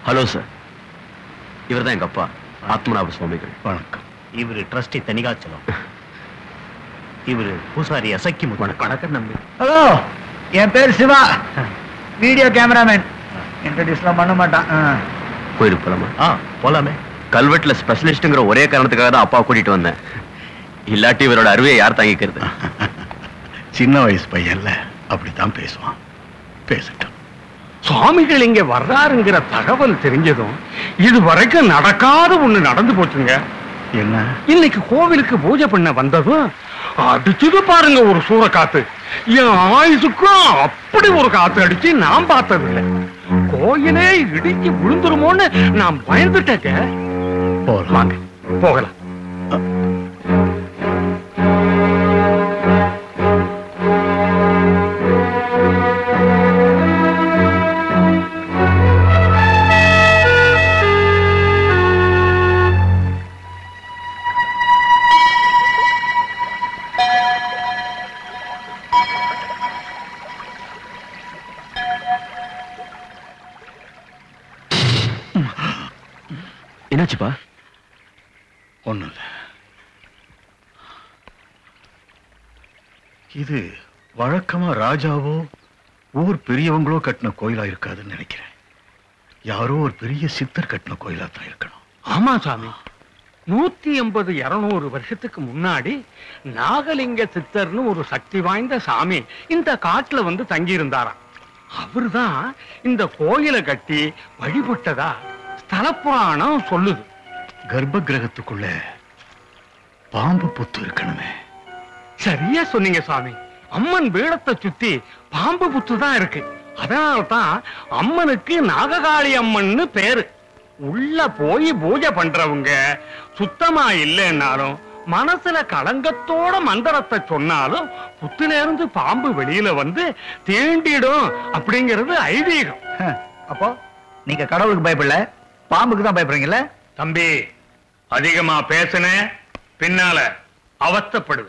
Hello sir இவர் தான் எங்க அப்பா ஆத்மநாப சுவாமிகள் வணக்கம் இவரு ட்ரஸ்டி தனிகாச்சலம் இவரு பூசாரி அசக்கி வணக்கம் நம்பி ஹலோ என் பேர் சிவா வீடியோ கேமராமேன் இன்ட்ரடியூஸ்லாம் பண்ண மாட்டான் ஆ. கோயிலுக்கு போலாமா ஆ போலாமே கல்வெட்டுல ஸ்பெஷலிஸ்ட்ங்கிற ஒரே காரணத்துக்காக தான் அப்பா கூட்டிட்டு வந்தேன் இல்லாட்டி இவரோட அருவையை யார் தாங்கிக்கிறது சின்ன வயசு பையன்ல அப்படித்தான் பேசுவான் பேசட்டும் சுவாமிகள் இங்க வர்றாருங்கிற தகவல் தெரிஞ்சதும் இது வரைக்கும் நடக்காத ஒண்ணு நடந்து போச்சுங்க என்ன இன்னைக்கு கோவிலுக்கு பூஜை பண்ண வந்ததும் அடிச்சது பாருங்க ஒரு சூற காத்து என் ஆயுசுக்கும் அப்படி ஒரு காத்து அடிச்சு நான் பார்த்ததில்லை கோயிலே இடிஞ்சு விழுந்துருமோன்னு நான் பயந்துட்டேங்க போலாம் வாங்க போகலாம் என்னாச்சுப்பா ஒண்ணும் இல்ல இது வழக்கமா ராஜாவோ ஊர் பெரியவங்களோ கட்டின கோயிலா இருக்காதுன்னு நினைக்கிறேன் யாரோ ஒரு பெரிய சித்தர் கட்டின கோயிலா தான் இருக்கணும் ஆமா சாமி நூத்தி எண்பது இருநூறு வருஷத்துக்கு முன்னாடி நாகலிங்க சித்தர்னு ஒரு சக்தி வாய்ந்த சாமி இந்த காட்டுல வந்து தங்கி இருந்தாராம் அவர்தான் இந்த கோயிலை கட்டி வழிபட்டதா ஸ்தல புராணம் சொல்லுது கர்ப்ப கிரகத்துக்குள்ள பாம்பு புத்து இருக்கணுமே சரியா சொன்னீங்க சாமி அம்மன் பீடத்தை சுத்தி பாம்பு புத்து தான் இருக்கு அதனால்தான் அம்மனுக்கு நாககாளி அம்மன்னு பேரு உள்ள போய் பூஜை பண்றவங்க சுத்தமா இல்லைன்னாலும் மனசுல களங்கத்தோட மந்திரத்தை சொன்னாலும் புத்துல இருந்து பாம்பு வெளியில வந்து தீண்டிடும் அப்படிங்கிறது ஐதீகம் அப்போ நீங்க கடவுளுக்கு பயப்படல பாம்புக்கு தான் பயப்படுறீங்கல்ல தம்பி அதிகமா பேசுன பின்னால அவஸ்தைப்படுவேன்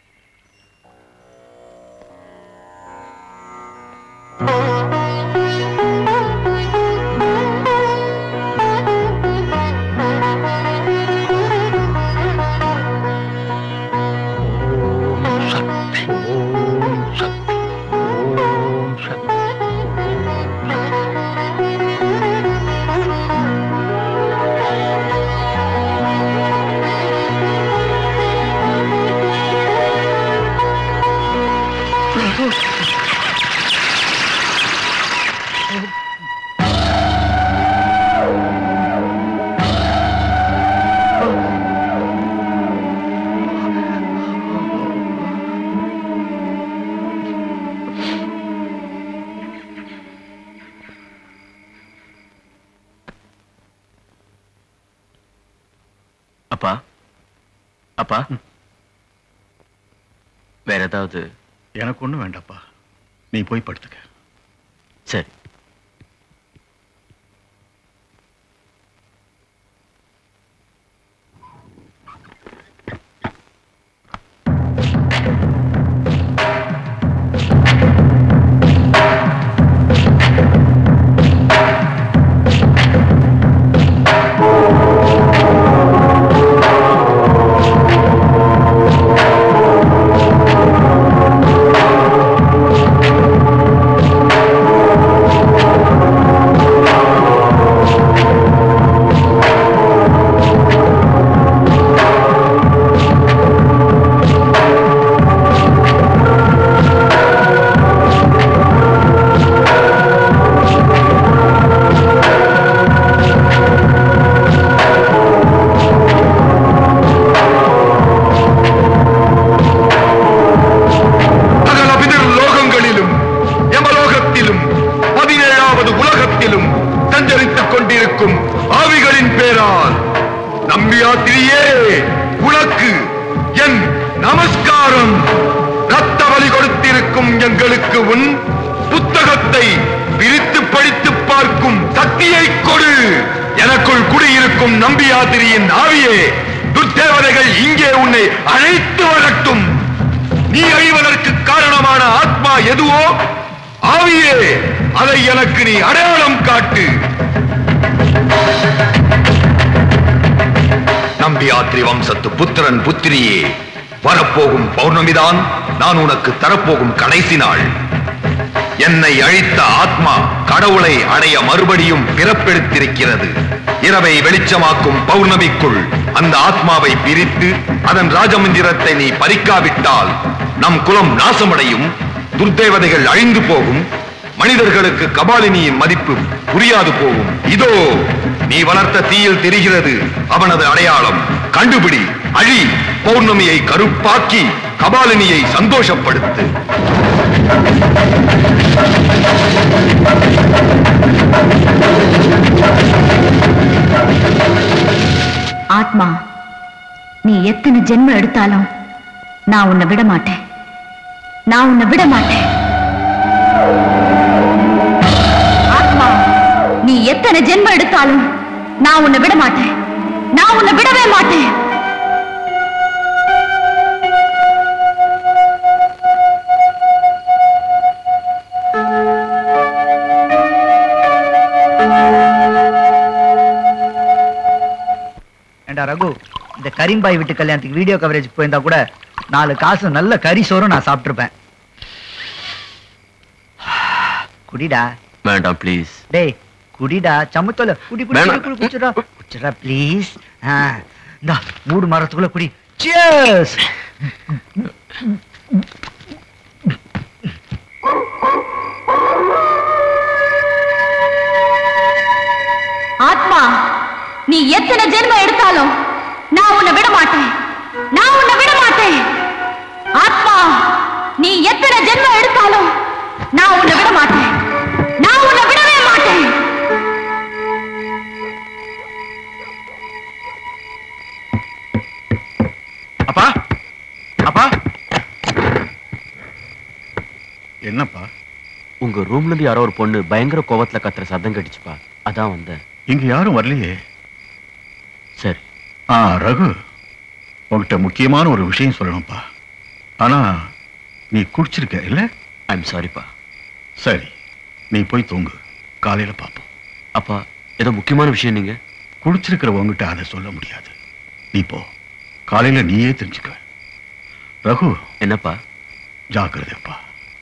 ஓம் சக்தி ஓம் சக்தி ஓம் சக்தி அப்பா அப்பா வேற ஏதாவது எனக்கு ஒண்ணும் வேண்டாப்பா நீ போய் படுத்துக்க சரி சகல பிதிர் லோகங்களிலும் யமலோகத்திலும் பதினேழாவது உலகத்திலும் சஞ்சரித்துக் கொண்டிருக்கும் ஆவிகளின் பேரால் நம்பியாத்திரியே உனக்கு என் நமஸ்காரம் ரத்த பலி கொடுத்திருக்கும் எங்களுக்கு உன் புத்தகத்தை பிரித்து படித்து பார்க்கும் சக்தியை கொடு எனக்குள் குடியிருக்கும் நம்பியாத்திரியின் ஆவியே துர்தேவதைகள் இங்கே உன்னை அழைத்து வரட்டும் நீ அழிவதற்கு காரணமான ஆத்மா எதுவோ ஆவியே அதை எனக்கு நீ அடையாளம் காட்டு நம்பியாத்திரி வம்சத்து புத்திரன் புத்திரியே வரப்போகும் பௌர்ணமிதான் நான் உனக்கு தரப்போகும் கடைசி நாள் என்னை அழித்த ஆத்மா கடவுளை அடைய மறுபடியும் பிறப்பெடுத்திருக்கிறது இரவை வெளிச்சமாக்கும் பௌர்ணமிக்குள் அந்த ஆத்மாவை பிரித்து அதன் ராஜமந்திரத்தை நீ பறிக்காவிட்டால் நம் குலம் நாசமடையும் துர்தேவதைகள் அழிந்து போகும் மனிதர்களுக்கு கபாலினியின் மதிப்பு புரியாது போகும் இதோ நீ வளர்த்த தீயில் தெரிகிறது அவனது அடையாளம் கண்டுபிடி அழி பௌர்ணமியை கருப்பாக்கி கபாலினியை சந்தோஷப்படுத்து ஆத்மா நீ எத்தனை ஜென்மம் எடுத்தாலும் நான் உன்னை விட மாட்டேன் நான் உன்னை விட மாட்டேன் ஆத்மா நீ எத்தனை ஜென்மம் எடுத்தாலும் நான் உன்னை விட மாட்டேன் நான் உன்னை விடவே மாட்டேன் ஏண்டா ரகு இந்த கரீம்பாய் வீட்டு கல்யாணத்துக்கு வீடியோ கவரேஜ் போயிருந்தா கூட நாலு காசு நல்ல கறி சோறும் நான் சாப்பிட்டிருப்பேன் குடிடா வேண்டாம் ப்ளீஸ் டேய் குடிடா சமத்தோல குடி குடி வேணாம். குடி, குடி குடிச்சுடா குடிச்சுடா ப்ளீஸ் இந்தா மூடு மரத்துக்குள்ள குடி சியர்ஸ் ஆத்மா நீ எத்தனை ஜென்மம் எடுத்தாலும் நான் உன்னை விட மாட்டேன் நான் உன்னை விட மாட்டேன் ஆத்மா நீ எத்தனை ஜென்மம் எடுத்தாலும் நான் உன்னை விட மாட்டேன் நான் உன்னை விடவே மாட்டேன் அப்பா அப்பா என்னப்பா உங்க ரூம்ல இருந்து யாரோ ஒரு பொண்ணு பயங்கர கோவத்துல கத்துற சத்தம் கடிச்சுப்பா அதான் வந்தேன் இங்க யாரும் வரலையே சரி ஆ ரகு உன்கிட்ட முக்கியமான ஒரு விஷயம் சொல்லணும்ப்பா ஆனா நீ குடிச்சிருக்க இல்ல ஐம் சாரிப்பா சரி நீ போய் தூங்கு காலையில பார்ப்போம் அப்பா ஏதோ முக்கியமான விஷயம் நீங்க குடிச்சிருக்கிற உங்ககிட்ட அதை சொல்ல முடியாது நீ போ காலையில நீயே தெரிஞ்சுக்க ரகு என்னப்பா ஜாக்கிரதைப்பா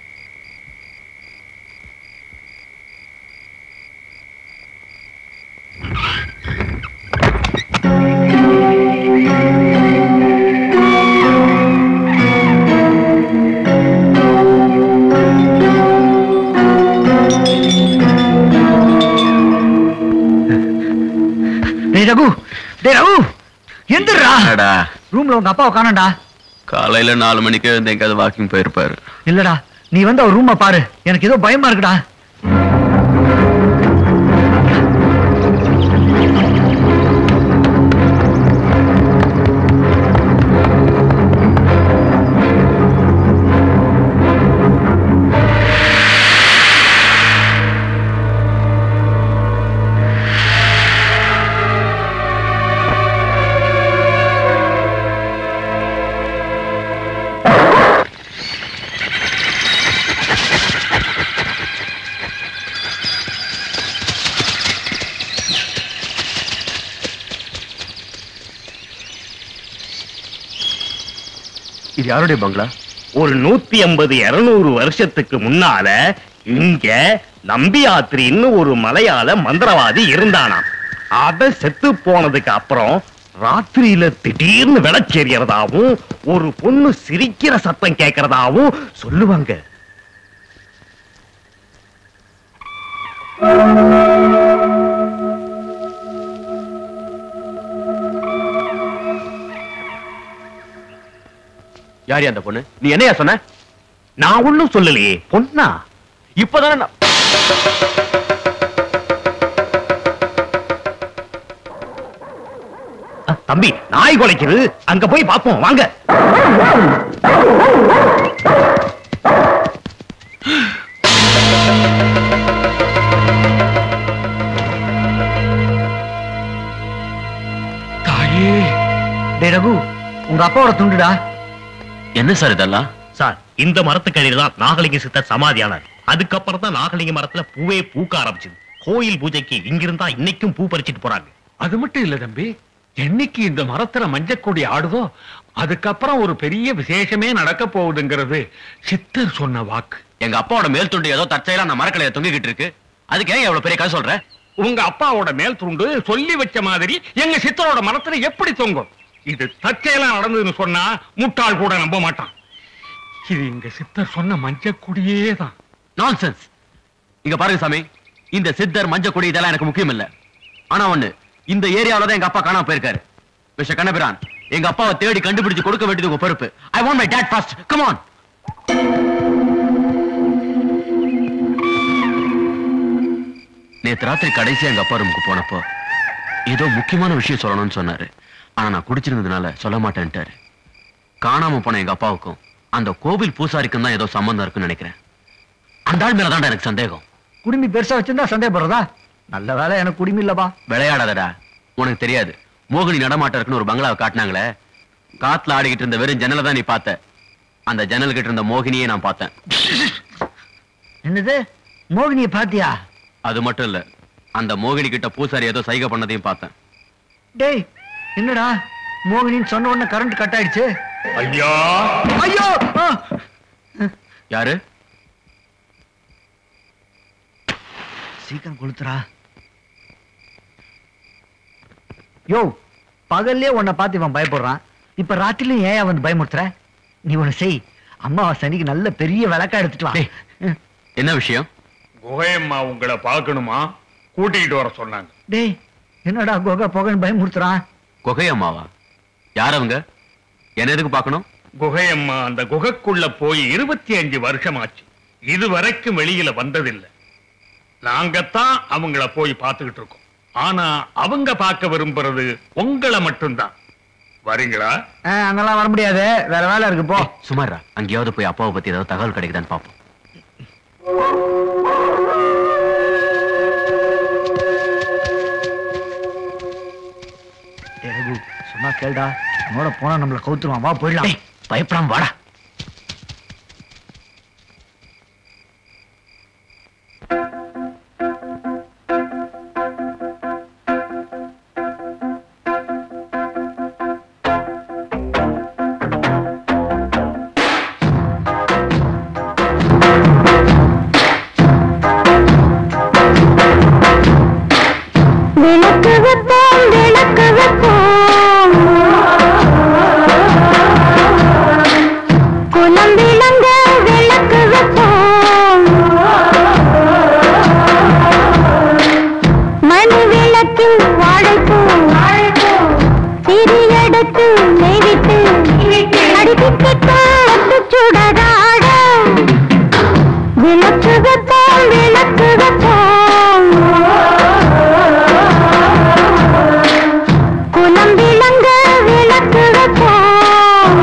டேய் ரகு டேய் ரகு எந்திரா அடா ரூம்ல உங்க அப்பாவை காணோம்டா காலையில நாலு மணிக்கு வந்து எங்கேயாவது வாக்கிங் போயிருப்பாரு இல்லடா நீ வந்து அவர் ரூமை பாரு எனக்கு ஏதோ பயமா இருக்குடா இது யாருடைய பங்களா ஒரு நூத்தி ஐம்பது இருநூறு வருஷத்துக்கு முன்னால இங்க நம்பியாத்திரின்னு ஒரு மலையாள மந்திரவாதி இருந்தானாம் அத செத்து போனதுக்கு அப்புறம் ராத்திரியில திடீர்னு விளச்செறியறதாவும் ஒரு பொண்ணு சிரிக்கிற சத்தம் கேட்கறதாவும் சொல்லுவாங்க யார் அந்த பொண்ணு நீ என்னையா சொன்ன நான் ஒண்ணும் சொல்லலையே பொண்ணா இப்பதானே நான் அ, தம்பி நாய் குலைக்குது அங்க போய் பாப்போம் வாங்க டேய் ரகு உங்க அப்பாவோட துண்டுடா என்ன சார் இதெல்லாம் சார் இந்த மரத்துக்கடியில தான் நாகலிங்க சித்தர் சமாதியானார் அதுக்கப்புறம் தான் நாகலிங்க மரத்துல பூவே பூக்க ஆரம்பிச்சது கோயில் பூஜைக்கு இங்கிருந்தா இன்னைக்கும் பூ பறிச்சிட்டு போறாங்க அது மட்டும் இல்ல தம்பி என்னைக்கு இந்த மரத்துல மஞ்சக்கொடி ஆடுதோ அதுக்கப்புறம் ஒரு பெரிய விசேஷமே நடக்க போகுதுங்கிறது சித்தர் சொன்ன வாக்கு எங்க அப்பாவோட மேல் துண்டு ஏதோ தற்செயலா அந்த மரக்கலைய தொங்கிக்கிட்டு இருக்கு அதுக்கு ஏன் எவ்வளவு பெரிய கதை சொல்ற உங்க அப்பாவோட மேல் துண்டு சொல்லி வச்ச மாதிரி எங்க சித்தரோட மரத்துல எப்படி தொங்கும் இது தற்செயலா நடந்ததுன்னு சொன்னா முட்டாள் கூட நம்ப மாட்டான் இது எங்க சித்தர் சொன்ன மஞ்சக்கொடியே தான் நான்சென்ஸ் இங்க பாருங்க சாமி இந்த சித்தர் மஞ்சள் கொடி இதெல்லாம் எனக்கு முக்கியம் இல்ல ஆனா ஒண்ணு இந்த ஏரியாவுல தான் எங்க அப்பா காணாம போயிருக்காரு மிஸ்டர் கண்ணபிரான் எங்க அப்பாவை தேடி கண்டுபிடிச்சு கொடுக்க வேண்டியது உங்க பொறுப்பு I want my date first come on நேத்து ராத்திரி கடைசியா எங்க அப்பா ரூமுக்கு போனப்போ ஏதோ முக்கியமான விஷயம் சொல்லணும்னு சொன்னாரு ஆனா நான் குடிச்சிருந்ததுனால சொல்ல மாட்டேன்ட்டாரு காணாம போன எங்க அப்பாவுக்கும் அந்த கோவில் பூசாரிக்கும் தான் ஏதோ சம்பந்தம் இருக்குன்னு நினைக்கிறேன் அந்த ஆள் மேலதான் எனக்கு சந்தேகம் குடுமி பெருசா வச்சிருந்தா சந்தேகப்படுறதா நல்ல வேலை எனக்கு குடுமி இல்லப்பா விளையாடாதடா உனக்கு தெரியாது மோகினி நடமாட்டம் இருக்குன்னு ஒரு பங்களாவை காட்டினாங்களே காத்துல ஆடிக்கிட்டு இருந்த வெறும் ஜன்னலை தான் நீ பார்த்த அந்த ஜன்னல் கிட்ட இருந்த மோகினியை நான் பார்த்தேன் என்னது மோகினிய பாத்தியா அது மட்டும் இல்ல அந்த மோகினி கிட்ட பூசாரி ஏதோ சைகை பண்ணதையும் பார்த்தேன் டேய் என்னடா மோகினின்னு சொன்ன உடனே கரண்ட் கட் ஆயிடுச்சு ஐயா ஐயோ ஆ! யாரு சீக்கிரம் கொளுத்துறா யோ பகல்லே உன்னை பார்த்து இவன் பயப்படுறான் இப்ப ராத்திரிலும் ஏன் வந்து பயமுறுத்துற நீ ஒண்ணு செய் அம்மாவாசை அன்னைக்கு நல்ல பெரிய விளக்கா எடுத்துட்டு வா டேய். ம். என்ன விஷயம் குகையம்மா உங்களை பார்க்கணுமா கூட்டிகிட்டு வர சொன்னாங்க டேய் என்னடா கோகா போகன்னு பயமுறுத்துறான் குகை அம்மாவா யார் அவங்க என்ன எதுக்கு பார்க்கணும் குகையம்மா அந்த குகைக்குள்ள போய் இருபத்தி அஞ்சு வருஷம் ஆச்சு இது வரைக்கும் வெளியில வந்ததில்லை நாங்கத்தான் அவங்கள போய் பார்த்துக்கிட்டு இருக்கோம் ஆனா அவங்க பார்க்க விரும்புறது உங்களை மட்டும்தான் வரீங்களா ஆ, அங்கெல்லாம் வர முடியாது வேற வேலை இருக்கு போ சுமாரா அங்கேயாவது போய் அப்பாவை பத்தி ஏதாவது தகவல் கிடைக்குதான்னு பார்ப்போம் டேய் ரகு, சொன்னா கேளுடா உன்னோட போனா நம்மள கவுத்துருவான் வா போயிடலாம் டேய், பயப்படாம வாடா விளக்கு வைப்போம் விளக்கு வைப்போம் குலம் விளங்க விளக்கு வைப்போம் மணி விளக்கில் வாழைப்போம் திரியெடுத்து நெய்விட்டு அடிப்பிட்டு சுடராட விளக்கு வைப்போம் விளக்கு வைப்போம் குலம் விளங்க விளக்கு வைப்போம்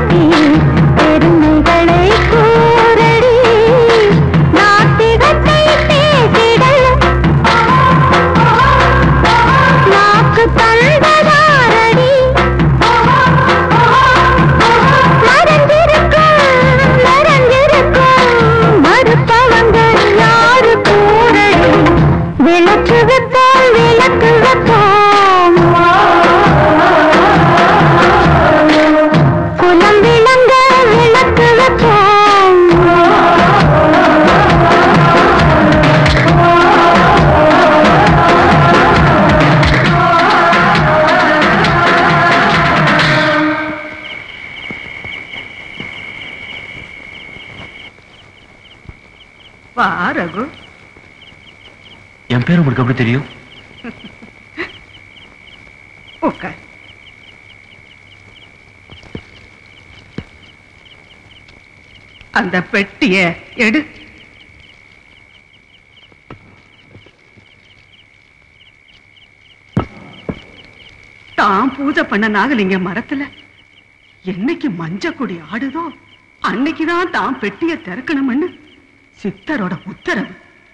காட்டி பெருமைகளை கூறடி நாத்திகத்தை பேசிடலும் நாக்கு தந்ததாரடி மறந்திருக்கும் மறந்திருக்கும் மறுப்பவங்க யாரு கூறடி விளக்கு வைப்போம் விளக்கு வைப்போம் குலம் விளங்க விளக்கு வைப்போம் வா ரகு என் பேர் உங்களுக்கு எப்படி தெரியும் உட்கார் அந்த பெட்டிய எடு தான் பூஜை பண்ண நாகலிங்க மரத்துல என்னைக்கு மஞ்ச கொடி ஆடுதோ அன்னைக்குதான் தான் பெட்டிய திறக்கணும்னு சித்தரோட உத்தரவு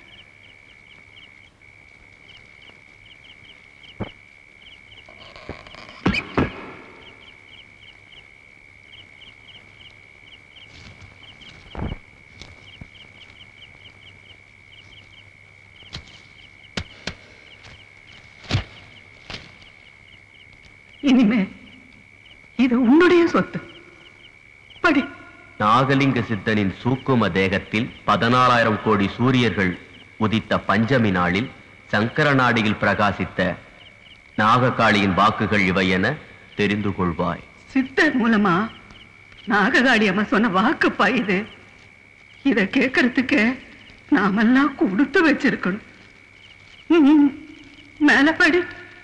இனிமே இது உன்னுடைய சொத்து படி நாகலிங்க சித்தனின் சூக்கும தேகத்தில் பதினாலாயிரம் கோடி சூரியர்கள் உதித்த பஞ்சமி நாளில் சங்கர நாடியில் பிரகாசித்த நாககாளியின் வாக்குகள் இவை என தெரிந்து கொள்வாய் சித்தர் மூலமா நாககாளி அம்மா சொன்ன வாக்குப்பா இது இத கேட்கறதுக்கு நாமெல்லாம் கொடுத்து வச்சிருக்கணும் ம், மேல படி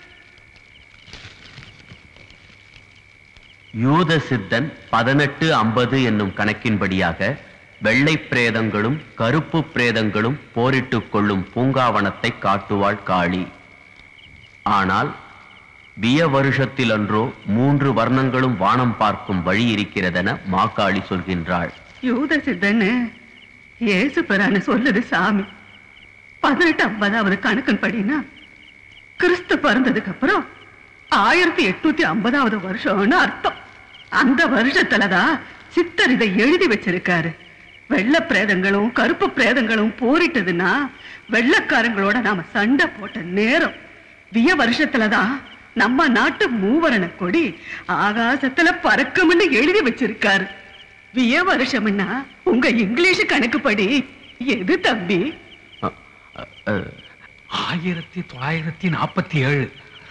யூத சித்தன் பதினெட்டு ஐம்பது என்னும் கணக்கின்படியாக வெள்ளை பிரேதங்களும் கருப்பு பிரேதங்களும் போரிட்டுக் கொள்ளும் பூங்காவனத்தை காட்டுவாள் காளி ஆனால் விய வருஷத்தில் அன்றோ மூன்று வர்ணங்களும் வானம் பார்க்கும் வழி இருக்கிறதென மாக்காளி சொல்கின்றாள் யூத சித்தன்னு ஏசு பெறான்னு சொல்லுது சாமி பதினெட்டு ஐம்பதாவது கணக்கன் படினா கிறிஸ்து பிறந்ததுக்கு அப்புறம் ஆயிரத்தி எட்நூத்தி ஐம்பதாவது வருஷம்னு அர்த்தம் அந்த வருஷத்துலதான் சித்தர் இதை எழுதி வச்சிருக்காரு வெள்ளை பிரேதங்களும் கருப்பு பிரேதங்களும் போரிட்டதுன்னா வெள்ளக்காரங்களோட நாம சண்டை போட்ட நேரம் விய வருஷத்துலதான் நம்ம நாட்டு மூவரண கொடி ஆகாசத்துல பறக்கும்னு எழுதி வச்சிருக்காரு விய வருஷம்னா உங்க இங்கிலீஷ் கணக்குப்படி எது தம்பி அ, அ, அ, ஆயிரத்தி தொள்ளாயிரத்தி நாற்பத்தி ஏழு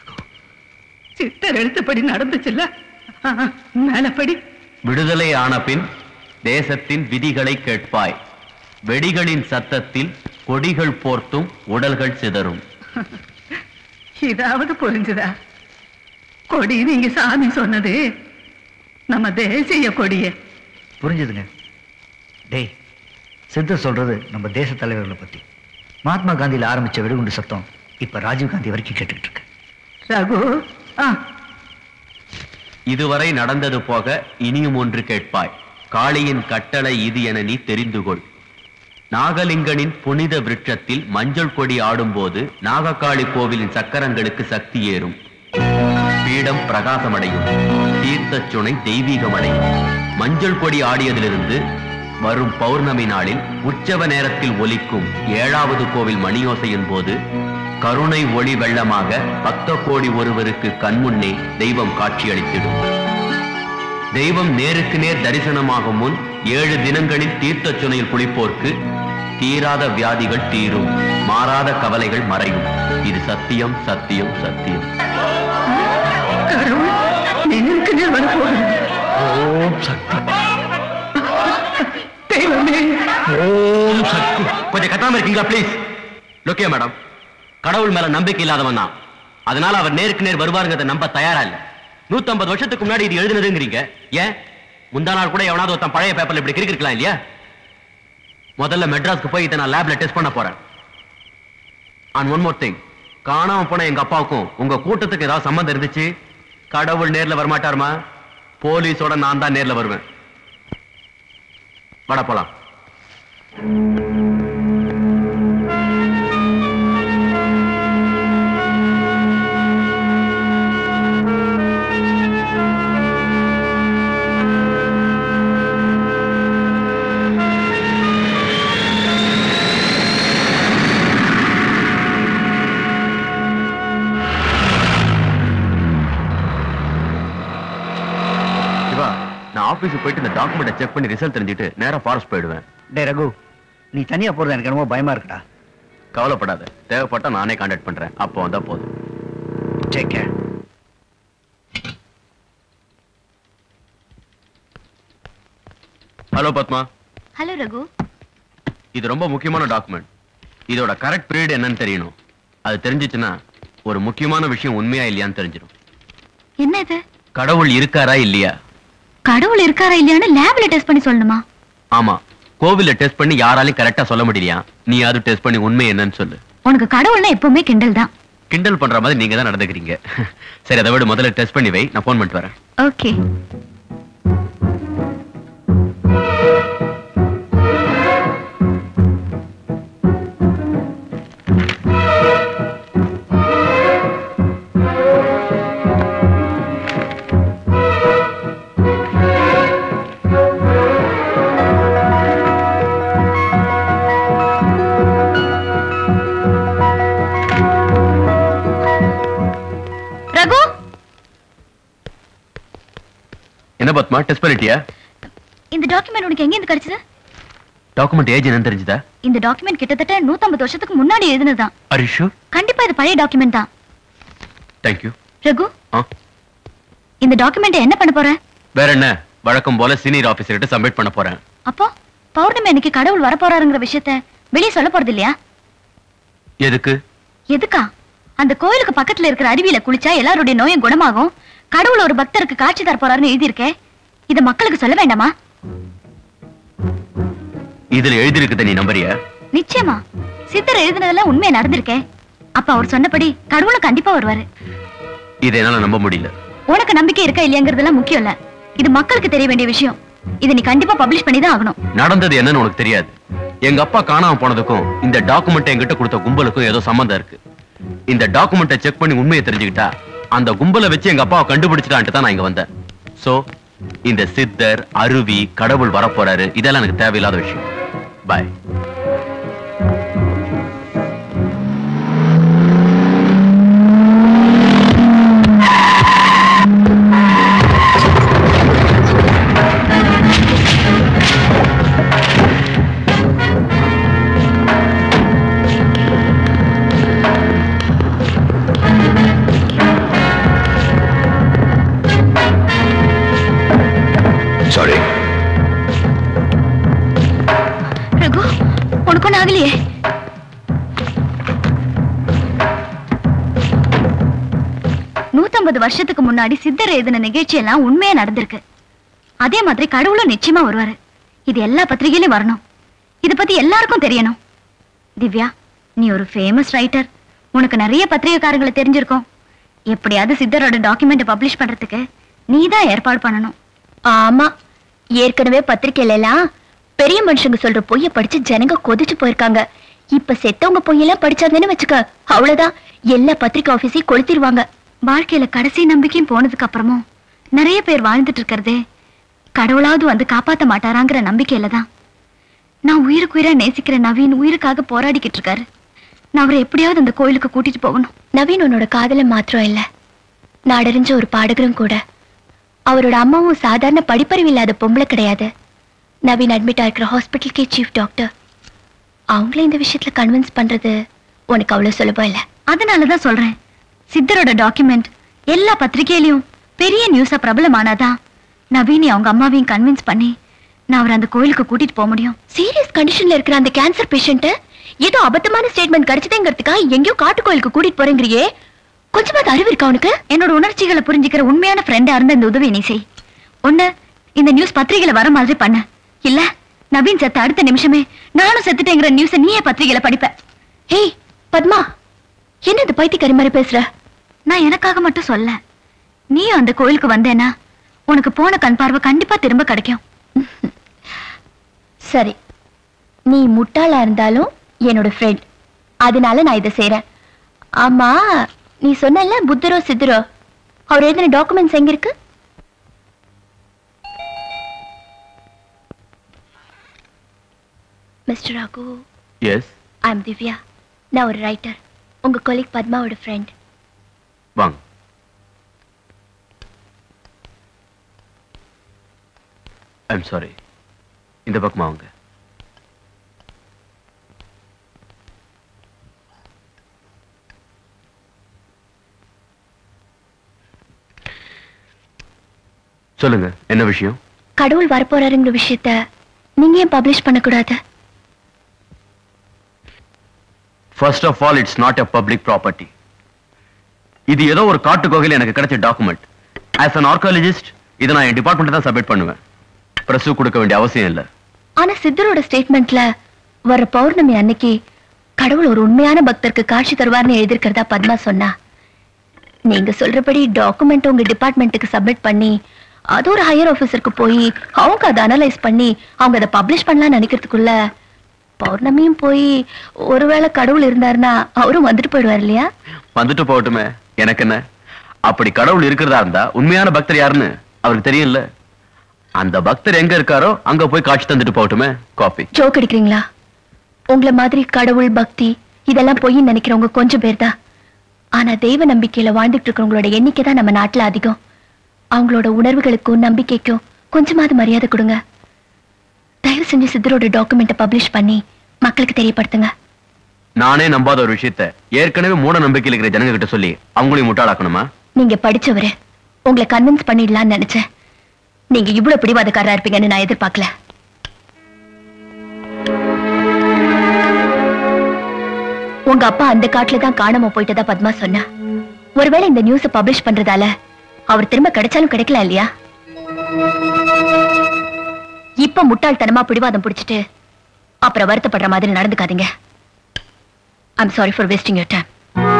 சித்தர் எழுத்துப்படி நடந்துச்சுல்ல ஆ, மேல படி விடுதலை ஆன பின் தேசத்தின் விதிகளை கேட்பாய் வெடிகளின் சத்தத்தில் கொடிகள் போர்த்தும் உடல்கள் சிதறும் இதாவது புரிஞ்சுதா கொடி நீங்க சாமி சொன்னது நம்ம தேசிய கொடிய புரிஞ்சுதுங்க டேய் சித்தர் சொல்றது நம்ம தேச தலைவர்களை பத்தி மகாத்மா காந்தியில ஆரம்பிச்ச வெடிகுண்டு சத்தம் இப்ப ராஜீவ் காந்தி வரைக்கும் கேட்டுக்கிட்டு இருக்கு ரகு ஆ, இதுவரை நடந்தது போக இனியும் ஒன்று கேட்பாய் காளியின் கட்டளை இது என நீ தெரிந்து கொள் நாகலிங்கனின் புனித விருட்சத்தில் மஞ்சள் கொடி ஆடும்போது நாககாளி கோவிலின் சக்கரங்களுக்கு சக்தி ஏறும் பீடம் பிரகாசமடையும் தீர்த்தச் சுனை தெய்வீகமடையும் மஞ்சள் கொடி ஆடியதிலிருந்து வரும் பௌர்ணமி நாளில் உற்சவ நேரத்தில் ஒலிக்கும் ஏழாவது கோவில் மணியோசையின் போது கருணை ஒளி வெள்ளமாக பக்த கோடி ஒருவருக்கு கண்முன்னே தெய்வம் காட்சியளித்திடும் தெய்வம் நேருக்கு நேர் தரிசனமாகும் முன் ஏழு தினங்களில் தீர்த்தச் சுனையில் குளிப்போர்க்கு தீராத வியாதிகள் தீரும் மாறாத கவலைகள் மறையும் இது சத்தியம் சத்தியம் சத்தியம் கடவுள் நினைவுக்கு நேர் வர போகுது ஓம் சக்தி தெய்வமே ஓம் சக்தி கொஞ்சம் கத்தாம இருக்கீங்களா ப்ளீஸ் லோக்கே மேடம் கடவுள் மேல நம்பிக்கை இல்லாதவன் தான் அதனால அவர் நேருக்கு நேர் வருவாருங்கிறத நம்ப தயாரா இல்ல நூத்தம்பது வருஷத்துக்கு முன்னாடி இது எழுதுனதுங்கிறீங்க ஏன் முந்தா நாள் கூட எவனாவது ஒருத்தன் பழைய பேப்பர்ல இப்படி கிறுக்கிருக்கலாம் இல்லையா முதல்ல மெட்ராஸ்க்கு போய் இதை நான் லேப்ல டெஸ்ட் பண்ண போறேன் அண்ட் ஒன் மோர் திங் காணாம போன எங்க அப்பாவுக்கும் உங்க கூட்டத்துக்கு ஏதாவது சம்மந்தம் இருந்துச்சு கடவுள் நேர்ல வரமாட்டாருமா போலீஸோட நான் தான் நேர்ல வருவேன் வாடா போலாம் சிவா நான் ஆபீஸுக்கு போயிட்டு இந்த டாக்குமெண்ட்டை செக் பண்ணி ரிசல்ட் தெரிஞ்சுட்டு நேரா ஃபாரஸ்ட் போயிடுவேன் டே ரகு நீ தனியா போறது எனக்கு என்னமோ பயமா இருக்குடா கவலைப்படாத தேவைப்பட்டா நானே கான்டாக்ட் பண்றேன் அப்போ வந்தா போதும் take care hello Padma hello Raghu இது ரொம்ப முக்கியமான டாக்குமெண்ட் இதோட கரெக்ட் பீரியட் என்னன்னு தெரியணும் அது தெரிஞ்சிச்சுன்னா ஒரு முக்கியமான விஷயம் உண்மையா இல்லையான்னு தெரிஞ்சிடும் என்ன இது கடவுள் இருக்காரா இல்லையா கடவுள் இருக்காரா இல்லையான்னு லேப்ல டெஸ்ட் பண்ணி சொல்லணுமா ஆமா கோவில்ல டெஸ்ட் பண்ணி யாராலையும் கரெக்டா சொல்ல முடியலையா நீ அது டெஸ்ட் பண்ணி உண்மை என்னன்னு சொல்லு உனக்கு கடவுள்னா எப்பவுமே கிண்டல் தான் கிண்டல் பண்ற மாதிரி நீங்க தான் நடந்துக்கிறீங்க சரி அதை விட முதல்ல டெஸ்ட் பண்ணி வை நான் ஃபோன் பண்ணிட்டு வரேன் ஓகே ரகு என்ன பத்மா டெஸ்ட் பண்ணிட்டியா இந்த டாக்குமெண்ட் உனக்கு எங்க இருந்து கிடைச்சது டாக்குமெண்ட் ஏஜ் என்னன்னு தெரிஞ்சுதா இந்த டாக்குமெண்ட் கிட்டத்தட்ட 150 வருஷத்துக்கு முன்னாடி எழுதுனதுதான் அரிஷு கண்டிப்பா இது பழைய டாக்குமெண்ட் தான் தேங்க்யூ ரகு ஆ இந்த டாக்குமெண்ட் என்ன பண்ண போற வேற என்ன வழக்கம் போல சீனியர் ஆபீசர்கிட்ட சப்மிட் பண்ண போறேன் அப்போ பௌர்ணமி அன்னைக்கு கடவுள் வரப்போறாருங்கிற விஷயத்த வெளியே சொல்ல போறது இல்லையா எதுக்கு எதுக்கா அந்த கோயிலுக்கு பக்கத்துல இருக்கிற அருவியில குளிச்சா எல்லாருடைய நோயும் குணமாகும் கடவுள் ஒரு பக்தருக்கு காட்சி தர போறாருன்னு எழுதியிருக்கே இத மக்களுக்கு சொல்ல வேண்டாமா இதுல எழுதியிருக்குத நீ நம்புறியா நிச்சயமா சித்தர் எழுதுனதெல்லாம் உண்மையா நடந்திருக்கே அப்ப அவர் சொன்னபடி கடவுளும் கண்டிப்பா வருவாரு இதை என்னால நம்ப முடியல உனக்கு நம்பிக்கை இருக்கா இல்லையாங்கிறதெல்லாம் முக்கியம் இல்ல இது மக்களுக்கு தெரிய வேண்டிய விஷயம் இதை நீ கண்டிப்பா பப்ளிஷ் பண்ணி தான் ஆகணும் நடந்தது என்னன்னு உனக்கு தெரியாது எங்க அப்பா காணாம போனதுக்கும் இந்த டாக்குமெண்ட் என்கிட்ட கொடுத்த கும்பலுக்கும் ஏதோ சம்பந்தம் இருக்கு இந்த டாக்குமெண்ட்டை செக் பண்ணி உண்மையை தெரிஞ்சுக்கிட்டா அந்த கும்பலை வச்சு எங்க அப்பாவை கண்டுபிடிச்சிட்டான்ட்டு தான் நான் இங்க வந்தேன் சோ இந்த சித்தர் அருவி கடவுள் வரப்போறாரு இதெல்லாம் எனக்கு தேவையில்லாத விஷயம் பாய் சாரி ரகு உனக்கு ஒண்ணு ஆகலையே நூத்தம்பது வருஷத்துக்கு முன்னாடி சித்தர் எழுதின நிகழ்ச்சி எல்லாம் உண்மையா நடந்திருக்கு அதே மாதிரி கடவுளும் நிச்சயமா வருவாரு இது எல்லா பத்திரிகையிலும் வரணும் இத பத்தி எல்லாருக்கும் தெரியணும் திவ்யா நீ ஒரு ஃபேமஸ் ரைட்டர் உனக்கு நிறைய பத்திரிகைக்காரங்களை தெரிஞ்சிருக்கும் எப்படியாவது சித்தரோட டாக்குமெண்ட் பப்ளிஷ் பண்றதுக்கு நீ தான் ஏற்பாடு பண்ணணும் ஆமா ஏற்கனவே பத்திரிக்கையில எல்லாம் பெரிய மனுஷங்க சொல்ற பொய்ய படிச்சு ஜனங்க கொதிச்சு போயிருக்காங்க இப்ப செத்தவங்க பொய்யெல்லாம் படிச்சாங்கன்னு வச்சுக்க அவ்வளவுதான் எல்லா பத்திரிக்கை ஆபீஸையும் கொளுத்திடுவாங்க வாழ்க்கையில கடைசி நம்பிக்கையும் போனதுக்கு அப்புறமும் நிறைய பேர் வாழ்ந்துட்டு இருக்கிறதே கடவுளாவது வந்து காப்பாத்த மாட்டாராங்கிற நம்பிக்கையில தான் நான் உயிருக்கு உயிரா நேசிக்கிற நவீன் உயிருக்காக போராடிக்கிட்டு இருக்காரு நான் அவரை எப்படியாவது அந்த கோயிலுக்கு கூட்டிட்டு போகணும் நவீன் உன்னோட காதல மாத்திரம் இல்ல நாடறிஞ்ச ஒரு பாடகரும் கூட அவரோட அம்மாவும் சாதாரண படிப்பறிவு இல்லாத பொம்பளை கிடையாது நவீன் அட்மிட் ஆயிருக்கிற ஹாஸ்பிட்டலுக்கே சீஃப் டாக்டர் அவங்கள இந்த விஷயத்துல கன்வின்ஸ் பண்றது உனக்கு அவ்வளவு சுலபம் இல்ல அதனாலதான் சொல்றேன் சித்தரோட டாக்குமெண்ட் எல்லா பத்திரிகையிலயும் பெரிய நியூஸா பிரபலமானாதான் நவீனி அவங்க அம்மாவையும் கன்வின்ஸ் பண்ணி நான் அவரை அந்த கோயிலுக்கு கூட்டிட்டு போக முடியும் சீரியஸ் கண்டிஷன்ல இருக்கிற அந்த கேன்சர் பேஷண்ட்ட ஏதோ அபத்தமான ஸ்டேட்மெண்ட் கிடைச்சதேங்கிறதுக்காக எங்கேயோ காட்டு கோயிலுக்கு கூட்டிட்டு போறேங்கிறியே கொஞ்சமாவது அறிவு இருக்கா உனக்கு என்னோட உணர்ச்சிகளை புரிஞ்சுக்கிற உண்மையான ஃப்ரெண்டா இருந்த இந்த உதவி நீ செய் ஒண்ணு இந்த நியூஸ் பத்திரிகையில வர மாதிரி பண்ண இல்ல நவீன் செத்த அடுத்த நிமிஷமே நானும் செத்துட்டேங்கிற நியூஸ நீயே பத்திரிகையில படிப்ப ஹேய் பத்மா என்ன இந்த பைத்தியக்காரி மாதிரி பேசுற நான் எனக்காக மட்டும் சொல்ல நீயும் அந்த கோயிலுக்கு வந்தேனா உனக்கு போன கண் பார்வை கண்டிப்பா திரும்ப கிடைக்கும் சரி நீ முட்டாளா இருந்தாலும் என்னோட ஃப்ரெண்ட் அதனால நான் இதை செய்றேன் ஆமா நீ சொன்னல புத்தரோ சித்தரோ அவர் எழுதின டாக்குமெண்ட்ஸ் எங்க இருக்கு mister Raghu yes I am Divya நான் ஒரு ரைட்டர் உங்க கொலிக் பத்மாவோட ஃப்ரெண்ட் வாங்க ஐம் சாரி இந்த பக்கமா வாங்க சொல்லுங்க என்ன விஷயம் கடவுள் வரப்போறாருங்கிற விஷயத்த நீங்க ஏன் பப்ளிஷ் பண்ணக்கூடாது first of all it's not a public property இது ஏதோ ஒரு காட்டு கோகையில் எனக்கு கிடைச்ச டாக்குமெண்ட் ஆஸ் அன் ஆர்காலஜிஸ்ட் இதை நான் என் டிபார்ட்மெண்ட் தான் சப்மிட் பண்ணுவேன் பிரஸ் கொடுக்க வேண்டிய அவசியம் இல்லை ஆனா சித்தரோட ஸ்டேட்மெண்ட்ல வர பௌர்ணமி அன்னைக்கு கடவுள் ஒரு உண்மையான பக்தருக்கு காட்சி தருவார்னு எழுதியிருக்கிறதா பத்மா சொன்னா நீங்க சொல்றபடி டாக்குமெண்ட் உங்க டிபார்ட்மெண்ட்டுக்கு சப்மிட் பண்ணி அது ஒரு ஹையர் ஆபீசருக்கு போய் அவங்க அதை அனலைஸ் பண்ணி அவங்க அதை பப்ளிஷ் பண்ணலாம்னு நினைக்கிறதுக்குள்ள பௌர்ணமியும் போய் ஒருவேளை கடவுள் இருந்தாருன்னா அவரும் வந்துட்டு போயிடுவார் இல்லையா வந்துட்டு போகட்டுமே எனக்கு என்ன அப்படி கடவுள் இருக்கிறதா இருந்தா உண்மையான பக்தர் யாருன்னு அவருக்கு தெரியும்ல அந்த பக்தர் எங்க இருக்காரோ அங்க போய் காட்சி தந்துட்டு போகட்டுமே காஃபி ஜோக் அடிக்கிறீங்களா உங்களை மாதிரி கடவுள் பக்தி இதெல்லாம் பொய்ன்னு நினைக்கிறவங்க கொஞ்சம் பேர் தான் ஆனா தெய்வ நம்பிக்கையில வாழ்ந்துட்டு இருக்கிறவங்களோட எண்ணிக்கை தான் நம்ம நாட்டுல அதிகம் அவங்களோட உணர்வுகளுக்கும் நம்பிக்கைக்கும் கொஞ்சமாவது மரியாதை கொடுங்க தயவு செஞ்சு சித்தரோட டாக்குமெண்ட்டை பப்ளிஷ் பண்ணி மக்களுக்கு தெரியப்படுத்துங்க நானே நம்பாத ஒரு விஷயத்த ஏற்கனவே மூட நம்பிக்கையில் இருக்கிற ஜனங்க கிட்ட சொல்லி அவங்களையும் முட்டாளாக்கணுமா நீங்க படிச்சவரு உங்களை கன்வின்ஸ் பண்ணிடலாம்னு நினைச்சேன் நீங்க இவ்வளவு பிடிவாதக்காரரா இருப்பீங்கன்னு நான் எதிர்பார்க்கல உங்க அப்பா அந்த காட்டுல தான் காணாம போயிட்டதா பத்மா சொன்னா ஒருவேளை இந்த நியூஸ பப்ளிஷ் பண்றதால அவர் திரும்ப கிடைச்சாலும் கிடைக்கல இல்லையா இப்ப முட்டாள்தனமா பிடிவாதம் பிடிச்சிட்டு அப்புறம் வருத்தப்படுற மாதிரி நடந்துக்காதீங்க I'm sorry for wasting your time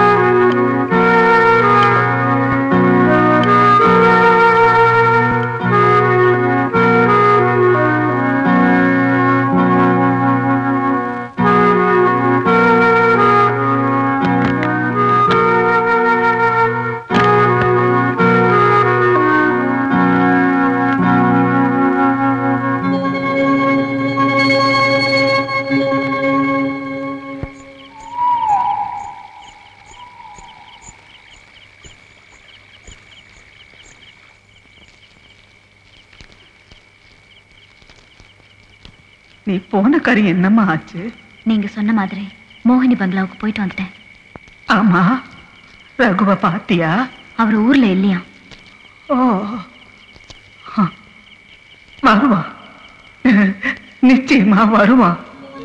நீ போன காரியம் என்னம்மா ஆச்சு நீங்க சொன்ன மாதிரி மோகினி பங்களாவுக்கு போயிட்டு வந்துட்டேன் ஆமா ரகுவ பாத்தியா அவர் ஊர்ல இல்லையா ஓ ஹ. வருவான் நிச்சயமா வருவான்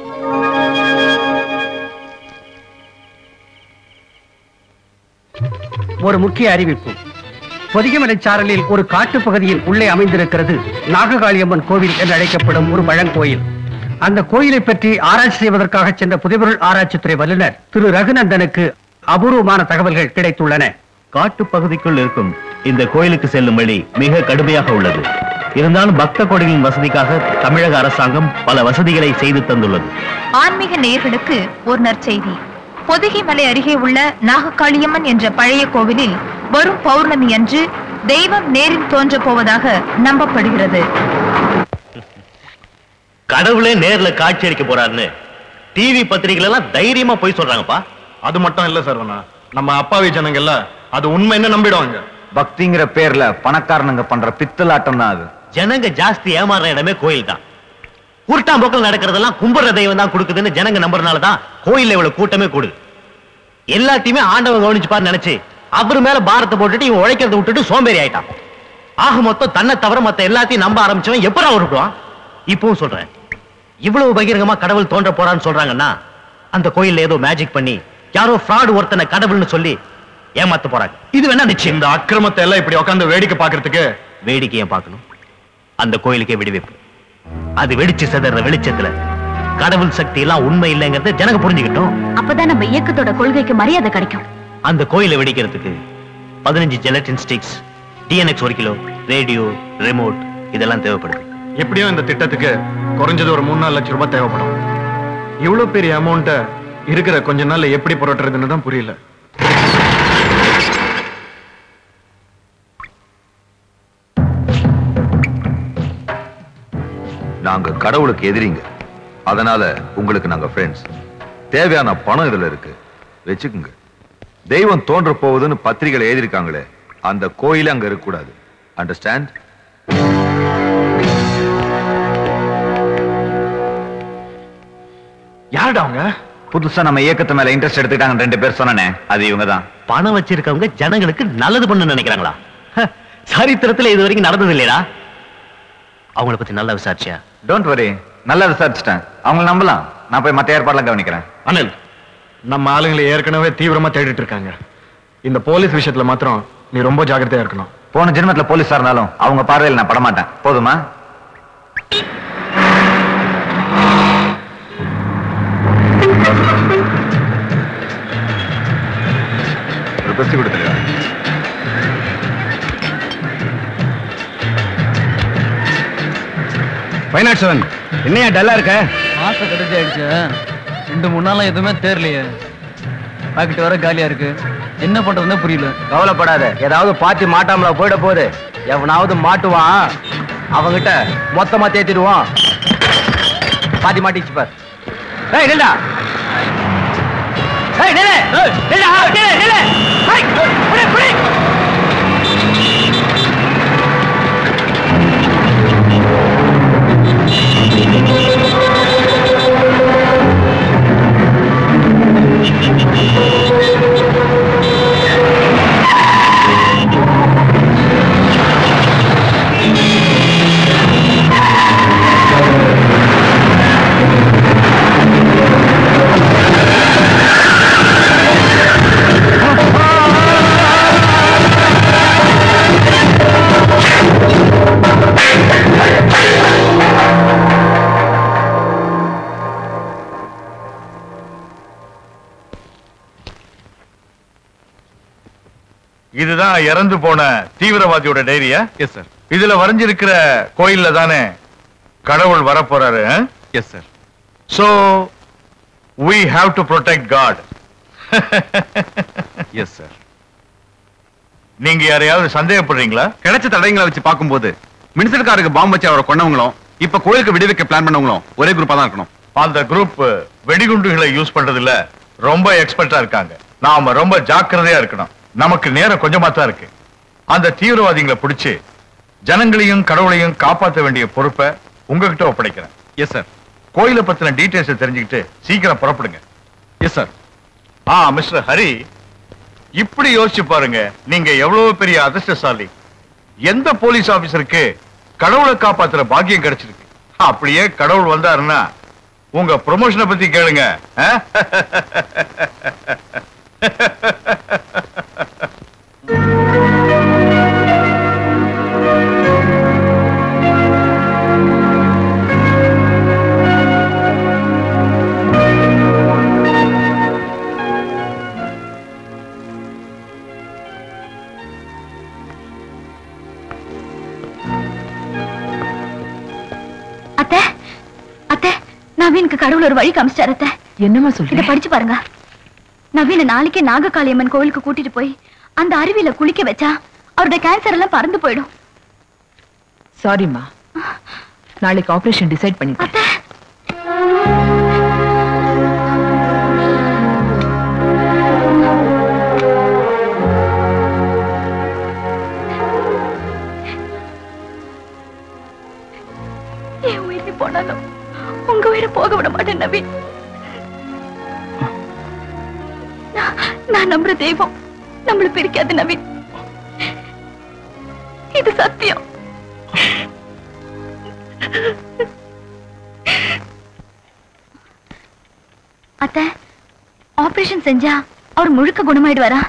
ஒரு முக்கிய அறிவிப்பு பொதிகமலைச்சாரலில் ஒரு காட்டுப் பகுதியில் உள்ளே அமைந்திருக்கிறது நாககாளியம்மன் கோவில் என்று அழைக்கப்படும் ஒரு பழங்கோயில் அந்த கோயிலை பற்றி ஆராய்ச்சி செய்வதற்காக சென்ற புதைபொருள் ஆராய்ச்சித்துறை வல்லுநர் திரு ரகுநந்தனுக்கு அபூர்வமான தகவல்கள் கிடைத்துள்ளன காட்டு பகுதிக்குள் இருக்கும் இந்த கோயிலுக்கு செல்லும் வழி மிக கடுமையாக உள்ளது இருந்தாலும் பக்த கோடிகளின் வசதிக்காக தமிழக அரசாங்கம் பல வசதிகளை செய்து தந்துள்ளது ஆன்மீக நேயர்களுக்கு ஒரு நற்செய்தி பொதிகை மலை அருகே உள்ள நாகக்காளியம்மன் என்ற பழைய கோவிலில் வரும் பௌர்ணமி அன்று தெய்வம் நேரில் தோன்றப் போவதாக நம்பப்படுகிறது கடவுளே நேர்ல காட்சி அளிக்க போறாருன்னு டிவி பத்திரிகைகள் எல்லாம் தைரியமா போய் சொல்றாங்கப்பா அது மட்டும் இல்ல சரவணா நம்ம அப்பாவி ஜனங்கள்ல அது உண்மைன்னு நம்பிடுவாங்க பக்திங்கிற பேர்ல பணக்காரனுங்க பண்ற பித்தலாட்டம் தான் அது ஜனங்க ஜாஸ்தி ஏமாறுற இடமே கோயில் தான் உருட்டாம்போக்கள் நடக்கிறதெல்லாம் கும்பிடுற தெய்வம் தான் கொடுக்குதுன்னு ஜனங்க நம்புறதுனால தான் கோயில்ல இவ்வளவு கூட்டமே கூடுது எல்லாத்தையுமே ஆண்டவன் கவனிச்சுப்பாரு நினைச்சு அவர் மேல பாரத்தை போட்டுட்டு இவன் உழைக்கிறத விட்டுட்டு சோம்பேறி ஆயிட்டான் ஆக மொத்தம் தன்னை தவிர மத்த எல்லாத்தையும் நம்ப ஆரம்பிச்சவன் எப்படா உருட்டுவான் இப்பவும் சொல்றேன் இவ்வளவு பகிரங்கமா கடவுள் தோன்ற போறான்னு சொல்றாங்கன்னா அந்த கோயில்ல ஏதோ மேஜிக் பண்ணி யாரோ ஃப்ராட் ஒருத்தனை கடவுள்னு சொல்லி ஏமாத்த போறாங்க இது வேணா நிச்சயம் இந்த அக்கிரமத்தை எல்லாம் இப்படி உட்கார்ந்து வேடிக்கை பாக்குறதுக்கு வேடிக்கையை பார்க்கணும் அந்த கோயிலுக்கே வெடிவைப்பு அது வெடிச்சு சிதற வெளிச்சத்துல கடவுள் சக்தி எல்லாம் உண்மை இல்லைங்கிறத ஜனங்க புரிஞ்சுக்கிட்டோம் அப்பதான் நம்ம இயக்கத்தோட கொள்கைக்கு மரியாதை கிடைக்கும் அந்த கோயிலை வெடிக்கிறதுக்கு பதினஞ்சு ஜெலட்டின் ஸ்டிக்ஸ் டிஎன்எக்ஸ் ஒரு கிலோ ரேடியோ ரிமோட் இதெல்லாம் தேவைப்படுது எப்படியும் இந்த திட்டத்துக்கு குறைஞ்சது ஒரு மூணு நாலு லட்சம் ரூபாய் தேவைப்படும் இவ்வளவு பெரிய அமௌண்ட்டை இருக்கிற கொஞ்ச நாள்ல எப்படி புரட்டுறதுன்னு தான் புரியல நாங்க கடவுளுக்கு எதிரிங்க அதனால உங்களுக்கு நாங்க ஃப்ரெண்ட்ஸ் தேவையான பணம் இதுல இருக்கு வச்சுக்குங்க தெய்வம் தோன்ற போகுதுன்னு பத்திரிகையில எழுதியிருக்காங்களே அந்த கோயில அங்க இருக்கக்கூடாது அண்டர்ஸ்டாண்ட் யாருடா அவங்க புதுசா நம்ம இயக்கத்து மேல இன்ட்ரெஸ்ட் எடுத்துக்கிட்டாங்க ரெண்டு பேர் சொன்னனே அது இவங்க தான் பணம் வச்சிருக்கவங்க ஜனங்களுக்கு நல்லது பண்ண நினைக்கிறாங்களா ஹ, சரித்திரத்துல இது வரைக்கும் நடந்தது இல்லையா அவங்கள பத்தி நல்லா விசாரிச்சியா டோன்ட் வரி நல்லா விசாரிச்சிட்டேன் அவங்கள நம்பலாம் நான் போய் மத்த ஏற்பாடுலாம் கவனிக்கிறேன் அனில் நம்ம ஆளுங்களை ஏற்கனவே தீவிரமா தேடிட்டு இருக்காங்க இந்த போலீஸ் விஷயத்துல மாத்திரம் நீ ரொம்ப ஜாக்கிரதையா இருக்கணும் போன ஜென்மத்துல போலீஸா இருந்தாலும் அவங்க பார்வையில் நான் படமாட்டேன் போதுமா ஒரு பெஸ்ட் கொடுத்துருக்கா ஃபைனாட் செவன் என்னையா டல்லா இருக்க மாசம் கடைசி ஆயிடுச்சு ரெண்டு மூணு நாளா எதுவுமே தேரலையே பாக்கெட் வர காலியா இருக்கு என்ன பண்றதுன்னே புரியல கவலைப்படாத ஏதாவது பாத்தி மாட்டாமல போயிட போகுது எவனாவது மாட்டுவான் அவங்கிட்ட மொத்தமா தேத்திடுவான் பாத்தி மாட்டிச்சு பார் ஏய் நில்லா ஏய் நில்லு ஏய், நில்லு ஆ, நில்லு நில்லு ஏய், புடி, புடி. இதுதான் இறந்து போன தீவிரவாதியோட டைரியா எஸ் சார் இதுல வரைஞ்சிருக்கிற கோயில்ல தானே கடவுள் வரப்போறாரு yes sir so we have to protect God yes sir நீங்க யாரையாவது சந்தேகப்படுறீங்களா கிடைச்ச தடயங்களை வச்சு பார்க்கும்போது மினிஸ்டர்காருக்கு பாம்பு வச்சு அவரை கொண்டவங்களும் இப்ப கோயிலுக்கு விடுவிக்க பிளான் பண்ணவங்களும் ஒரே குரூப்பா தான் இருக்கணும் அந்த குரூப் வெடிகுண்டுகளை யூஸ் பண்றதுல ரொம்ப எக்ஸ்பர்ட்டா இருக்காங்க நாம ரொம்ப ஜாக்கிரதையா இருக்கணும் நமக்கு நேரம் கொஞ்சமா தான் இருக்கு அந்த தீவிரவாதிகளை பிடிச்சு ஜனங்களையும் கடவுளையும் காப்பாற்ற வேண்டிய பொறுப்பை உங்ககிட்ட ஒப்படைக்கிறேன் எஸ் சார் கோயிலை பத்தின டீடைல்ஸ் தெரிஞ்சுக்கிட்டு சீக்கிரம் புறப்படுங்க எஸ் சார் ஆ மிஸ்டர் ஹரி இப்படி யோசிச்சு பாருங்க நீங்க எவ்வளவு பெரிய அதிர்ஷ்டசாலி எந்த போலீஸ் ஆபீசருக்கு கடவுளை காப்பாத்துற பாக்கியம் கிடைச்சிருக்கு அப்படியே கடவுள் வந்தாருன்னா உங்க ப்ரொமோஷனை பத்தி கேளுங்க ஆ? அத்தை அத்தை நவீனுக்கு கடவுள் ஒரு வழி காமிச்சிட்டாரு அத்தை என்னமா இத சொல்ற படிச்சு பாருங்க நவீன நாளைக்கே நாககாளியம்மன் கோவிலுக்கு கூட்டிட்டு போய் அந்த அருவியில குளிக்க வச்சா அவரோட கேன்சர் எல்லாம் பறந்து போயிடும் சாரிம்மா நாளைக்கு ஆபரேஷன் டிசைட் பண்ணிட்டேன் அத்தை என் உயிரை போனாலும் உங்க உயிரை போக விட மாட்டேன் நவீன் நான்- நான் நம்புற தெய்வம் நம்மள பிரிக்காது நவீன் இது சத்தியம் அத்தை ஆபரேஷன் செஞ்சா அவர் முழுக்க குணமாயிடுவாரா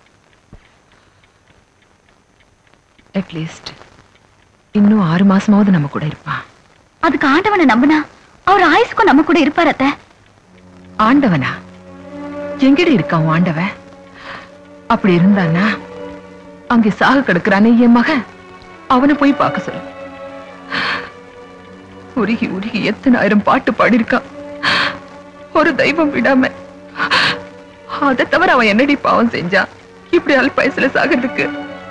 அட்லீஸ்ட் இன்னும் ஆறு மாசமாவது நம்ம கூட இருப்பா அதுக்கு ஆண்டவனை நம்பினா அவர் ஆயுசுக்கும் நம்ம கூட இருப்பார் அத்தை ஆண்டவனா எங்கடி இருக்கான் உன் ஆண்டவன் அப்படி இருந்தானா அங்கே சாக கிடக்குறானே என் மகன் அவனை போய் பார்க்க சொல்லு உருகி உருகி எத்தனை ஆயிரம் பாட்டு பாடியிருக்கான் ஒரு தெய்வம் விடாம அதை தவிர அவன் என்னடி பாவம் செஞ்சான் இப்படி அல்பாயசுல சாகிறதுக்கு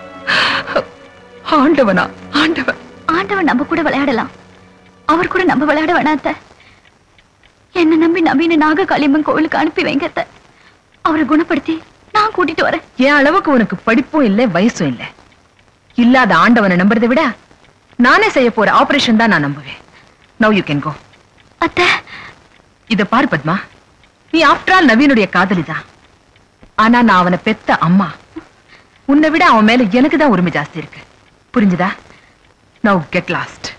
ஆண்டவனா ஆண்டவன் ஆண்டவன் நம்ம கூட விளையாடலாம் அவர் கூட நம்ம விளையாட வேணாத்த என்ன நம்பி நவீன நாக காளியம்மன் கோவிலுக்கு அனுப்பி வைங்க அத்தை. அவரை குணப்படுத்தி நான் கூட்டிட்டு வரேன் என் அளவுக்கு உனக்கு படிப்பும் இல்ல வயசும் இல்ல இல்லாத ஆண்டவனை நம்புறதை விட நானே செய்ய போற ஆபரேஷன் தான் நான் நம்புவேன் நவ் யூ கேன் கோ அத்தை இத பாரு பத்மா நீ ஆஃப்டர் ஆல் நவீனுடைய காதலிதான் ஆனா நான் அவனை பெத்த அம்மா உன்னை விட அவன் மேல எனக்கு தான் உரிமை ஜாஸ்தி இருக்கு புரிஞ்சுதா நவ் கெட் லாஸ்ட்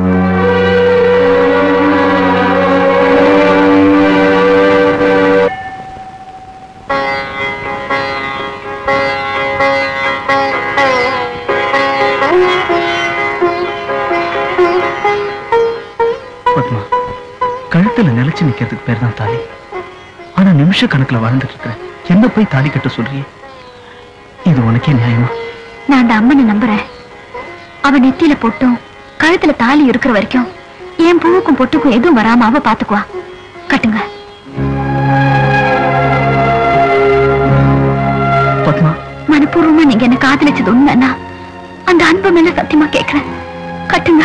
பத்மா கழுத்துல நிலைச்சு நிக்கிறதுக்கு பேர் தான் தாலி ஆனா நிமிஷ கணக்குல வாழ்ந்துட்டு இருக்கிறேன் என்ன போய் தாலி கட்ட சொல்றியே இது உனக்கே நியாயமா நான் அந்த அம்மனை நம்புறேன் அவ நெத்தியில பொட்டும் கழுத்துல தாலி இருக்கிற வரைக்கும் என் பூவுக்கும் பொட்டுக்கும் எதுவும் வராம அவ பாத்துக்குவா கட்டுங்க பத்மா மனப்பூர்வமா நீங்க என்ன காதலிச்சது உண்மைன்னா அந்த அன்பு மேல சத்தியமா கேக்குறேன் கட்டுங்க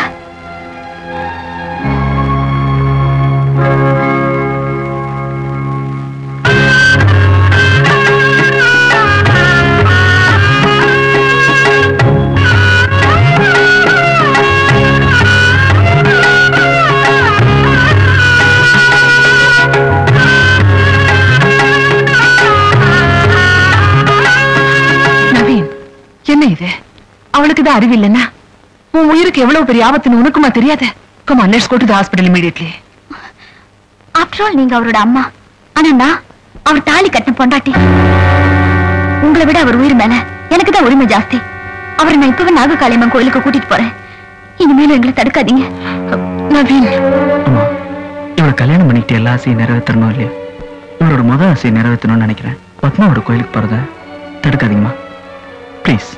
நவீன் என்ன இது அவளுக்கு தான் அறிவு இல்லைன்னா உன் உயிருக்கு எவ்வளவு பெரிய ஆபத்துன்னு உனக்குமா தெரியாத come on let's go to the hospital immediately after all நீங்க அவரோட அம்மா ஆனா நான் அவர் தாலி கட்டின பொண்டாட்டி உங்களை விட அவர் உயிர் மேல எனக்கு தான் உரிமை ஜாஸ்தி அவரை நான் இப்பவே நாககாளியம்மன் கோயிலுக்கு கூட்டிட்டு போறேன் இனிமேலும் எங்களை தடுக்காதீங்க நவீன் அம்மா இவளை கல்யாணம் பண்ணிக்கிட்டு எல்லா ஆசையும் நிறைவேற்றணும் இல்லையா இவரோட முதல் ஆசையை நிறைவேற்றணும்னு நினைக்கிறேன் பத்மாவோட கோயிலுக்கு போறத தடுக்காதீங்கம்மா ப்ளீஸ்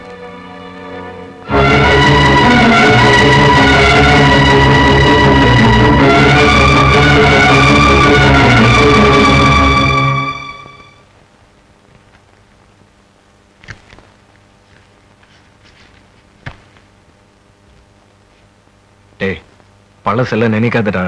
டேய் பழசெல்லாம் நினைக்காதடா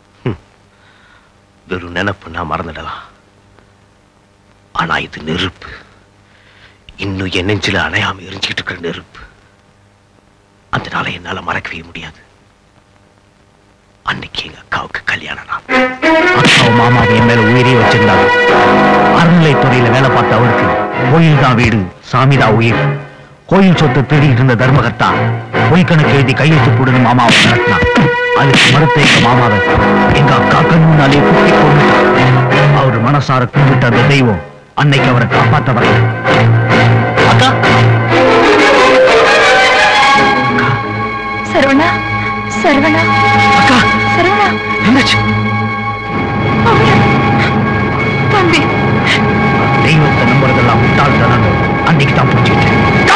வெறும் நினைப்பு நான் மறந்துடலாம் ஆனா இது நெருப்பு இன்னும் என் நெஞ்சில அணையாம எரிஞ்சிட்டு இருக்கிற நெருப்பு அந்த நாளை என்னால மறக்கவே முடியாது அன்னைக்கு எங்க அக்காவுக்கு கல்யாணம் நாள் அக்காவும் மாமாவும் என் மேல உயிரே வச்சிருந்தாங்க அறநிலைத்துறையில வேலை பார்த்த அவருக்கு கோயில் தான் வீடு சாமி தான் உயிர் கோயில் சொத்தை திருடிட்டு இருந்த தர்மகர்த்தா பொய் கணக்கு எழுதி கையெழுத்து போடுன்னு மாமாவை நடத்தினான் அதுக்கு மறுத்த எங்க மாமாவை எங்க அக்கா கண் முன்னாலே குத்தி கொண்டுட்டான் அவர் மனசார கும்பிட்ட அந்த தெய்வம் அன்னைக்கு அவரை காப்பாத்த வரல அக்கா சரவணா சரவணா அக்கா சரவணா என்னாச்சு தம்பி தெய்வத்தை நம்புறதெல்லாம் முட்டாள்தனம் அன்னைக்கு தான் புரிஞ்சுக்கிட்டேன்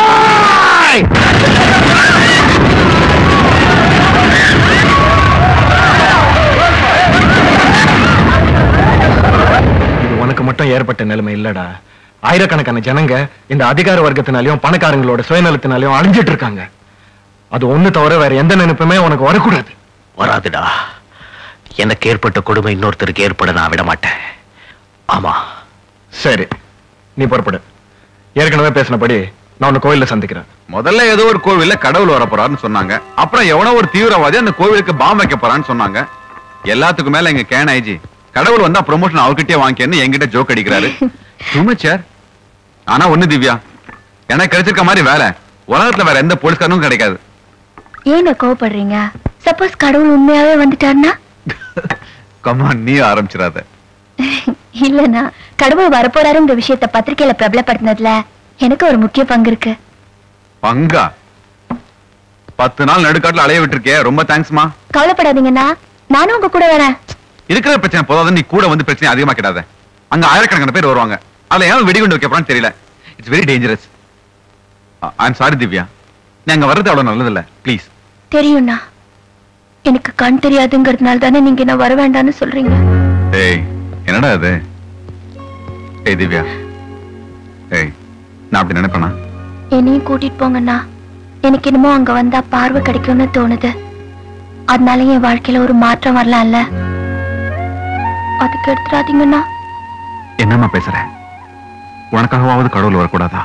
இது உனக்கு மட்டும் ஏற்பட்ட நிலைமை இல்லடா ஆயிரக்கணக்கான ஜனங்க இந்த அதிகார வர்க்கத்தினாலையும் பணக்காரங்களோட சுயநலத்தினாலையும் அழிஞ்சிட்டு இருக்காங்க அது ஒண்ணு தவிர வேற எந்த நினைப்புமே உனக்கு வரக்கூடாது வராதுடா எனக்கு ஏற்பட்ட கொடுமை இன்னொருத்தருக்கு ஏற்பட நான் விட மாட்டேன் ஆமா சரி நீ புறப்படு ஏற்கனவே பேசினபடி நான் உன்னை கோயில்ல சந்திக்கிறேன் முதல்ல ஏதோ ஒரு கோவில்ல கடவுள் வரப்போறாருன்னு சொன்னாங்க அப்புறம் எவனோ ஒரு தீவிரவாதி அந்த கோவிலுக்கு பாம் வைக்க போறான்னு சொன்னாங்க எல்லாத்துக்கும் மேல எங்க கேன் ஐஜி கடவுள் வந்தா ப்ரொமோஷன் அவர்கிட்டயே வாங்கிக்கன்னு என்கிட்ட ஜோக் அடிக்கிறாரு சுமச்சர் ஆனா ஒண்ணு திவ்யா எனக்கு கிடைச்சிருக்க மாதிரி வேலை உலகத்துல வேற எந்த போலீஸ்காரனும் கிடைக்காது ஏங்க கோவப்படுறீங்க சப்போஸ் கடவுள் உண்மையாவே வந்துட்டாருன்னா கமான் நீ ஆரம்பிச்சிடாத இல்லனா கடவுள் வரப்போறாருங்கிற விஷயத்த பத்திரிக்கையில பிரபலப்படுத்தினதுல எனக்கு ஒரு முக்கிய பங்கு இருக்கு பங்கா பத்து நாள் நடுக்காட்டுல அலைய விட்டுருக்கே ரொம்ப தேங்க்ஸ்மா கவலைப்படாதீங்கண்ணா நானும் உங்க கூட வரேன் இருக்கிற பிரச்சனை போதாது நீ கூட வந்து பிரச்சனை அதிகமா கிடாத அங்க ஆயிரக்கணக்கான பேர் வருவாங்க அதுல ஏன் வெடிகுண்டு வைக்க போறான்னு தெரியல it's very dangerous I am sorry Divya நீ அங்க வர்றது அவ்வளவு நல்லது இல்ல ப்ளீஸ் தெரியும்ண்ணா எனக்கு கண் தெரியாதுங்கிறதுனால தானே நீங்க என்ன வர வேண்டாம்னு சொல்றீங்க ஏய் என்னடா இது ஏய் திவ்யா ஏய் நான் அப்படி நினைப்பேனா என்னையும் கூட்டிட்டு போங்கண்ணா எனக்கு என்னமோ அங்க வந்தா பார்வை கிடைக்கும்னு தோணுது அதனால என் வாழ்க்கையில ஒரு மாற்றம் வரலாம்ல அதுக்கு எடுத்துடாதீங்கண்ணா என்னம்மா பேசுற உனக்காகவாவது கடவுள் வரக்கூடாதா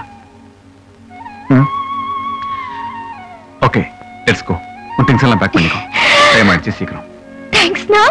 ஓகே லெட்ஸ் கோ உன் திங்ஸ் எல்லாம் பேக் பண்ணிக்கோ டைம் ஆயிடுச்சு சீக்கிரம் தேங்க்ஸ்ண்ணா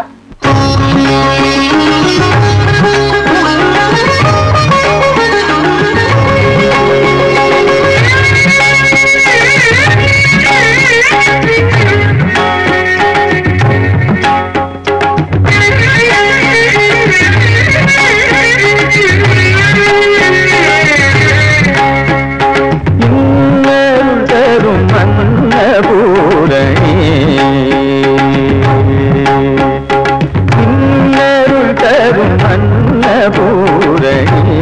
தரும் அன்னபூரணி இன்னருள் தரும் அன்னபூரணி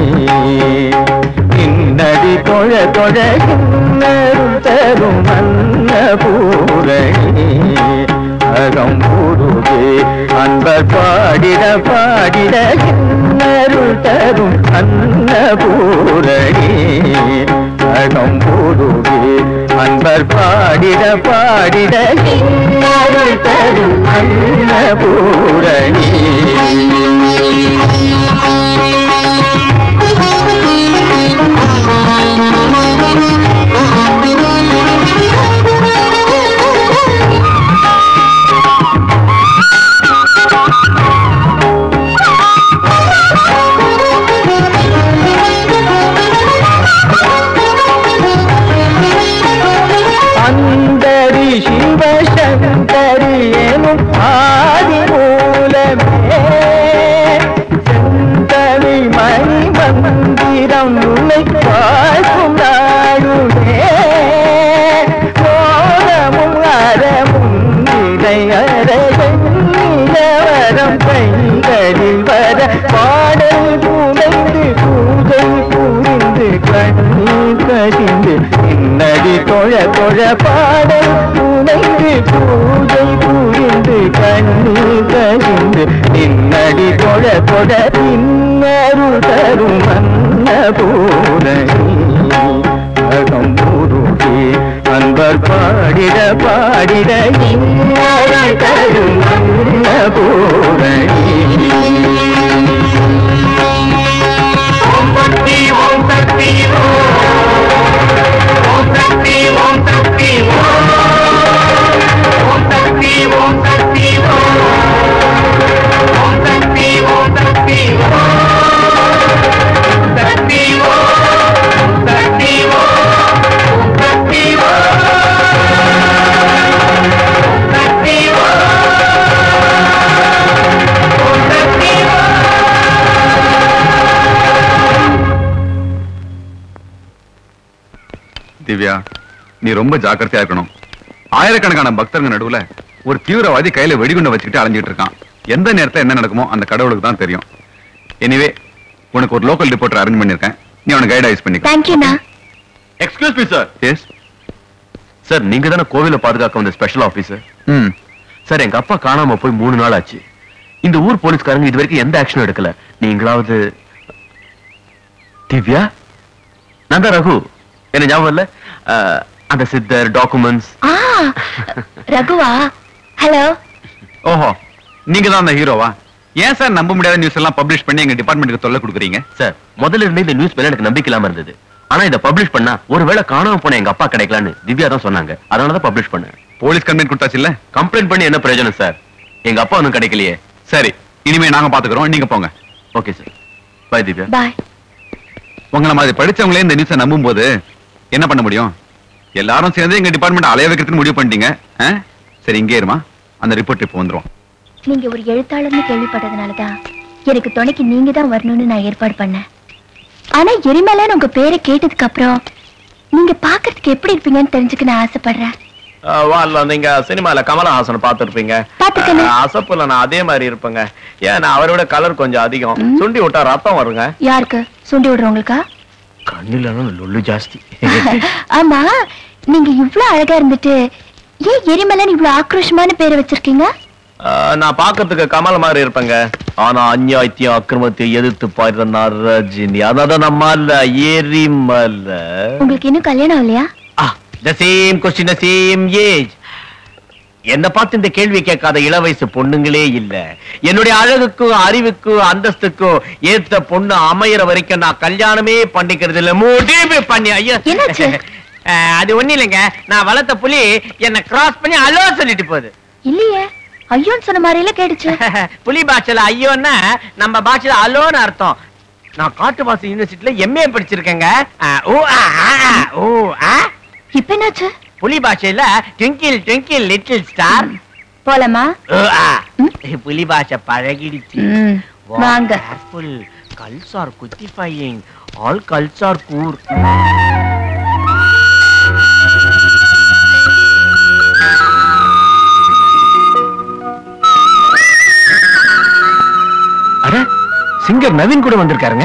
இன்னடி தொழ தொழ இன்னருள் தரும் அன்னபூரணி அகம் உருகே அன்பர் பாடிட பாடிட இன்னருள் தரும் அன்னபூரணி அகம் உருகே அன்பர் பாடிட பாடிட இன்னருள் தரும் அன்னபூரணி அந்தரி சிவசங்கரி எனும் ஆதி மூலமே செந்தவி மணி மந்திரம் உன்னை பார்க்கும் நாடுமே மோனமும் அறமும் இதை அறவரம் கைகளில் வர பாடல் புனைந்து பூஜை புரிந்து கண்ணீர் கசிந்து இன்னடி தொழ தொழ பாடல் புனைந்து பூஜை புரிந்து கண்ணீர் கசிந்து இன்னடி தொழ தொழ இன்னருள் தரும் அன்னபூரணி அகம் முருகே அன்பர் பாடிட பாடிட இன்னருள் தரும் அன்னபூரணி ஓம் சக்தி ஓம் சக்தி ஓம் சக்தி ஓம் சக்தி ஓம் சக்தி ஓம் சக்தி ஓம் சக்தி ஓம் சக்தி சக்தி ஓம் சக்தி ஓம் சக்தி சக்தி சக்தி திவ்யா நீ ரொம்ப ஜாக்கிரதையா இருக்கணும் ஆயிரக்கணக்கான பக்தர்கள் நடுவுல ஒரு தீவிரவாதி கையில வெடிகுண்டை வச்சுக்கிட்டு அலைஞ்சிட்டு இருக்கான் எந்த நேரத்துல என்ன நடக்குமோ அந்த கடவுளுக்கு தான் தெரியும் எனிவே உனக்கு ஒரு லோக்கல் ரிப்போர்ட்டர் அரேஞ்ச் பண்ணிருக்கேன் நீ அவனை கைட் பண்ணிக்க தேங்க்யூண்ணா excuse me sir yes sir நீங்க தானே கோவிலை பாதுகாக்க வந்த ஸ்பெஷல் ஆபீசர் ம் சார் எங்க அப்பா காணாம போய் மூணு நாள் ஆச்சு இந்த ஊர் போலீஸ்காரங்க இது வரைக்கும் எந்த ஆக்ஷனும் எடுக்கல நீங்களாவது திவ்யா நான் தான் ரகு என்ன ஞாபகம் இல்ல அஹ், அந்த சித்தர் டாக்குமெண்ட்ஸ் ஆ ரகுவா ஹலோ ஓஹோ நீங்க தான் அந்த ஹீரோவா ஏன் சார் நம்ப முடியாத நியூஸ் எல்லாம் பப்ளிஷ் பண்ணி எங்க டிபார்ட்மெண்ட்டுக்கு தொல்லை கொடுக்குறீங்க சார் முதல்ல இருந்தே இந்த நியூஸ் மேல எனக்கு நம்பிக்கை இல்லாம இருந்தது ஆனா இதை பப்ளிஷ் பண்ணா ஒருவேளை காணாம போன எங்க அப்பா கிடைக்கலான்னு திவ்யா தான் சொன்னாங்க அதனால தான் பப்ளிஷ் பண்ணேன் போலீஸ் கம்ப்ளைண்ட் கொடுத்தாச்சு இல்ல கம்ப்ளைண்ட் பண்ணி என்ன பிரயோஜனம் சார் எங்க அப்பா ஒன்றும் கிடைக்கலையே சரி இனிமே நாங்க பாத்துக்கிறோம் நீங்க போங்க okay sir bye Divya bye உங்களை மாதிரி படிச்சவங்களே இந்த நியூஸை நம்பும் போது என்ன பண்ண முடியும் எல்லாரும் சேர்ந்து எங்க டிபார்ட்மெண்ட் அலைய வைக்கிறதுன்னு முடிவு பண்ணிட்டீங்க ஆ? சரி இங்கே இருமா அந்த ரிப்போர்ட் இப்போ வந்துரும் நீங்க ஒரு எழுத்தாளர்னு கேள்விப்பட்டதுனாலதான் எனக்கு துணைக்கு நீங்க தான் வரணும்னு நான் ஏற்பாடு பண்ணேன் ஆனா எரிமலைன்னு உங்க பேரை கேட்டதுக்கு அப்புறம் நீங்க பாக்குறதுக்கு எப்படி இருப்பீங்கன்னு தெரிஞ்சுக்க நான் ஆசைப்படுறேன் வால்ல நீங்க சினிமால கமலஹாசன் பாத்துருப்பீங்க பாத்துருக்கேனே. அசப்புல நான் அதே மாதிரி இருப்பேங்க ஏன்னா அவரை விட கலர் கொஞ்சம் அதிகம் சுண்டி விட்டா ரத்தம் வருங்க யாருக்கு சுண்டி விடுறவங்களுக்கா கண்ணில லொல்லு ஜாஸ்தி ஆமா நீங்க இவ்ளோ அழகா இருந்துட்டு ஏன் எரிமலைன்னு இவ்வளவு ஆக்ரோஷமான பேரை வச்சிருக்கீங்க நான் பாக்கிறதுக்கு கமல் மாதிரி இருப்பேங்க ஆனா அநியாயத்தையும் அக்கிரமத்தையும் எதிர்த்து பாடுற நான் ரஜினி அதான் நம்மால எரிமலை உங்களுக்கு இன்னும் கல்யாணம் இல்லையா the same question the same age என்ன பார்த்து இந்த கேள்வி கேட்காத இளவயசு பொண்ணுங்களே இல்ல என்னுடைய அழகுக்கும் அறிவுக்கும் அந்தஸ்துக்கும் ஏத்த பொண்ணு அமையற வரைக்கும் நான் கல்யாணமே பண்ணிக்கிறது இல்ல முடிவு பண்ணி ஐயா என்னாச்சு? அஹ், அது ஒண்ணு இல்லைங்க நான் வளர்த்த புலி என்ன கிராஸ் பண்ணி அலோ சொல்லிட்டு போகுது இல்லையே ஐயோன்னு சொன்ன மாதிரில கேட்டுச்சு புலி பாஷையில ஐயோன்னா நம்ம பாஷையில அலோன்னு அர்த்தம் நான் காட்டுவாசி யூனிவர்சிட்டில எம்ஏ படிச்சிருக்கேங்க அஹ், ஓ ஆ, ஆ, ஆ, ஓ ஆ இப்ப என்னாச்சு புலி பாஷையில ட்விங்கிள் ட்விங்கிள் லிட்டில் ஸ்டார் போலாமா புலி பாஷை பழகிடுச்சு ம், வாங்க. Careful girls are qualifying all girls are cool அட சிங்கர் நவீன் கூட வந்திருக்காருங்க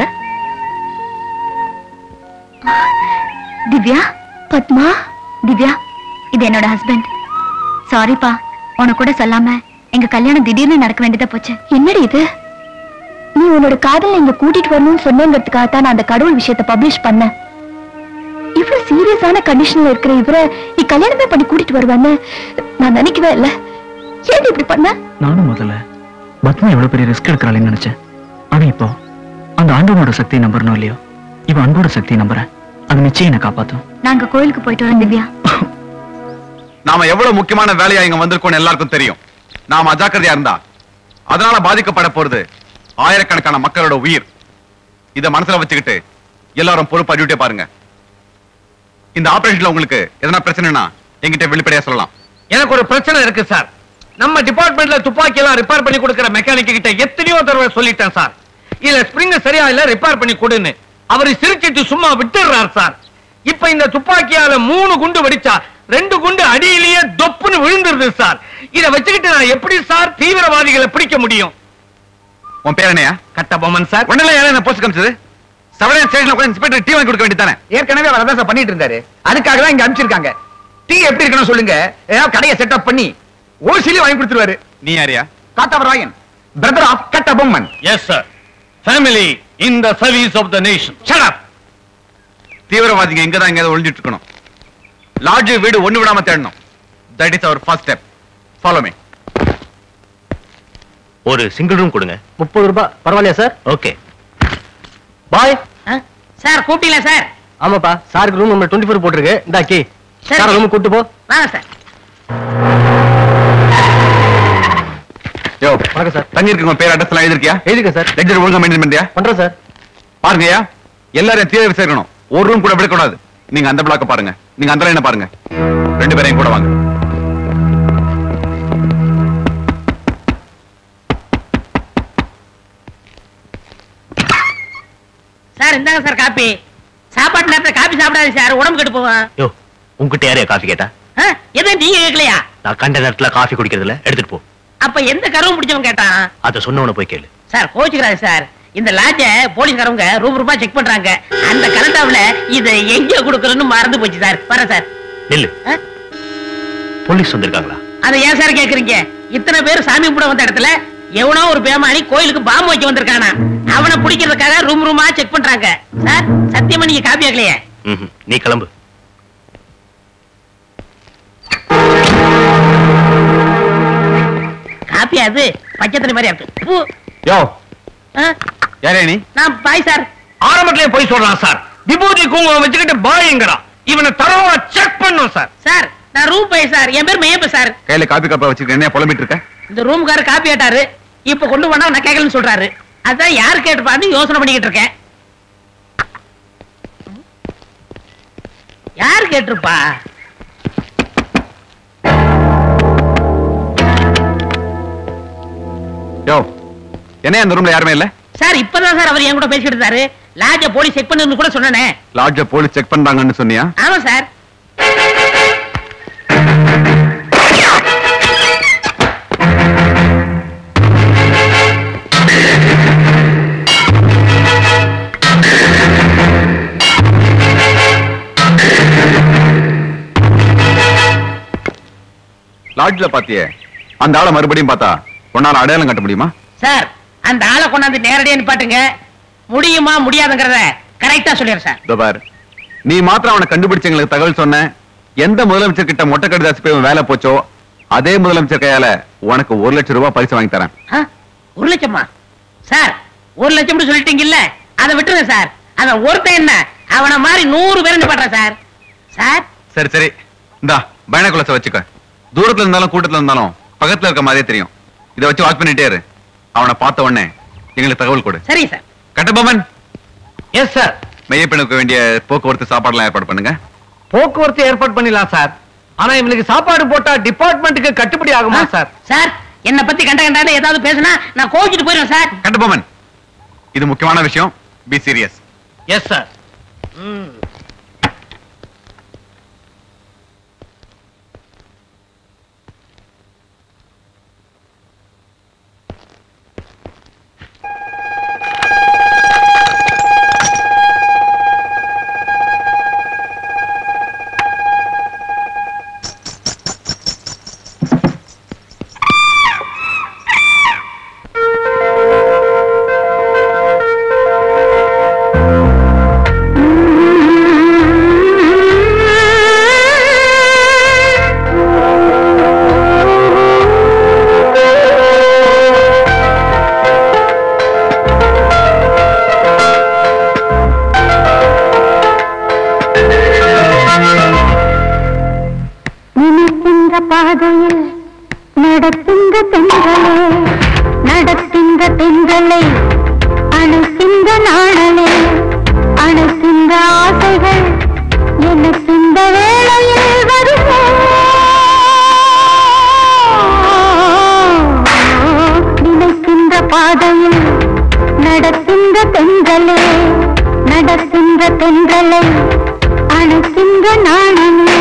திவ்யா பத்மா திவ்யா இது என்னோட ஹஸ்பண்ட் சாரிப்பா உனக்கு கூட சொல்லாம எங்க கல்யாணம் திடீர்னு நடக்க வேண்டியதா போச்சு என்னடி இது நீ உன்னோட காதலை இங்க கூட்டிட்டு வரணும்னு சொன்னேங்கிறதுக்காக தான் நான் அந்த கடவுள் விஷயத்தை பப்ளிஷ் பண்ணேன் இவ்வளவு சீரியஸான கண்டிஷன்ல இருக்கிற இவரை நீ கல்யாணமே பண்ணி கூட்டிட்டு வருவேன்னு நான் நினைக்கவே இல்ல ஏன் இப்படி பண்ண நானும் முதல்ல பத்மா எவ்வளவு பெரிய ரிஸ்க் எடுக்கிறாளேன்னு நினைச்சேன் ஆனா இப்போ அந்த ஆண்டவனோட சக்தியை நம்புறனோ இல்லையோ இவ அன்போட சக்தியை நம்புறேன் அது நிச்சயம் என்ன காப்பாத்தும் நாங்க கோயிலுக்கு போயிட்டு வரோம் திவ்யா நாம எவ்வளவு முக்கியமான வேலையா இங்க வந்திருக்கோம்னு எல்லாருக்கும் தெரியும் நாம அஜாக்கிரதையா இருந்தா அதனால பாதிக்கப்பட போறது ஆயிரக்கணக்கான மக்களோட உயிர் இத மனசுல வச்சுக்கிட்டு எல்லாரும் பொறுப்பா டியூட்டி பாருங்க இந்த ஆபரேஷன்ல உங்களுக்கு எதனா பிரச்சனைனா என்கிட்ட வெளிப்படையா சொல்லலாம் எனக்கு ஒரு பிரச்சனை இருக்கு சார் நம்ம டிபார்ட்மெண்ட்ல துப்பாக்கி எல்லாம் ரிப்பேர் பண்ணி கொடுக்கிற மெக்கானிக் கிட்ட எத்தனையோ தடவை சொல்லிட்டேன் சார் இதுல ஸ்ப்ரிங் சரியா இல்ல ரிப்பேர் பண்ணி கொடுன்னு அவர் சிரிச்சிட்டு சும்மா விட்டுறார் சார் இப்ப இந்த துப்பாக்கியால மூணு குண்டு வெடிச்சா ரெண்டு குண்டு அடியிலேயே தொப்புன்னு விழுந்துருது சார் இத வச்சுக்கிட்டு நான் எப்படி சார் தீவிரவாதிகளை பிடிக்க முடியும் உன் பேர் என்னையா கட்டபொம்மன் சார் ஒண்ணுல யாரும் என்ன போஸ்ட் காமிச்சது சவரன் ஸ்டேஷன்ல கூட இன்ஸ்பெக்டர் டீ வாங்கி கொடுக்க வேண்டியதானே ஏற்கனவே அவர் அதான் சார் பண்ணிட்டு இருந்தாரு அதுக்காக தான் இங்க அனுப்பிச்சிருக்காங்க டீ எப்படி இருக்கணும் சொல்லுங்க ஏதாவது கடையை செட்டப் பண்ணி ஓசிலி வாங்கி கொடுத்துருவாரு நீ யாரியா Kathavarayan brother of Kattabomman yes sir family in the service of the nation shut up தீவிரவாதிங்க இங்க தான் எங்கேயாவது ஒளிஞ்சிட்டு இருக்கணும் லாட்ஜ் வீடு ஒண்ணு விடாம தேடணும் that is our first step follow me ஒரு சிங்கிள் ரூம் கொடுங்க முப்பது ரூபாய் பரவாயில்லையா சார் ஓகே பாய் சார் கூப்பிட்டீங்களா சார் ஆமாப்பா சாருக்கு ரூம் நம்பர் டுவெண்ட்டி ஃபோர் போட்டிருக்கு இந்தா கே சரி. சார் ரூம் கூட்டு போ வாங்க சார் யோ வணக்கம் சார் தங்கி இருக்குங்க பேர் அட்ரஸ் எல்லாம் எழுதிருக்கியா எழுதிருக்கேன் சார் லெக்சர் ஒழுங்கா மெயின்டைன் பண்றியா பண்றேன் சார் பாருங்கய்யா எல்லாரையும் தீர விசாரிக்கணும் ஒரு ரூம் கூட விடக்கூடாது நீங்க அந்த பிளாக்க பாருங்க நீங்க அந்த லைனை பாருங்க ரெண்டு பேரையும் கூட வாங்க சார் இந்தாங்க சார் காப்பி சாப்பாட்டு நேரத்துல காப்பி சாப்பிடாது சார் உடம்பு கெட்டு போவோம் யோ உங்ககிட்ட யாரையா காஃபி கேட்டா ஆ, எதுவும் நீங்க கேட்கலையா நான் கண்ட நேரத்துல காஃபி குடிக்கிறதுல எடுத்துட்டு போ அப்ப எந்த கருவும் பிடிச்சவன் கேட்டான் அத சொன்னவன போய் கேளு சார் கோச்சுக்கிறாரு சார் இந்த லாட்ஜ போலீஸ்காரங்க ரூபா ரூபாய் செக் பண்றாங்க அந்த கலண்டாவில இத எங்க கொடுக்கறன்னு மறந்து போச்சு சார் வர சார் நில்லு ஆ? போலீஸ் வந்திருக்காங்களா அதை ஏன் சார் கேக்குறீங்க இத்தனை பேர் சாமி கும்பிட வந்த இடத்துல எவனோ ஒரு பேமானி கோயிலுக்கு பாம்பு வைக்க வந்திருக்கானா அவனை பிடிக்கிறதுக்காக ரூம் ரூமா செக் பண்றாங்க சார் சத்தியமா நீங்க காப்பி ஆகலையே ம்ஹும். நீ கிளம்பு காப்பி அது பச்சை மாதிரி இருக்கு பூ யோ ஆ, யாரே நீ நான் பாய் சார் ஆரம்பத்திலே போய் சொல்றான் சார் விபூதி குங்குமம் வச்சுக்கிட்டு பாய்ங்கிறான் இவனை தரவா செக் பண்ணும் சார் சார் நான் ரூம் பாய் சார் என் பேர் மையப்ப சார் கையில காப்பி கப்பா வச்சுக்க என்ன புலம்பிட்டு இருக்க இந்த ரூம்காரர் காப்பி ஆட்டாரு இப்ப கொண்டு போனா நான் கேட்கலன்னு சொல்றாரு அதான் யார் கேட்டுப்பான்னு யோசனை பண்ணிக்கிட்டு இருக்கேன் யார் கேட்டிருப்பா யோ என்ன அந்த ரூம்ல யாருமே இல்ல சார் இப்பதான் சார் அவர் என் கூட பேசிக்கிட்டு இருந்தாரு லாட்ஜ போலீஸ் செக் பண்ணுன்னு கூட சொன்னேனே லாட்ஜ போலீஸ் செக் பண்றாங்கன்னு சொன்னியா ஆமா சார் காட்டுல பாத்தியே அந்த ஆளை மறுபடியும் பார்த்தா உன்னால அடையாளம் கட்ட முடியுமா சார் அந்த ஆளை கொண்டாந்து நேரடியா நிப்பாட்டுங்க முடியுமா முடியாதுங்கிறத கரெக்டா சொல்லிடுறேன் சார் இதோ பாரு நீ மாத்திரம் அவனை கண்டுபிடிச்சு எங்களுக்கு தகவல் சொன்ன எந்த முதலமைச்சர் கிட்ட மொட்டை கடிதாசி போய் உன் வேலை போச்சோ அதே முதலமைச்சர் கையால உனக்கு ஒரு லட்சம் ரூபாய் பரிசு வாங்கி தரேன் ஆ? ஒரு லட்சமா சார் ஒரு லட்சம் சொல்லிட்டீங்கல்ல அதை விட்டுருங்க சார் அவன் ஒருத்தன் என்ன அவன மாதிரி நூறு பேர் நிப்பாட்டுறேன் சார் சார் சரி சரி இந்தா பயணக்குலசை வச்சுக்க தூரத்துல இருந்தாலும் கூட்டத்துல இருந்தாலும் பக்கத்துல இருக்க மாதிரியே தெரியும் இதை வச்சு வாட்ச் பண்ணிட்டே இரு அவனை பார்த்த உடனே எங்களுக்கு தகவல் கொடு சரி சார் கட்டபொம்மன் எஸ் சார் மையப்பெண்ணுக்கு வேண்டிய போக்குவரத்து சாப்பாடுலாம் ஏற்பாடு பண்ணுங்க போக்குவரத்து ஏற்பாடு பண்ணிடலாம் சார் ஆனா இவங்களுக்கு சாப்பாடு போட்டா டிபார்ட்மெண்ட்டுக்கு கட்டுப்படி ஆகுமா சார் சார் என்ன பத்தி கண்ட கண்டால ஏதாவது பேசினா நான் கோவிச்சுட்டு போயிடுவேன் சார் கட்டபொம்மன் இது முக்கியமான விஷயம் பி சீரியஸ் எஸ் சார் நினைக்கின்ற பாதையில் நடக்கின்ற பெண்களே நடக்கின்ற பெண்களை அணைக்கின்ற நாணலே அணைக்கின்ற ஆசைகள் எனக்கு இந்த வேளையில் வருமோ நினைக்கின்ற பாதையில் நடக்கின்ற பெண்களே நடக்கின்ற பெண்களை அணைக்கின்ற நாணலே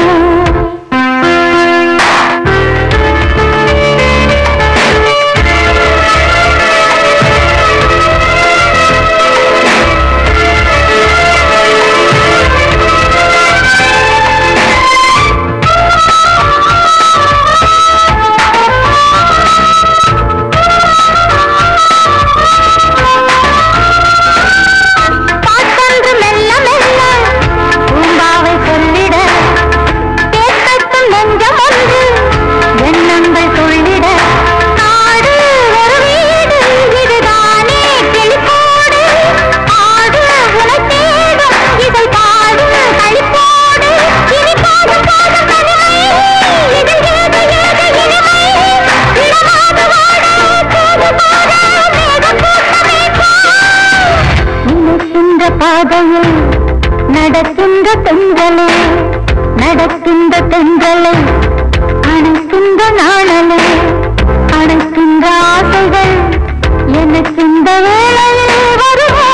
பாட்டொன்று மெல்ல மெல்ல பூம்பாவை சொல்லிட கேட்கட்டும் நெஞ்சம் ஒன்று எண்ணங்கள் சொல்லிட நாடு ஒரு வீடு இதுதானே கிளிப்போடு ஆடு உனை தேடும் இதை பாடு களிப்போடு இனி பாடும் பாடும் தனிமை இதில் ஏது ஏது இனிமை இடமாது வாட போது பாட மேகக்கூட்டமே போ நினைக்கின்ற பாதையில் நடக்கின்ற பெண்களே நடக்கின்ற பெண்களை அணைக்கின்ற நாணலே அணைக்கின்ற ஆசைகள் எனக்கு இந்த வேளையில் வருமோ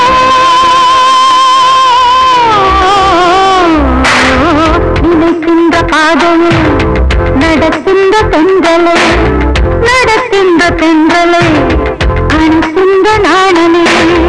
நினைக்கின்ற பாதையில் நடக்கின்ற பெண்களே நடக்கின்ற பெண்களை அணைக்கின்ற நாணலே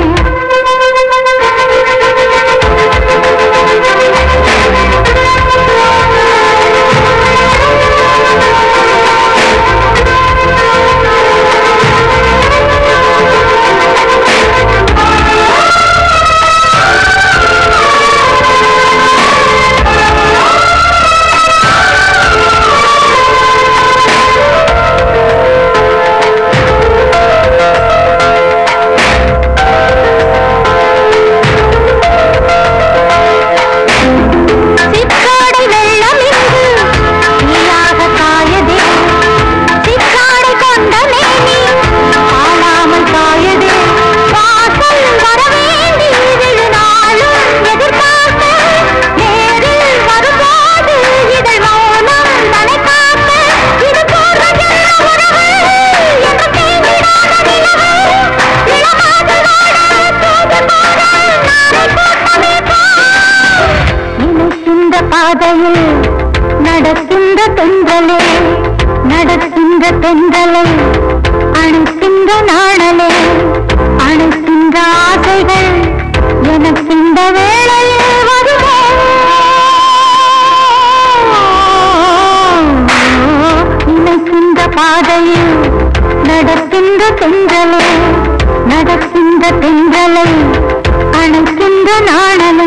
சிற்றாடை வெள்ளம் இங்கு நீயாக காயதே சிற்றாடை கொண்ட மேனி ஆளாமல் காயதே வாசல் வரவேண்டி விழுநாளும் எதிர்பார்க்க நேரில் வரும்போது இதழ் மௌனம் தலை காக்க இது போன்ற ஜென்ம உறவு என்று தேங்கிடாத நிலவு இளமாது வாட தூது போட நாளை கூட்டமே போ நினைக்கின்ற பாதையில் நடக்கின்ற பெண்களே நடக்கின்ற பெண்களை அணைக்கின்ற நாணலே அணைக்கின்ற ஆசைகள் எனக்கு இந்த வேளையில் வருமோ நினைக்கின்ற பாதையில் நடக்கின்ற தென்றலே நடக்கின்ற தென்றலை அணைக்கின்ற நாணலே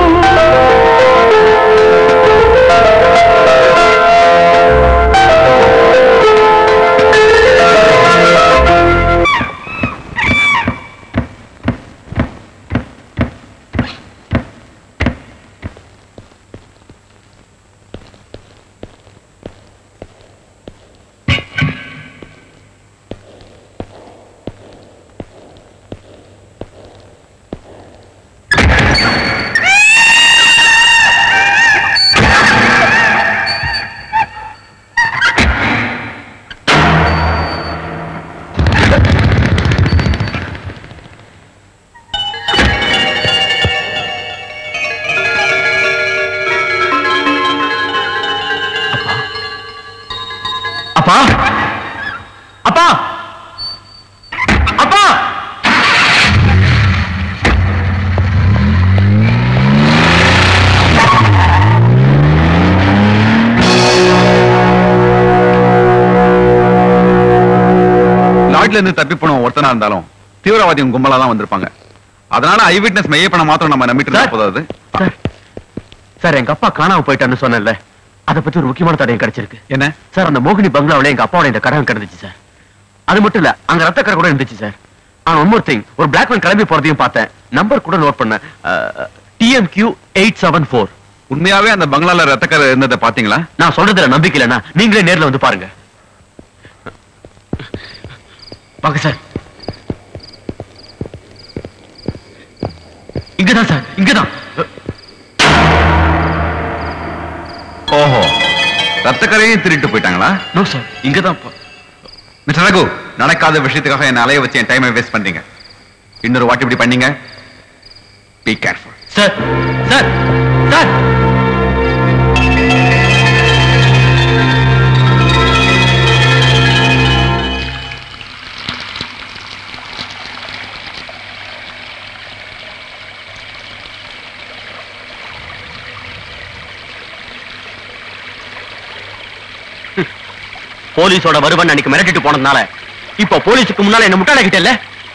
அப்பா அப்பா அப்பா லாட்ல இருந்து தப்பி போன ஒருத்தனா இருந்தாலும் தீவிரவாதி கும்பலா தான் வந்திருப்பாங்க அதனால ஐ விட்னஸ் மெய்ய பண்ண மாத்திரம் நம்ம நம்பிட்டு இருந்தா போதாது சார் எங்க அப்பா காணாம போயிட்டான்னு சொன்னேன்ல அத பத்தி ஒரு முக்கியமான தடயம் கிடைச்சிருக்கு என்ன சார் அந்த மோகினி பங்களாவுல எங்க அப்பாவோட இந்த கடன் கிடந்துச்சு சார் அது மட்டும் இல்ல அங்க ரத்த கரை கூட இருந்துச்சு சார் ஆனா ஒன் மோர் திங் ஒரு பிளாக் மேன் கிளம்பி போறதையும் பார்த்தேன் நம்பர் கூட நோட் பண்ணேன் டிஎம்கியூ எயிட் செவன் ஃபோர் உண்மையாவே அந்த பங்களால ரத்தக்கரை இருந்ததை பாத்தீங்களா நான் சொல்றதுல நம்பிக்கை இல்லைன்னா நீங்களே நேர்ல வந்து பாருங்க வாங்க சார் இங்கதான் சார் இங்கதான் ஓஹோ ரத்தக்கரையும் திருட்டு போயிட்டாங்களா நோ சார் இங்கதான் மிஸ்டர் ரகு நடக்காத விஷயத்துக்காக என்ன அலைய வச்சு என் டைமை வேஸ்ட் பண்றீங்க இன்னொரு வாட்டி இப்படி பண்ணீங்க be careful sir sir sir போலீஸோட வருவன் அன்னைக்கு மிரட்டிட்டு போனதுனால இப்ப போலீஸுக்கு முன்னால என்ன முட்டாளாக்கிட்டல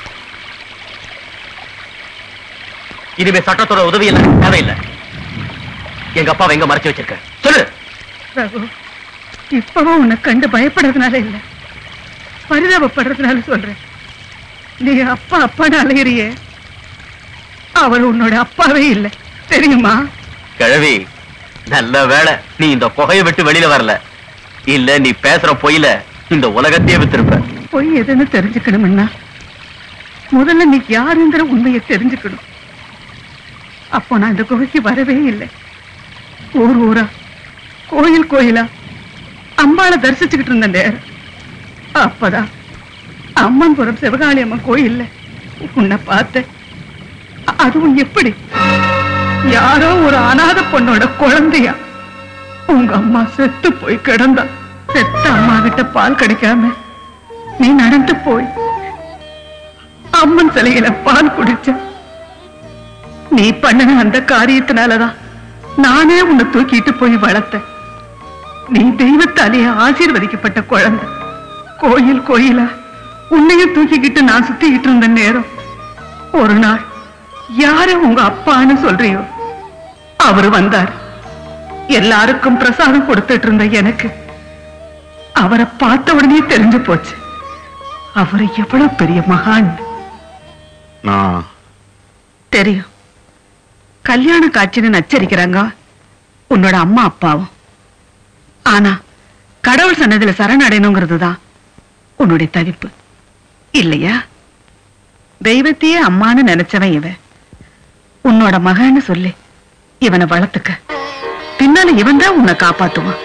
இனிமே சட்டத்தோட உதவி எல்லாம் தேவையில்லை எங்க அப்பாவை எங்க மறைச்சு வச்சிருக்க சொல்லு ரகு இப்பவும் உன்னை கண்டு பயப்படுறதுனால இல்ல பரிதாபப்படுறதுனால சொல்றேன் நீ அப்பா அப்பான்னு அலையிறியே அவர் உன்னோட அப்பாவே இல்லை தெரியுமா கிழவி நல்ல வேளை நீ இந்த புகையை விட்டு வெளியில வரல இல்ல நீ பேசுற பொய்யில இந்த உலகத்தையே வித்திருப்ப பொய் எதுன்னு தெரிஞ்சுக்கணும்னா முதல்ல நீ யாருங்கிற உண்மையை தெரிஞ்சுக்கணும் அப்போ நான் இந்த குகைக்கு வரவே இல்லை ஊர் ஊரா கோயில் கோயிலா அம்பாளை தரிசிச்சுக்கிட்டு இருந்த நேரம் அப்பதான் அம்மன்புரம் சிவகாளி அம்மன் கோயில்ல உன்னை பார்த்தேன் அ- அதுவும் எப்படி யாரோ ஒரு அனாதை பொண்ணோட குழந்தையா உங்க அம்மா செத்து போய் கிடந்தா செத்த அம்மா கிட்ட பால் கிடைக்காம நீ நடந்து போய் அம்மன் சிலையில பால் குடிச்ச நீ பண்ணின அந்த காரியத்தினாலதான் நானே உன்னை தூக்கிட்டு போய் வளர்த்தேன் நீ தெய்வத்தாலேயே ஆசீர்வதிக்கப்பட்ட குழந்தை கோயில் கோயிலா உன்னையும் தூக்கிக்கிட்டு நான் சுத்திக்கிட்டு இருந்த நேரம் ஒரு நாள் யார உங்க அப்பான்னு சொல்றியோ அவர் வந்தார் எல்லாருக்கும் பிரசாதம் கொடுத்துட்டு இருந்த எனக்கு அவரை பார்த்த உடனே தெரிஞ்சு போச்சு அவர் எவ்வளவு பெரிய மகான் நான் தெரியும் கல்யாண காட்சின்னு நச்சரிக்கிறாங்க உன்னோட அம்மா அப்பாவும் ஆனா கடவுள் சன்னதியில சரணடையணுங்கிறது தான் உன்னுடைய தவிப்பு இல்லையா தெய்வத்தையே அம்மான்னு நினைச்சவன் இவன் உன்னோட மகன்னு சொல்லி இவனை வளர்த்துக்க பின்னால இவன் தான் உன்னை காப்பாத்துவான்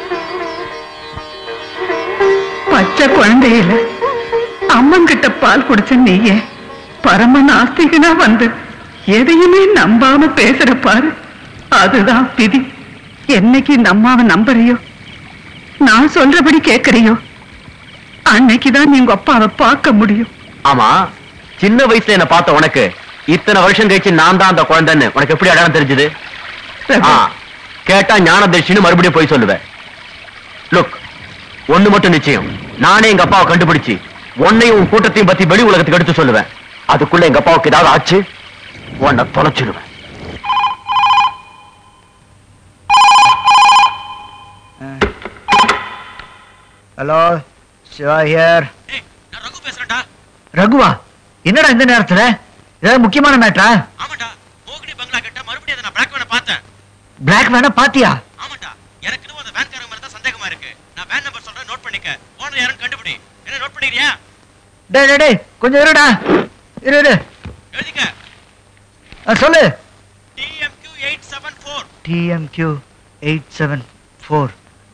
பச்சை குழந்தையில அம்மன் கிட்ட பால் குடிச்ச நீயே பரம நாஸ்திகனா வந்து எதையுமே நம்பாம பேசுற பாரு அதுதான் விதி என்னைக்கு நம்மாவ நம்புறியோ நான் சொல்றபடி கேட்கறியோ அன்னைக்குதான் நீ உங்க அப்பாவை பார்க்க முடியும் ஆமா சின்ன வயசுல என்ன பார்த்த உனக்கு இத்தனை வருஷம் கழிச்சு நான் தான் அந்த குழந்தைன்னு உனக்கு எப்படி அடையாளம் தெரிஞ்சது கேட்டா ஞான தர்ஷின்னு மறுபடியும் போய் சொல்லுவேன் லுக் ஒண்ணு மட்டும் நிச்சயம் நானே எங்க அப்பாவை கண்டுபிடிச்சு உன்னையும் உன் கூட்டத்தையும் பத்தி வெளி உலகத்துக்கு எடுத்து சொல்லுவேன் அதுக்குள்ள எங்க அப்பாவுக்கு ஏதாவது ஆச்சு உன்னை தொலைச்சிடுவேன் ஹலோ சிவா ஹியர் ரகுவா என்னடா இந்த நேரத்துல ஏதாவது முக்கியமான மேட்டரா பிளாக் வேணா பாத்தியா டேய் டேய் டேய் கொஞ்சம் இருடா இரு இரு ஆ, சொல்லு டிஎம்கியூ எயிட் செவன் ஃபோர்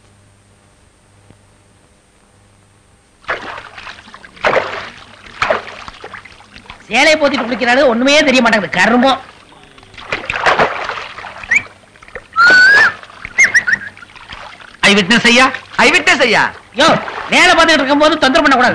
சேலையை போத்திட்டு குளிக்கிறாரு ஒண்ணுமே தெரிய மாட்டேங்குது கருமம் ஐ விட்னஸ் ஐயா ஐ விட்னஸ் ஐயா யோ வேலை பார்த்துட்டு இருக்கும்போது தொந்தரவு பண்ணக்கூடாது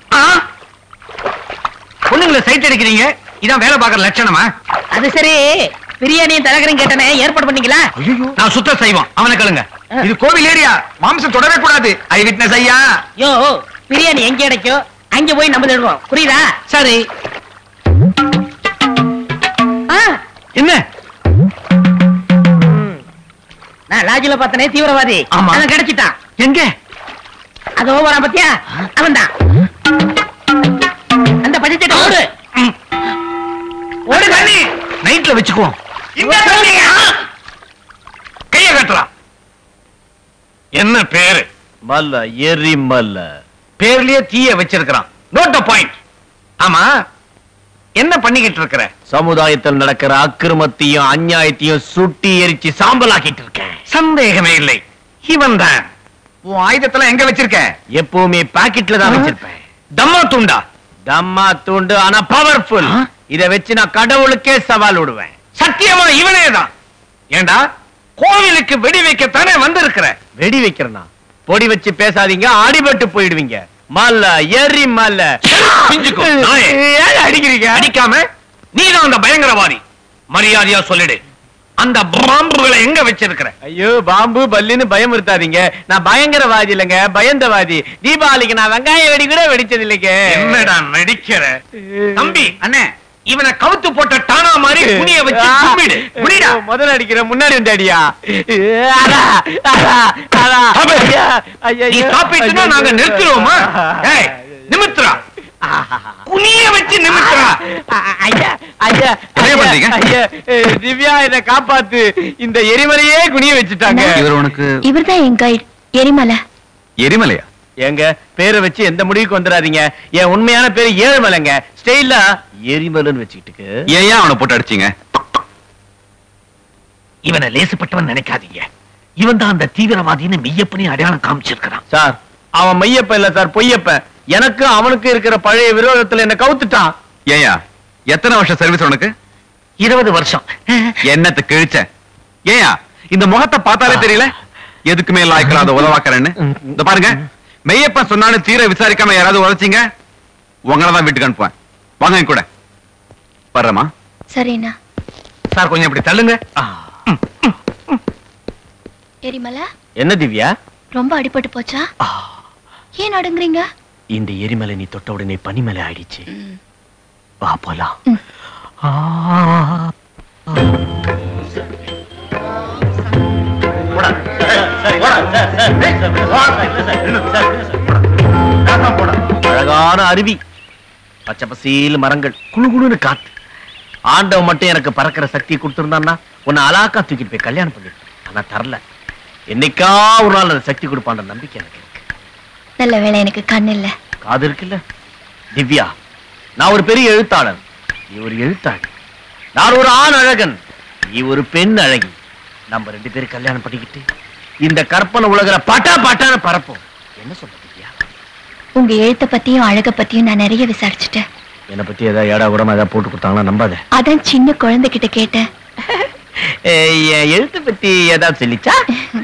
பொண்ணுங்களை சைட் அடிக்கிறீங்க இதான் வேலை பார்க்கற லட்சணமா அது சரி பிரியாணியும் தலகரையும் கேட்டனே ஏற்பாடு பண்ணீங்களா நான் சுத்த செய்வோம் அவனை கேளுங்க இது கோவில் ஏரியா மாம்சம் தொடவே கூடாது ஐ விட்னஸ் ஐயா யோ பிரியாணி எங்க கிடைக்கும் அங்க போய் நம்ம தேடுவோம் புரியுதா சரி என்ன நான் லாஜில பார்த்தனே தீவிரவாதி ஆமா. அவன் கிடைச்சிட்டான் எங்க அதோ வரான் பாத்தியா அவன் தான் அந்த பச்சை ஓடு ஓடு தண்ணி நைட்ல வச்சுக்குவோம் இந்த தண்ணிங்க கைய கட்டலாம் என்ன பேரு மல்ல எரி மல்ல பேர்லயே தீய வச்சிருக்கிறான் நோட் பாயிண்ட் ஆமா என்ன பண்ணிக்கிட்டு இருக்கிற சமுதாயத்தில் நடக்கிற அக்கிரமத்தையும் அநியாயத்தையும் சுட்டி எரிச்சு சாம்பலாக்கிட்டு இருக்கேன் சந்தேகமே இல்லை இவன் தான் உன் ஆயுதத்தெல்லாம் எங்க வச்சிருக்க எப்பவுமே பாக்கெட்ல தான் வச்சிருப்பேன் தம்மா துண்டா தம்மா துண்டு ஆனா பவர்ஃபுல் இத வச்சு நான் கடவுளுக்கே சவால் விடுவேன் சத்தியமா இவனே தான் ஏண்டா கோவிலுக்கு வெடி வைக்கத்தானே வந்திருக்கிற வெடி வைக்கிறனா பொடி வச்சு பேசாதீங்க அடிபட்டு போயிடுவீங்க மல்ல எரி மல்ல பிஞ்சுக்கோ, நாயே. ஏன் அடிக்கிறீங்க அடிக்காம நீதான் அந்த பயங்கரவாதி மரியாதையா சொல்லிடு அந்த பாம்புகளை எங்க வச்சிருக்கிற ஐயோ பாம்பு பல்லின்னு பயம் இருத்தாதீங்க நான் பயங்கரவாதி இல்லைங்க பயந்தவாதி தீபாவளிக்கு நான் வெங்காய வெடி கூட வெடிச்சது இல்லைங்க என்னடா நடிக்கிற தம்பி அண்ணே இவனை கவுத்து போட்ட டானா மாதிரி குனிய வச்சு கும்பிடு குனிடா ஐயோ, முதல்ல அடிக்கிற முன்னாடி வந்து அடியா அடா, அடா, அடா. சாப்பிடு. ஐயா, ஐயா, நீ ஐயா. சாப்பிட்டுனா நாங்க நிறுத்திடுவோமா ஏய் நிமித்ரா குனிய வச்சு நிமித்ரா ஐயா ஐயா என்ன பண்றீங்க? ஐயா ஏய், திவ்யா இத காப்பாத்து இந்த எரிமலையே குனிய வச்சுட்டாங்க இவர் உனக்கு இவர்தான் என் கைட் எரிமலை எரிமலையா எங்க பேரை வச்சு எந்த முடிவுக்கு வந்துடாதீங்க என் உண்மையான பேரு ஏழுமலைங்க ஸ்டைலா எரிமலைன்னு வச்சுக்கிட்டு ஏன் ஏன் அவனை போட்டு அடிச்சீங்க இவனை லேசுப்பட்டவன் நினைக்காதீங்க இவன் தான் அந்த தீவிரவாதின்னு மெய்யப்பனே அடையாளம் காமிச்சிருக்கிறான் சார் அவன் மையப்ப இல்ல சார் பொய்யப்ப எனக்கு அவனுக்கு இருக்கிற பழைய விரோதத்துல என்ன கவுத்துட்டான் ஏயா எத்தனை வருஷம் சர்வீஸ் உனக்கு இருபது வருஷம் என்னத்தை கிழிச்ச ஏயா இந்த முகத்தை பார்த்தாலே தெரியல எதுக்குமே லாய்க்கலாத உதவாக்கறேன்னு இந்த பாருங்க மெய்யப்பன் சொன்னான்னு தீர விசாரிக்காம யாராவது உழைச்சிங்க உங்களை தான் வீட்டுக்கு அனுப்புவேன் வாங்க என் கூட வர்றமா சரிண்ணா சார் கொஞ்சம் இப்படி தள்ளுங்க எரிமலை என்ன திவ்யா ரொம்ப அடிபட்டு போச்சா ஏன் நடுங்குறீங்க இந்த எரிமலை நீ தொட்ட உடனே பனிமலை ஆயிடுச்சு வா போலாம் அழகான அருவி பச்சை பசீல் மரங்கள் குளு குளுன்னு காத்து ஆண்டவன் மட்டும் எனக்கு பறக்கிற சக்தியை கொடுத்திருந்தான்னா உன்னை அலாக்கா தூக்கிட்டு போய் கல்யாணம் பண்ணிருப்பேன் ஆனா தரல என்னைக்கா ஒரு நாள் அந்த சக்தி கொடுப்பான்ற நம்பிக்கை எனக்கு இருக்கு. நல்ல வேளை எனக்கு கண் இல்ல காது இருக்குல்ல திவ்யா நான் ஒரு பெரிய எழுத்தாளர் நீ ஒரு எழுத்தாளி நான் ஒரு ஆண் அழகன் நீ ஒரு பெண் அழகி நம்ம ரெண்டு பேரும் கல்யாணம் பண்ணிக்கிட்டு இந்த கற்பனை உலகிற பட்டா பட்டான பரப்போம் என்ன சொல்ற திவ்யா உங்க எழுத்த பத்தியும் அழக பத்தியும் நான் நிறைய விசாரிச்சுட்டேன் என்னை பத்தி ஏதாவது ஏடா கூடமா ஏதாவது போட்டு கொடுத்தாங்கன்னா நம்பாத அதான் சின்ன குழந்தைகிட்ட கேட்டேன் ஏய், என் எழுத்து பத்தி ஏதாவது சொல்லிச்சா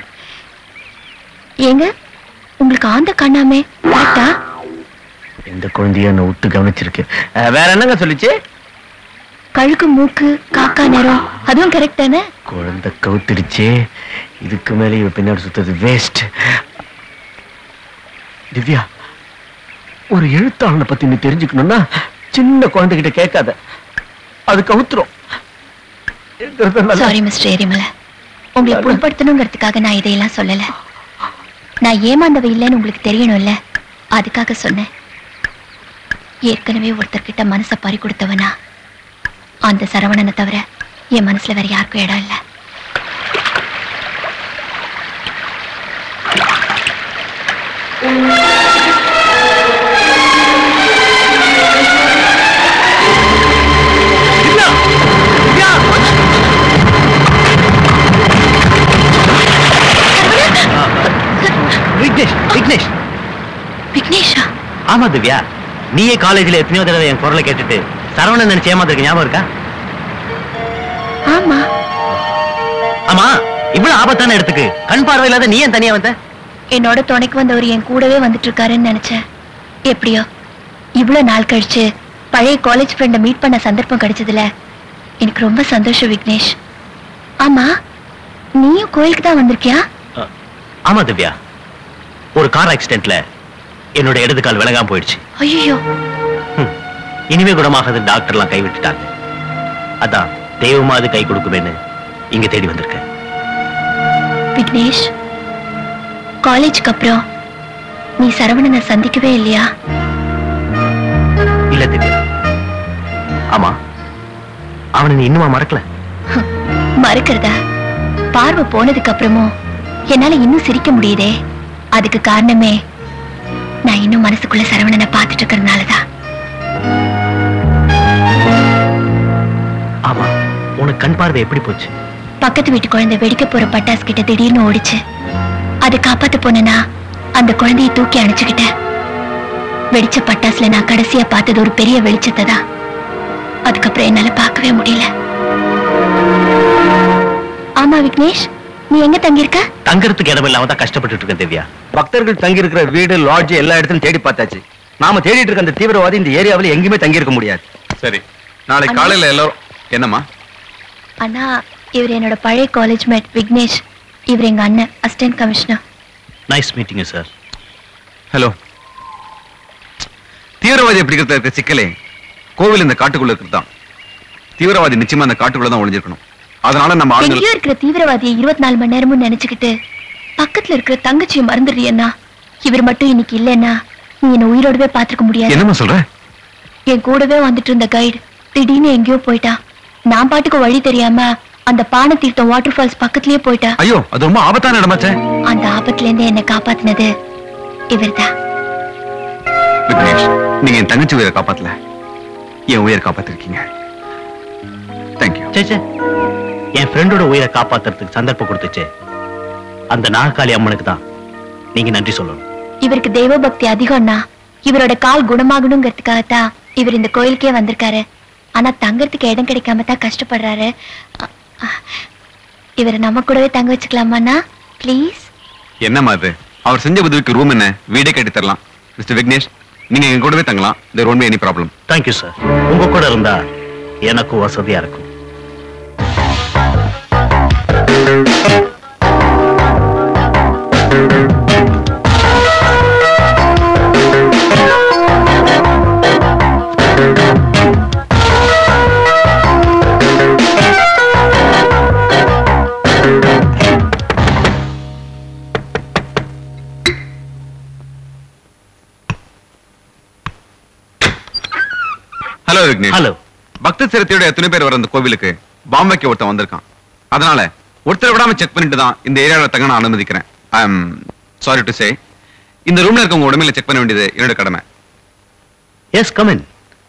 ஏங்க உங்களுக்கு ஆந்த கண்ணாமே கரெக்டா எந்த குழந்தைய என்ன விட்டு கவனிச்சிருக்கு அஹ், வேற என்னங்க சொல்லிச்சு கழுகு மூக்கு காக்கா நேரம் அதுவும் கரெக்ட் தானே குழந்தை கவுத்திடுச்சே இதுக்கு மேல இவ பின்னாடி சுத்தது வேஸ்ட் திவ்யா ஒரு எழுத்தாளனை பத்தி நீ தெரிஞ்சுக்கணும்னா சின்ன குழந்தைகிட்ட கேட்காத அது கவுத்துரும் சாரி மிஸ்டர் ஏரிமலை உங்களை புண்படுத்தணுங்கிறதுக்காக நான் இதையெல்லாம் சொல்லல நான் ஏமாந்தவ இல்லைன்னு உங்களுக்கு தெரியணும்ல அதுக்காக சொன்னேன் ஏற்கனவே ஒருத்தர்கிட்ட மனசை பறி கொடுத்தவனா அந்த சரவணனை தவிர என் மனசுல வேற யாருக்கும் இடம் இல்லை விக்னேஷ் விக்னேஷ் விக்னேஷா ஆமா திவ்யா நீயே காலேஜ்ல எத்தனையோ தடவை என் குரலை கேட்டுட்டு சரவணன் நினைச்சு ஏமாத்திருக்க ஞாபகம் இருக்கா ஆமா ஆமா இவ்வளவு ஆபத்தான இடத்துக்கு கண் பார்வை இல்லாத நீ ஏன் தனியா வந்த என்னோட துணைக்கு வந்தவர் என் கூடவே வந்துட்டு இருக்காருன்னு நினைச்சேன் எப்படியோ இவ்வளவு நாள் கழிச்சு பழைய காலேஜ் ஃப்ரெண்டை மீட் பண்ண சந்தர்ப்பம் கிடைச்சதுல எனக்கு ரொம்ப சந்தோஷம் விக்னேஷ் ஆமா நீயும் கோயிலுக்கு தான் வந்திருக்கியா ஆமா திவ்யா ஒரு கார் ஆக்சிடென்ட்ல என்னோட இடது கால் விலகாம போயிடுச்சு ஐயோ இனிமே குணமாகாது டாக்டர்லாம் கைவிட்டுட்டாங்க அதான் தெய்வமா அது கை கொடுக்குமேன்னு இங்க தேடி வந்திருக்கேன் விக்னேஷ் காலேஜ்க்கு அப்புறம் நீ சரவணனை சந்திக்கவே இல்லையா இல்ல திவ்யா ஆமா அவனை நீ இன்னுமா மறக்கல மறுக்கிறதா பார்வை போனதுக்கு அப்புறமும் என்னால இன்னும் சிரிக்க முடியுதே அதுக்கு காரணமே நான் இன்னும் மனசுக்குள்ள சரவணனை பார்த்துட்டு இருக்கிறதுனாலதான் ஆமா உனக்கு கண் பார்வை எப்படி போச்சு பக்கத்து வீட்டு குழந்தை வெடிக்க போற பட்டாசு கிட்ட திடீர்னு ஓடிச்சு அதை காப்பாத்த போனேனா அந்த குழந்தையை தூக்கி அணைச்சுக்கிட்டேன் வெடிச்ச பட்டாசுல நான் கடைசியா பார்த்தது ஒரு பெரிய வெளிச்சத்தை தான் அதுக்கப்புறம் என்னால பார்க்கவே முடியல ஆமா விக்னேஷ் நீ எங்க தங்கியிருக்க தங்கறதுக்கு இடம் இல்லாம தான் கஷ்டப்பட்டுட்டு இருக்கேன் திவ்யா பக்தர்கள் தங்கி இருக்கிற வீடு லாட்ஜ் எல்லா இடத்துலயும் தேடி பார்த்தாச்சு நாம தேடிட்டு இருக்க அந்த தீவிரவாதி இந்த ஏரியாவில் எங்கேயுமே தங்கி இருக்க முடியாது சரி நாளைக்கு காலையில எல்லாரும் என்னம்மா அண்ணா இவர் என்னோட பழைய காலேஜ் மேட் விக்னேஷ் இவர் எங்க அண்ணன் assistant commissioner nice meeting sir hello தீவிரவாதி பிடிக்கிறதுல இருக்க சிக்கலே கோவில் இந்த காட்டுக்குள்ள இருக்கிறது தான் தீவிரவாதி நிச்சயமா அந்த காட்டுக்குள்ள தான் ஒளிஞ்சிருக்கணும் அதனால நம்ம ஆளுங்க எங்கேயோ இருக்கிற தீவிரவாதியை இருபத்தி நாலு மணி நேரமும் நினைச்சுக்கிட்டு பக்கத்துல இருக்கிற தங்கச்சியை மறந்துடுறியண்ணா இவர் மட்டும் இன்னைக்கு இல்லைன்னா நீ என்ன உயிரோடவே பார்த்திருக்க முடியாது என்னம்மா சொல்ற என் கூடவே வந்துட்டு இருந்த கைடு திடீர்னு எங்கேயோ போயிட்டான் நான் பாட்டுக்கு வழி தெரியாம அந்த பானை தீர்த்தம் வாட்டர் ஃபால்ஸ் பக்கத்துலயே போயிட்டா ஐயோ அது ரொம்ப ஆபத்தான இடமாச்சே அந்த ஆபத்துல இருந்து என்ன காப்பாத்தினது இவர்தான் விக்னேஷ் நீங்க என் தங்கச்சி உயிரை காப்பாத்தல என் உயிரை காப்பாத்திருக்கீங்க தேங்க்யூ சே சே என் ஃப்ரெண்டோட உயிரை காப்பாத்துறதுக்கு சந்தர்ப்பம் கொடுத்துச்சு அந்த நாககாளி அம்மனுக்கு தான் நீங்க நன்றி சொல்லணும் இவருக்கு தெய்வ பக்தி அதிகம்னா இவரோட கால் குணமாகணுங்கிறதுக்காகத்தான் இவர் இந்த கோயிலுக்கே வந்திருக்காரு ஆனா தங்கறதுக்கு இடம் கிடைக்காம தான் கஷ்டப்படுறாரு அ- அ- இவரை நம்ம கூடவே தங்க வச்சுக்கலாமாண்ணா ப்ளீஸ் என்னம்மா அது அவர் செஞ்ச உதவிக்கு ரூம் என்ன வீடே கட்டி தரலாம் மிஸ்டர் விக்னேஷ் நீங்க எங்க கூடவே தங்கலாம் there one any problem thank you sir உங்க கூட இருந்தா எனக்கும் வசதியா இருக்கும் ஹலோ விக்னேஷ் ஹலோ பக்த சிரத்தையோட எத்தனை பேர் வர அந்த கோவிலுக்கு பாம்பேக்கு ஒருத்தன் வந்திருக்கான் அதனால ஒருத்தரை விடாம செக் பண்ணிட்டு தான் இந்த ஏரியாவில் தங்க நான் அனுமதிக்கிறேன் I am sorry to say இந்த ரூம்ல இருக்கவங்க உடமையில செக் பண்ண வேண்டியது என்னோட கடமை எஸ் கமின்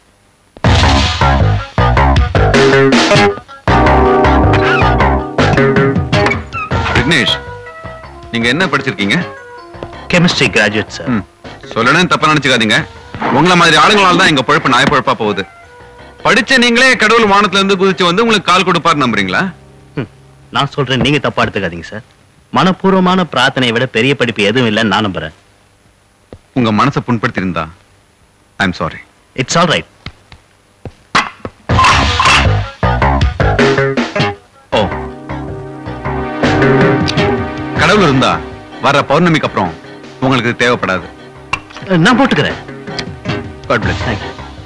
விக்னேஷ் நீங்க என்ன படிச்சிருக்கீங்க கெமிஸ்ட்ரி கிராஜுவேட் சார் சொல்லணும் தப்பா நினைச்சுக்காதீங்க உங்களை மாதிரி ஆளுங்களால தான் எங்க பொழப்பு நாய பொழப்பா போகுது படிச்ச நீங்களே கடவுள் வானத்துல இருந்து குதிச்சு வந்து உங்களுக்கு கால் கொடுப்பாரு நம்புறீங்களா நான் சொல்றேன் நீங்க தப்பா எடுத்துக்காதீங்க சார் மனப்பூர்வமான பிரார்த்தனையை விட பெரிய படிப்பு எதுவும் இல்லைன்னு நான் நம்புறேன் உங்க மனசை புண்படுத்தி இருந்தா I am sorry it's all right ஓ கடவுள் இருந்தா வர பௌர்ணமிக்கு அப்புறம் உங்களுக்கு இது தேவைப்படாது நான் போட்டுக்கிறேன் God bless thank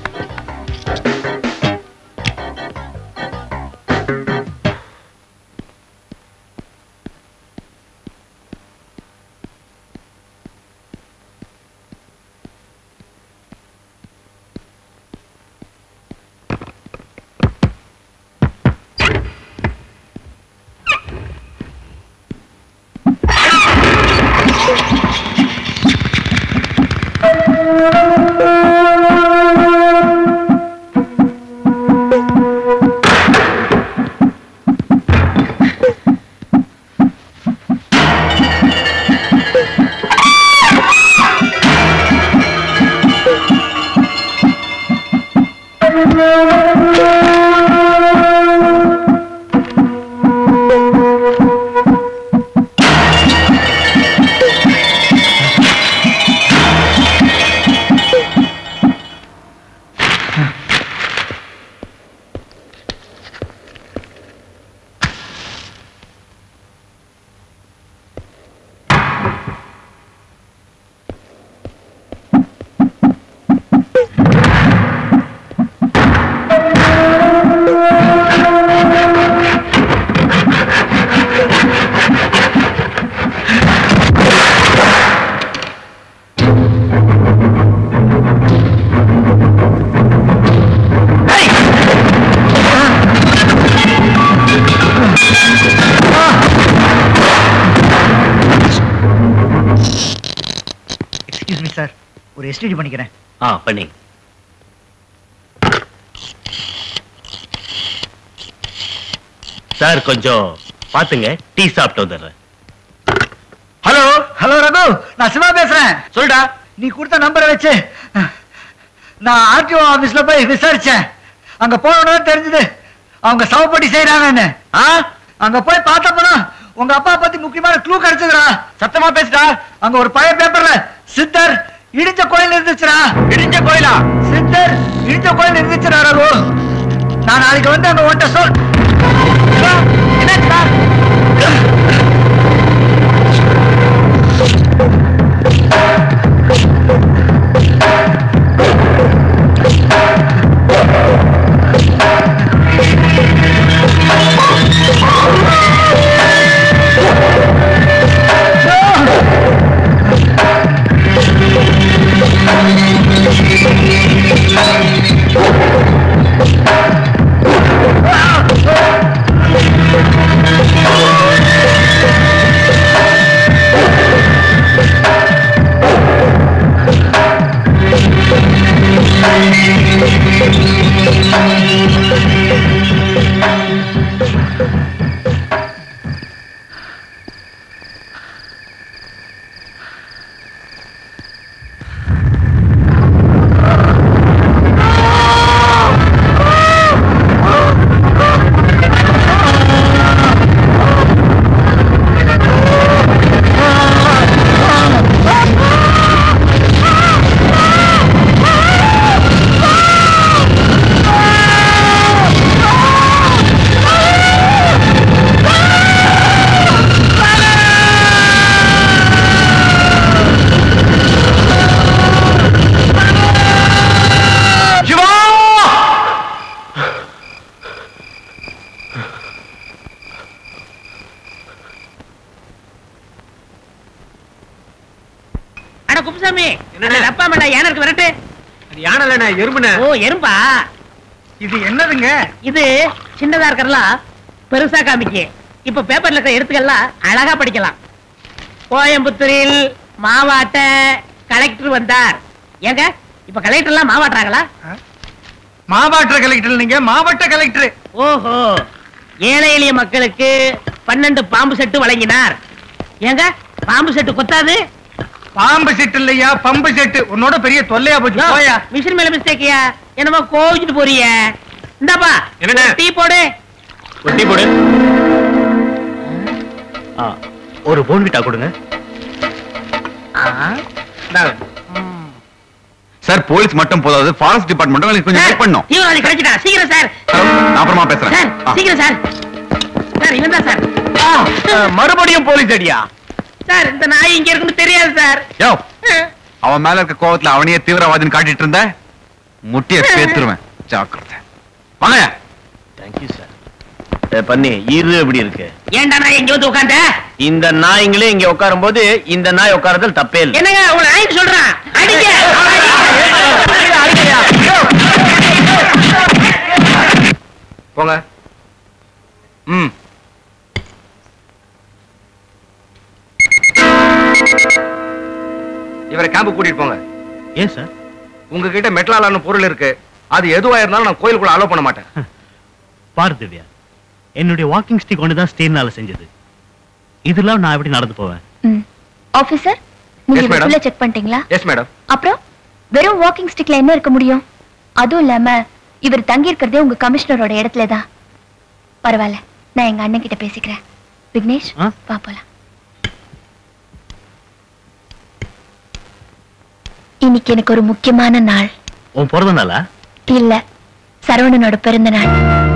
excuse me sir ஒரு எஸ்டிடி பண்ணிக்கிறேன் ஆ பண்ணி சார் கொஞ்சம் பாத்துங்க டீ சாப்பிட்டு வந்துடுறேன் ஹலோ ஹலோ ரகு நான் சிவா பேசுறேன் சொல்டா நீ கொடுத்த நம்பரை வச்சு நான் ஆர்டிஓ ஆபீஸ்ல போய் விசாரிச்சேன் அங்க போனோட தெரிஞ்சது அவங்க சவப்பட்டி செய்யறாங்கன்னு அங்க போய் பார்த்தப்பதான் உங்க அப்பா பத்தி முக்கியமான க்ளூ கிடைச்சதுடா சத்தமா பேசுடா அங்க ஒரு பழைய பேப்பர்ல சித்தர் இடிஞ்ச கோயில் இருந்துச்சுடா இடிஞ்ச கோயிலா சித்தர் இடிஞ்ச கோயில் இருந்துச்சுடா ரகு நான் நாளைக்கு வந்து அங்க ஒன்ட்ட சொல் என்ன அட குப்புசாமி அப்பா மேடா யானை இருக்கு விரட்டு யானை எறும்புன ஓ எறும்பா இது என்னதுங்க இது சின்னதா இருக்கிறலாம் பெருசா காமிக்கு இப்ப பேப்பர்ல இருக்கிற எழுத்துக்கள்லாம் அழகா படிக்கலாம் கோயம்புத்தூரில் மாவாட்ட கலெக்டர் வந்தார் ஏங்க இப்ப கலெக்டர் எல்லாம் மாவாட்டுறாங்களா மாவட்ட கலெக்டர் நீங்க மாவட்ட கலெக்டர் ஓஹோ ஏழை எளிய மக்களுக்கு பன்னெண்டு பாம்பு செட்டு வழங்கினார் ஏங்க பாம்பு செட்டு கொத்தாது பாம்பு செட்டு இல்லையா பம்பு செட்டு உன்னோட பெரிய தொல்லையா போச்சு போயா மிஷின் மேல மிஸ்டேக்கியா என்னமோ கோவிச்சுட்டு போறிய இந்தாப்பா என்னண்ணே? டீ போடு ஒரு டீ போடு ஆ, ஒரு போன்விட்டா கொடுங்க சார் போலீஸ் மட்டும் போதாது ஃபாரஸ்ட் டிபார்ட்மெண்ட்டும் கொஞ்சம் ஹெல்ப் பண்ணும் தீவிரவாதி கிடைச்சிட்டா சீக்கிரம் சார் நான் அப்புறமா சார் பேசுறேன் ஆ. சீக்கிரம் சார் சார் இவன் தான் சார் மறுபடியும் போலீஸ் அடியா சார் இந்த நாய் இங்க இருக்குன்னு தெரியாது சார் யோ அவன் மேல இருக்க கோவத்துல அவனையே தீவிரவாதின்னு காட்டிட்டு இருந்த முட்டியை பேத்துருவேன் ஜாக்கிரதை வாங்க தேங்க்யூ சார் பண்ணி இரு எப்படி இருக்கு ஏன்டா நான் இங்க வந்து உட்கார்ந்த இந்த நாய்ங்களே இங்க உட்காரும் போது இந்த நாய் உட்காரத்தில் தப்பே இல்லை என்னங்க உங்களை நாய்க்கு சொல்றேன் அடிங்க போங்க ம் இவரை கேம்பு கூட்டிட்டு போங்க ஏன் சார் உங்ககிட்ட மெட்டலாலான பொருள் இருக்கு அது எதுவா இருந்தாலும் நான் கோயிலுக்குள்ள அலோ பண்ண மாட்டேன் பாரு திவ்யா என்னுடைய வாக்கிங் ஸ்டிக் ஒன்று தான் ஸ்டீனால செஞ்சது இதெல்லாம் நான் எப்படி நடந்து போவேன் ம் ஆபீசர் நீங்க Yes, madam. இதுக்குள்ள செக் பண்ணிட்டீங்களா எஸ் மேடம் அப்புறம் வெறும் வாக்கிங் ஸ்டிக்ல என்ன இருக்க முடியும் அதுவும் இல்லாம இவர் தங்கி இருக்கிறதே உங்க கமிஷனரோட இடத்துல தான் பரவாயில்ல நான் எங்க அண்ணன் கிட்ட பேசிக்கிறேன் விக்னேஷ் ஆ? வா போலாம் இன்னைக்கு எனக்கு ஒரு முக்கியமான நாள் உன் பிறந்த நாளா இல்ல சரவணனோட பிறந்த நாள்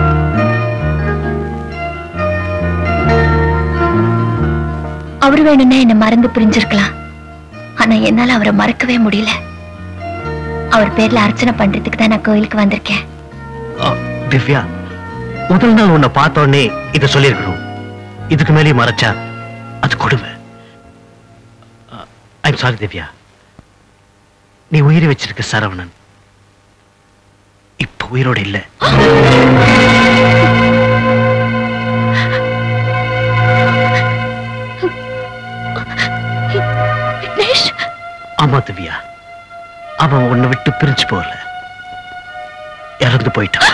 அவர் வேணும்னா என்ன மறந்து பிரிஞ்சிருக்கலாம் ஆனா என்னால அவரை மறக்கவே முடியல அவர் பேர்ல அர்ச்சனை பண்றதுக்கு தான் நான் கோயிலுக்கு வந்திருக்கேன் ஆ, திவ்யா முதல் நாள் உன்னை பார்த்த உடனே இதை சொல்லியிருக்கணும் இதுக்கு மேலே மறைச்சா அது கொடுமை ஐம் சாரி திவ்யா நீ உயிரை வச்சிருக்க சரவணன் இப்ப உயிரோட இல்ல விக்னேஷ் ஆமா திவ்யா அவன் உன்னை விட்டு பிரிஞ்சு போகல இறந்து போயிட்டான்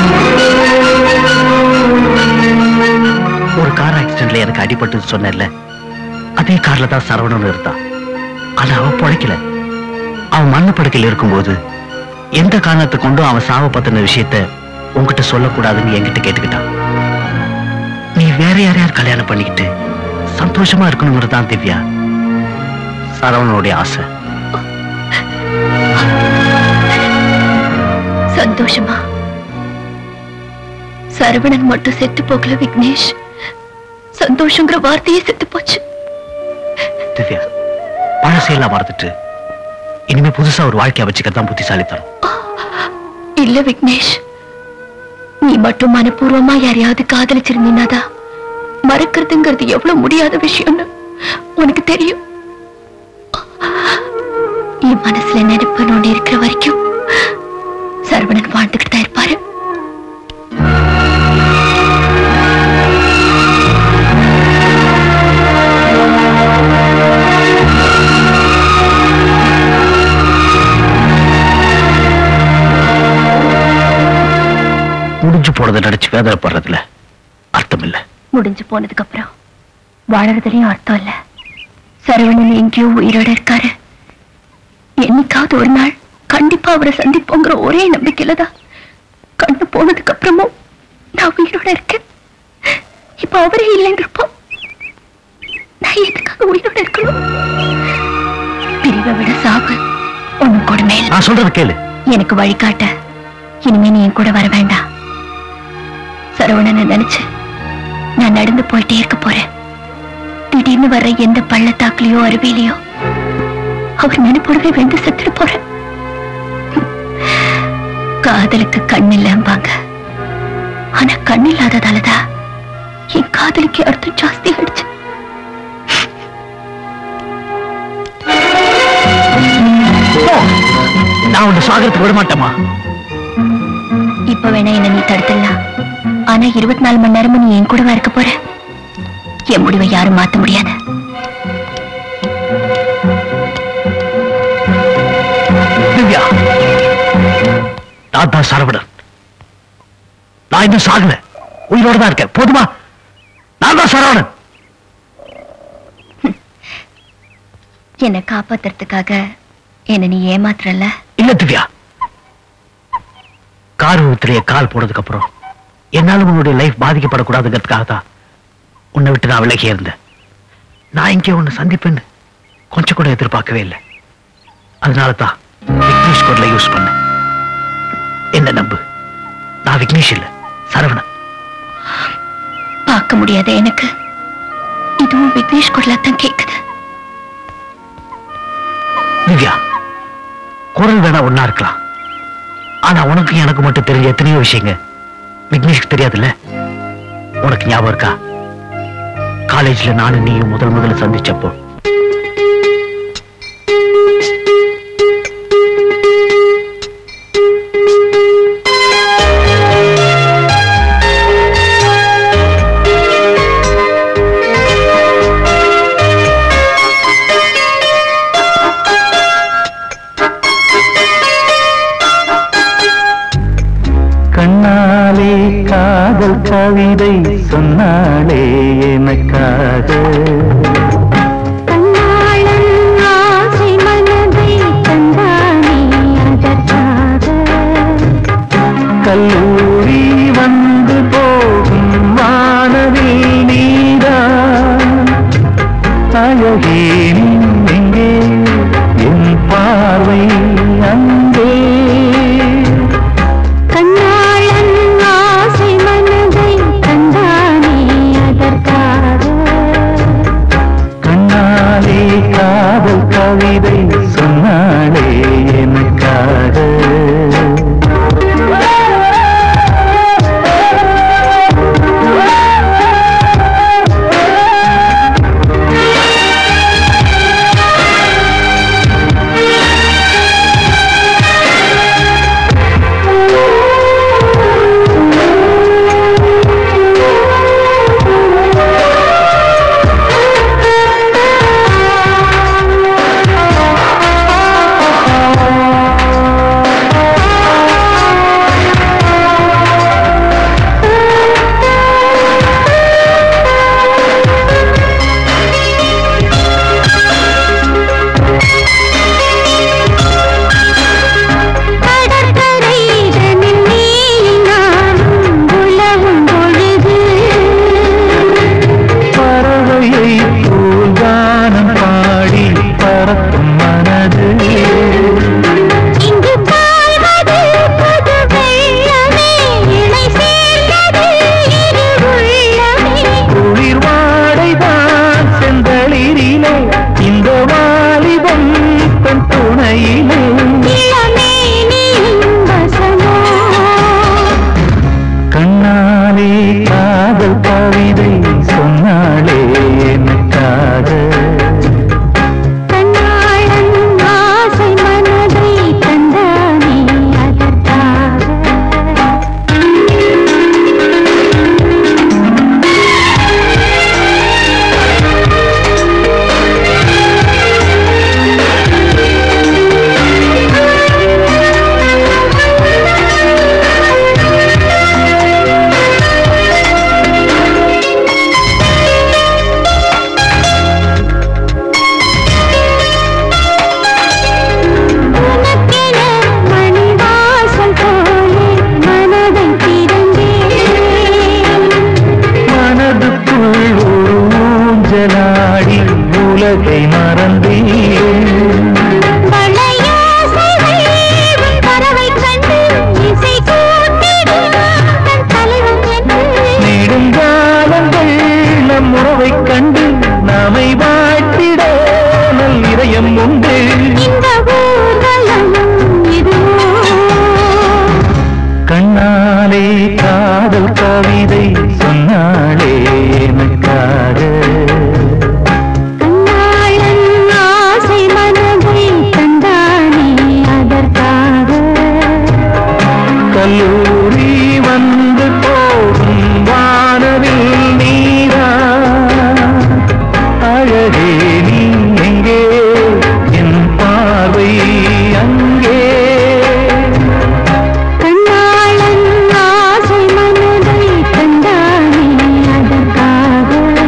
ஒரு கார் ஆக்சிடென்ட்ல எனக்கு அடிபட்டு சொன்னேன்ல அதே கார்ல தான் சரவணன் இருந்தான் ஆனா அவன் பொழைக்கல அவன் மண்ணு படுக்கையில் இருக்கும்போது எந்த காரணத்தை கொண்டும் அவன் சாவ பத்தின விஷயத்த உன்கிட்ட சொல்லக்கூடாதுன்னு என்கிட்ட கேட்டுக்கிட்டான் நீ வேற யாரையார் கல்யாணம் பண்ணிக்கிட்டு சந்தோஷமா இருக்கணுங்கிறது தான் திவ்யா சரவணனுடைய ஆசை சந்தோஷமா சரவணன் மட்டும் செத்து போகல விக்னேஷ் சந்தோஷங்கிற வார்த்தையே செத்து போச்சு திவ்யா பழசையெல்லாம் மறந்துட்டு இனிமே புதுசா ஒரு வாழ்க்கைய வச்சுக்கிறது தான் புத்திசாலித்தனம் இல்ல விக்னேஷ் நீ மட்டும் மனப்பூர்வமா யாரையாவது காதலிச்சிருந்தீனாதான் மறக்கிறதுங்கிறது எவ்வளவு முடியாத விஷயம்னு உனக்கு தெரியும் என் மனசுல நினைப்பு ஒண்ணு இருக்கிற வரைக்கும் சரவணன் வாழ்ந்துகிட்டு தான் இருப்பாரு முடிஞ்சு போனதை நினைச்சு வேதனைப்படுறதுல அர்த்தம் இல்ல முடிஞ்சு போனதுக்கு அப்புறம் வாழறதுலயும் அர்த்தம் இல்ல சரவணன் எங்கேயோ உயிரோட இருக்காரு என்னைக்காவது ஒரு நாள் கண்டிப்பா அவரை சந்திப்போங்கிற ஒரே நம்பிக்கையில தான் கண்ணு போனதுக்கு அப்புறமும் நான் உயிரோட இருக்கேன் இப்ப அவரே இல்லைங்கிறப்போ நான் எதுக்காக உயிரோட இருக்கணும் பிரிவை விட சாவு ஒண்ணு கூட மேல நான் சொல்றத கேளு எனக்கு வழிகாட்ட இனிமே நீ என் கூட வர வேண்டாம் சரவணனை நினைச்சு நான் நடந்து போயிட்டே இருக்க போறேன் திடீர்னு வர்ற எந்த பள்ளத்தாக்குலயோ அருவிலையோ அவர் நினைப்போடவே வெந்து செத்துட்டு போறேன் காதலுக்கு கண் இல்லம்பாங்க ஆனா கண் இல்லாததாலதான் என் காதலுக்கு அர்த்தம் ஜாஸ்தி ஆயிடுச்சு நான் உன்னை சாகரத்துக்கு விட மாட்டேமா இப்ப வேணா என்ன நீ தடுத்துடலாம் ஆனா இருபத்தி நாலு மணி நேரமும் நீ என் கூடவா இருக்க போற என் முடிவை யாரும் மாத்த முடியாது திவ்யா நான் தான் சரவணன் நான் இன்னும் சாகல உயிரோட தான் இருக்கேன் போதுமா நான் தான் சரவணன் என்னை காப்பாத்துறதுக்காக என்ன நீ ஏமாத்துறல இல்ல திவ்யா கார் விபத்திலேயே கால் போனதுக்கு அப்புறம் என்னால உன்னுடைய லைஃப் பாதிக்கப்படக்கூடாதுங்கிறதுக்காக தான் உன்னை விட்டு நான் விலகி இருந்தேன் நான் இங்கே உன்னை சந்திப்பேன்னு கொஞ்சம் கூட எதிர்பார்க்கவே இல்லை அதனால தான் விக்னேஷ் கோட்ல யூஸ் பண்ணேன் என்ன நம்பு நான் விக்னேஷ் இல்ல சரவணன் பார்க்க முடியாத எனக்கு இதுவும் விக்னேஷ் குரலா தான் கேக்குது திவ்யா குரல் வேணா ஒன்னா இருக்கலாம் ஆனா உனக்கு எனக்கு மட்டும் தெரிஞ்ச எத்தனையோ விஷயங்க விக்னேஷ்க்கு தெரியாதுல்ல உனக்கு ஞாபகம் இருக்கா காலேஜ்ல நானும் நீயும் முதல் முதல்ல சந்திச்சப்போ கண்ணாலே காதல் கவிதை சொன்னாலே எனக்காக ஆசை மனதை தந்தானே அதற்காக கல்லூரி வந்து போகும் வானவில் நீதான் அழகே நீ எங்கே என் பார்வை அங்கே கண்ணாளன் ஆசை மனதை தந்தானே அதற்காக கண்ணாலே காதல் கவிதை சொன்னாலே எனக்காக கடற்கரைதனில் நீயும் நானும் உலவும் பொழுது பறவையை போல் கானம் பாடி பறக்கும் மனது இங்கு பாய்வது புது வெள்ளமே இணை சேர்ந்தது இரு உள்ளமே குளிர் வாடைதான் செந்தளிரிலே இந்த வாலிபம் தன் துணையிலே இளமே நீயும் வசமோ கண்ணாலே காதல் கவிதை சொன்னாலே எனக்காக கண்ணாளன் ஆசை மனதை தந்தானே அதற்காக உனக்கென மணிவாசல் போலே மனதை திறந்தேன் மனதுக்குள் ஒரு ஊஞ்சலாடி உலகை மறந்தேன் வளையோசைகள் உன் பறவை கண்டு இசை கூட்டிடும் தன் தலைவன் என்று நெடுங்காலங்கள் நம் உறவைக் கண்டு நாமை வாழ்த்திட நல் இதயம் உண்டு இந்த ஊர்வலம் இதுவோ கண்ணாலே காதல் கவிதை சொன்னாலே எனக்காக கண்ணாளன் ஆசை மனதை தந்தானே அதற்காக கல்லூரி வந்து போகும் வானவில் நீரா அழகே நீ எங்கே என் பார்வை அங்கே கண்ணாளன் ஆசை மனதை தந்தானே அதற்காக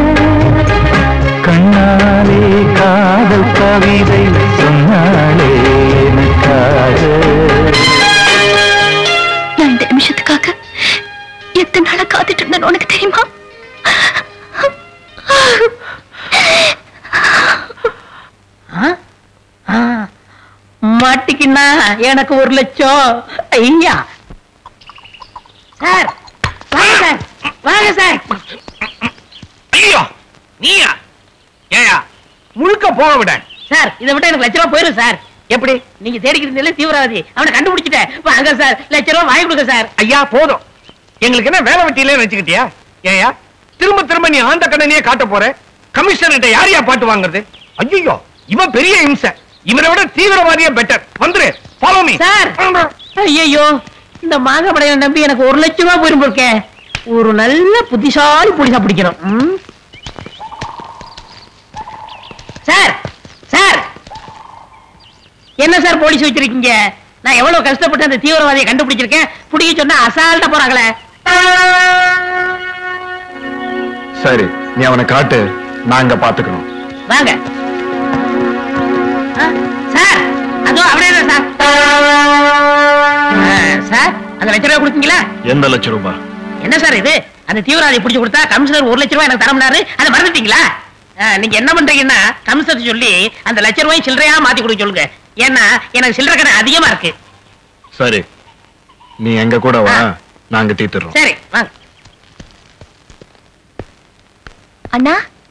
கண்ணாலே காதல் கவிதை சொன்னாலே எனக்காக நான் இந்த நிமிஷத்துக்காக எத்தனை நாளா காத்துட்டு இருந்தேன்னு உனக்கு தெரியுமா மாட்டிக்கின்னா எனக்கு ஒரு லட்சம் ஐயா சார் வாங்க சார் வாங்க சார் ஐயோ நீயா ஏயா முழுக்க போக விட சார் இதை விட்டு எனக்கு லட்ச ரூபா போயிரும் சார் எப்படி நீங்க தேடிக்கிறீங்களே தீவிரவாதி அவனை கண்டுபிடிச்சிட்டேன் வாங்க சார் லட்ச ரூபா வாங்கி கொடுங்க சார் ஐயா போதும் எங்களுக்கு என்ன வேலை வெட்டியிலே நினைச்சுக்கிட்டியா ஏயா திரும்ப திரும்ப நீ ஆந்த கண்ணனையே காட்ட போற கமிஷனர்கிட்ட யாரையா பாட்டு வாங்குறது ஐயோ இவன் பெரிய இம்சை இவனை விட தீவிரவாதியே பெட்டர் வந்துரு ஃபாலோ மீ சார் ஐயோ இந்த மாங்கப்படையை நம்பி எனக்கு ஒரு லட்சம் ரூபாய் போயிரும் இருக்கேன் ஒரு நல்ல புத்திசாலி புலிசா பிடிக்கணும் ம்? சார் சார் என்ன சார் போலீஸ் வச்சிருக்கீங்க நான் எவ்வளவு கஷ்டப்பட்டு அந்த தீவிரவாதியை கண்டுபிடிச்சிருக்கேன் பிடிக்க சொன்னா அசால்ட்டா போறாங்களே சரி நீ அவனை காட்டு நாங்க பாத்துக்கிறோம் வாங்க ஆ, சார் அதோ அப்படியே தான் சார் ஆ, சார் அந்த லட்ச ரூபாய் கொடுத்தீங்களா எந்த லட்சம் ரூபாய் என்ன சார் இது அந்த தீவிரவாதி பிடிச்சு கொடுத்தா கமிஷனர் ஒரு லட்ச ரூபாய் எனக்கு தரமுனாரு அதை மறந்துட்டீங்களா ஆ, நீங்க என்ன பண்றீங்கன்னா கமிஷனர் சொல்லி அந்த லட்ச ரூபாய் சில்லறையா மாத்தி கொடுக்க சொல்லுங்க ஏன்னா எனக்கு சில்லறை கடை அதிகமா இருக்கு சரி நீ எங்க கூட வா நாங்க தீர்த்துறோம் சரி வாங்க அண்ணா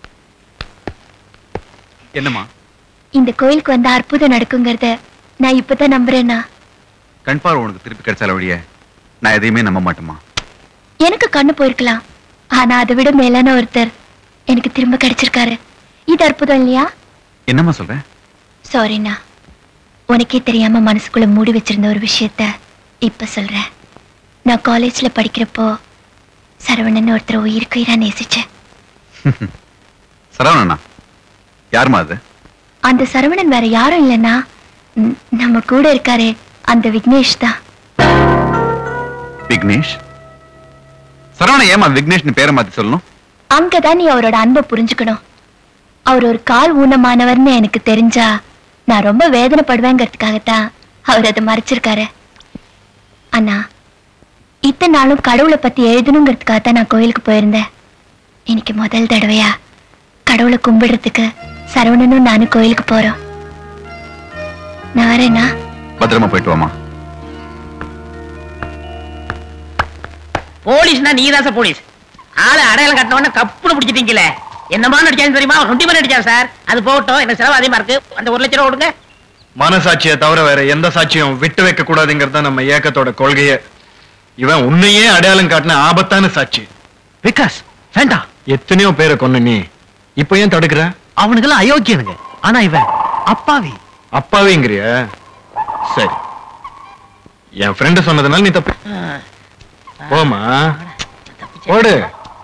என்னம்மா இந்த கோயிலுக்கு வந்தா அற்புதம் நடக்குங்கிறத நான் இப்பதான் நம்புறேன்னா கண் பார்வை உனக்கு திருப்பி கிடைச்சால வழிய நான் எதையுமே நம்ப மாட்டேம்மா எனக்கு கண்ணு போயிருக்கலாம் ஆனா அதை விட மேலான ஒருத்தர் எனக்கு திரும்ப கிடைச்சிருக்காரு இது அற்புதம் இல்லையா என்னம்மா சொல்ற சாரிண்ணா உனக்கே தெரியாம மனசுக்குள்ள மூடி வச்சிருந்த ஒரு விஷயத்த இப்ப சொல்றேன் நான் காலேஜ்ல படிக்கிறப்போ சரவணன் ஒருத்தர் உயிருக்கு உயிரா நேசிச்சேன் சரவணனா யாரும்மா அது அந்த சரவணன் வேற யாரும் இல்லைன்னா ம், நம்ம கூட இருக்காரே அந்த விக்னேஷ் தான் விக்னேஷ் சரவணன் ஏமா விக்னேஷ்னு பேரை மாத்தி சொல்லணும் அங்கதான் நீ அவரோட அன்பை புரிஞ்சுக்கணும் அவர் ஒரு கால் ஊனமானவர்னு எனக்கு தெரிஞ்சா நான் ரொம்ப வேதனைப்படுவேங்கிறதுக்காகத்தான் அவர் அதை மறைச்சிருக்காரு அண்ணா இத்தனை நாளும் கடவுளை பத்தி எழுதணுங்கிறதுக்காகத்தான் நான் கோயிலுக்கு போயிருந்தேன் இன்னைக்கு முதல் தடவையா கடவுளை கும்பிடுறதுக்கு சரவணனும் நானும் கோயிலுக்கு போறோம் நான் வரேனா பத்திரமா போயிட்டு வாமா போலீஸ்னா நீ தான் சார் போலீஸ் ஆளு அடையாளம் கட்டினவன கப்புனு பிடிச்சிட்டீங்களே என்னமா நடிச்சான்னு தெரியுமா நொண்டி மாதிரி நடிச்சான் சார் அது போகட்டும் எனக்கு செலவு அதிகமா இருக்கு அந்த ஒரு லட்சம் ரூபா கொடுங்க மனசாட்சியை தவிர வேற எந்த சாட்சியும் விட்டு வைக்க கூடாதுங்கிறது தான் நம்ம இயக்கத்தோட கொள்கையே இவன் உன்னையே அடையாளம் காட்டின ஆபத்தான சாட்சி விகாஸ் வேண்டாம் எத்தனையோ பேரை கொன்ன நீ இப்ப ஏன் தடுக்கிற அவனுக்கெல்லாம் அயோக்கியனுங்க ஆனா இவன் அப்பாவி அப்பாவிங்கிறிய சரி என் ஃப்ரெண்டு சொன்னதுனால நீ தப்பு போமா ஓடு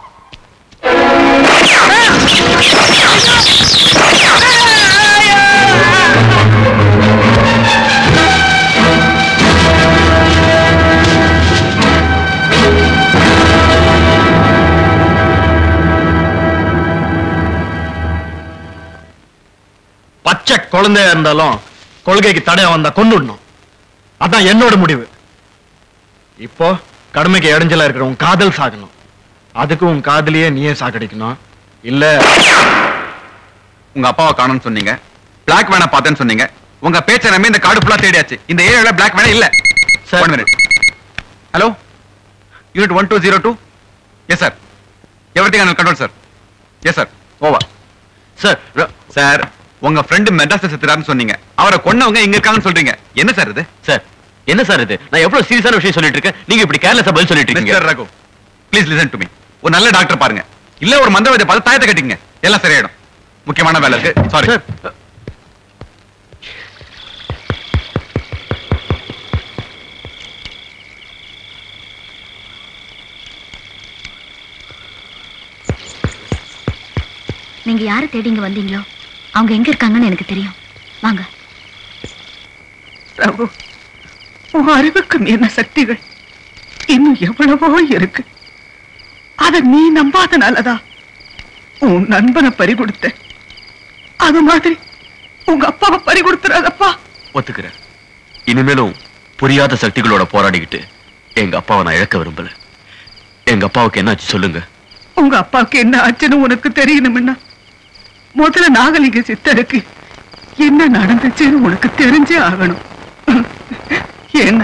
பச்சை குழந்தையா இருந்தாலும் கொள்கைக்கு தடையா வந்தா கொன்னுடணும் அதான் என்னோட முடிவு இப்போ கடமைக்கு இடைஞ்சலா இருக்கிற உன் காதல் சாகணும் அதுக்கு உன் காதலியே நீயே சாகடிக்கணும் இல்ல உங்க அப்பாவை காணும்னு சொன்னீங்க பிளாக் வேனை பார்த்தேன்னு சொன்னீங்க உங்க பேச்ச நம்பி இந்த கார்டு ஃபுல்லா தேடியாச்சு இந்த ஏரியால பிளாக் வேனை இல்ல one minute hello unit one two zero two yes sir everything control sir yes sir over sir sir உங்க ஃப்ரெண்டு மெட்ராஸ் செத்துறாருன்னு சொன்னீங்க அவரை கொன்னவங்க இங்க இருக்காங்கன்னு சொல்றீங்க என்ன சார் இது சார் என்ன சார் இது நான் எவ்வளவு சீரியஸான விஷயம் சொல்லிட்டு இருக்கேன் நீங்க இப்படி கேர்லெஸ்ஸா பதில் சொல்லிட்டு இருக்கீங்க mister Raghu please listen to me ஒரு நல்ல டாக்டர் பாருங்க இல்ல ஒரு மந்திரவாதியை பார்த்து தாயத்தை கட்டிங்க எல்லாம் சரியாயிடும் முக்கியமான வேலை இருக்கு சாரி நீங்க யாரை தேடி இங்க வந்தீங்களோ அவங்க எங்க இருக்காங்கன்னு எனக்கு தெரியும் வாங்க ரகு உன் அறிவுக்கு மீறின சக்திகள் இன்னும் எவ்வளவோ இருக்கு அத நீ நம்பாதனாலதான் உன் நண்பனை பறி கொடுத்த அது மாதிரி உங்க அப்பாவை பறி கொடுத்துறாதப்பா ஒத்துக்கிறேன் இனிமேலும் புரியாத சக்திகளோட போராடிக்கிட்டு எங்க அப்பாவை நான் இழக்க விரும்பல எங்க அப்பாவுக்கு என்னாச்சு சொல்லுங்க உங்க அப்பாவுக்கு என்ன ஆச்சுன்னு உனக்கு தெரியணும்னா முதல்ல நாகலிங்க சித்தருக்கு என்ன நடந்துச்சுன்னு உனக்கு தெரிஞ்சே ஆகணும் ஏன்னா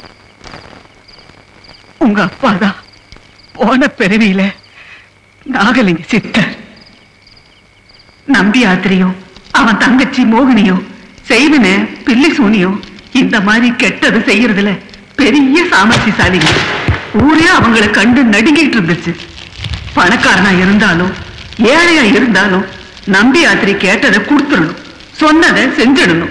உங்க அப்பா தான் போன பிறவியில நாகலிங்க சித்தர் நம்பி ஆத்திரியும் அவன் தங்கச்சி மோகினியும் செய்வன பில்லி சூனியம் இந்த மாதிரி கெட்டது செய்யறதுல பெரிய சாமர்த்தியசாலிங்க ஊரே அவங்கள கண்டு நடுங்கிட்டு இருந்துச்சு பணக்காரனா இருந்தாலும் ஏழையா இருந்தாலும் நம்பி யாத்திரை கேட்டதை கொடுத்துடணும் சொன்னதை செஞ்சிடணும்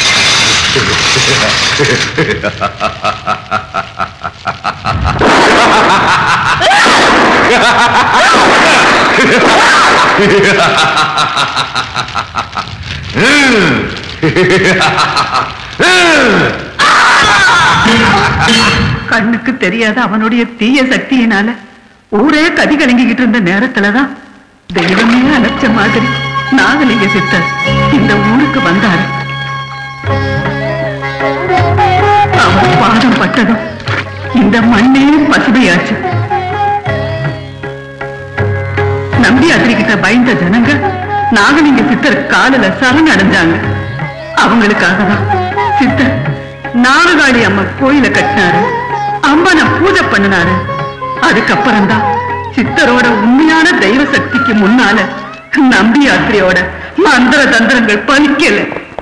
கண்ணுக்கு தெரியாத அவனுடைய தீய சக்தியினால ஊரே கதி கலங்கிக்கிட்டு இருந்த நேரத்துலதான் தெய்வமே அழைச்ச மாதிரி நாகலிங்க சித்தர் இந்த ஊருக்கு வந்தாரு அவர் பாதம் பட்டதும் இந்த மண்ணே பசுமையாச்சு நம்பி அதிரிக்கிட்ட பயந்த ஜனங்க நாகலிங்க சித்தர் காலில சரண் அடைஞ்சாங்க அவங்களுக்காக தான் சித்தர் நாககாளி அம்மா கோயில கட்டினாரு அம்மனை பூஜை பண்ணினாரு அதுக்கப்புறம் தான் சித்தரோட உண்மையான தெய்வ சக்திக்கு முன்னால நம்பி யாத்திரையோட மந்திர தந்திரங்கள் பலிக்கல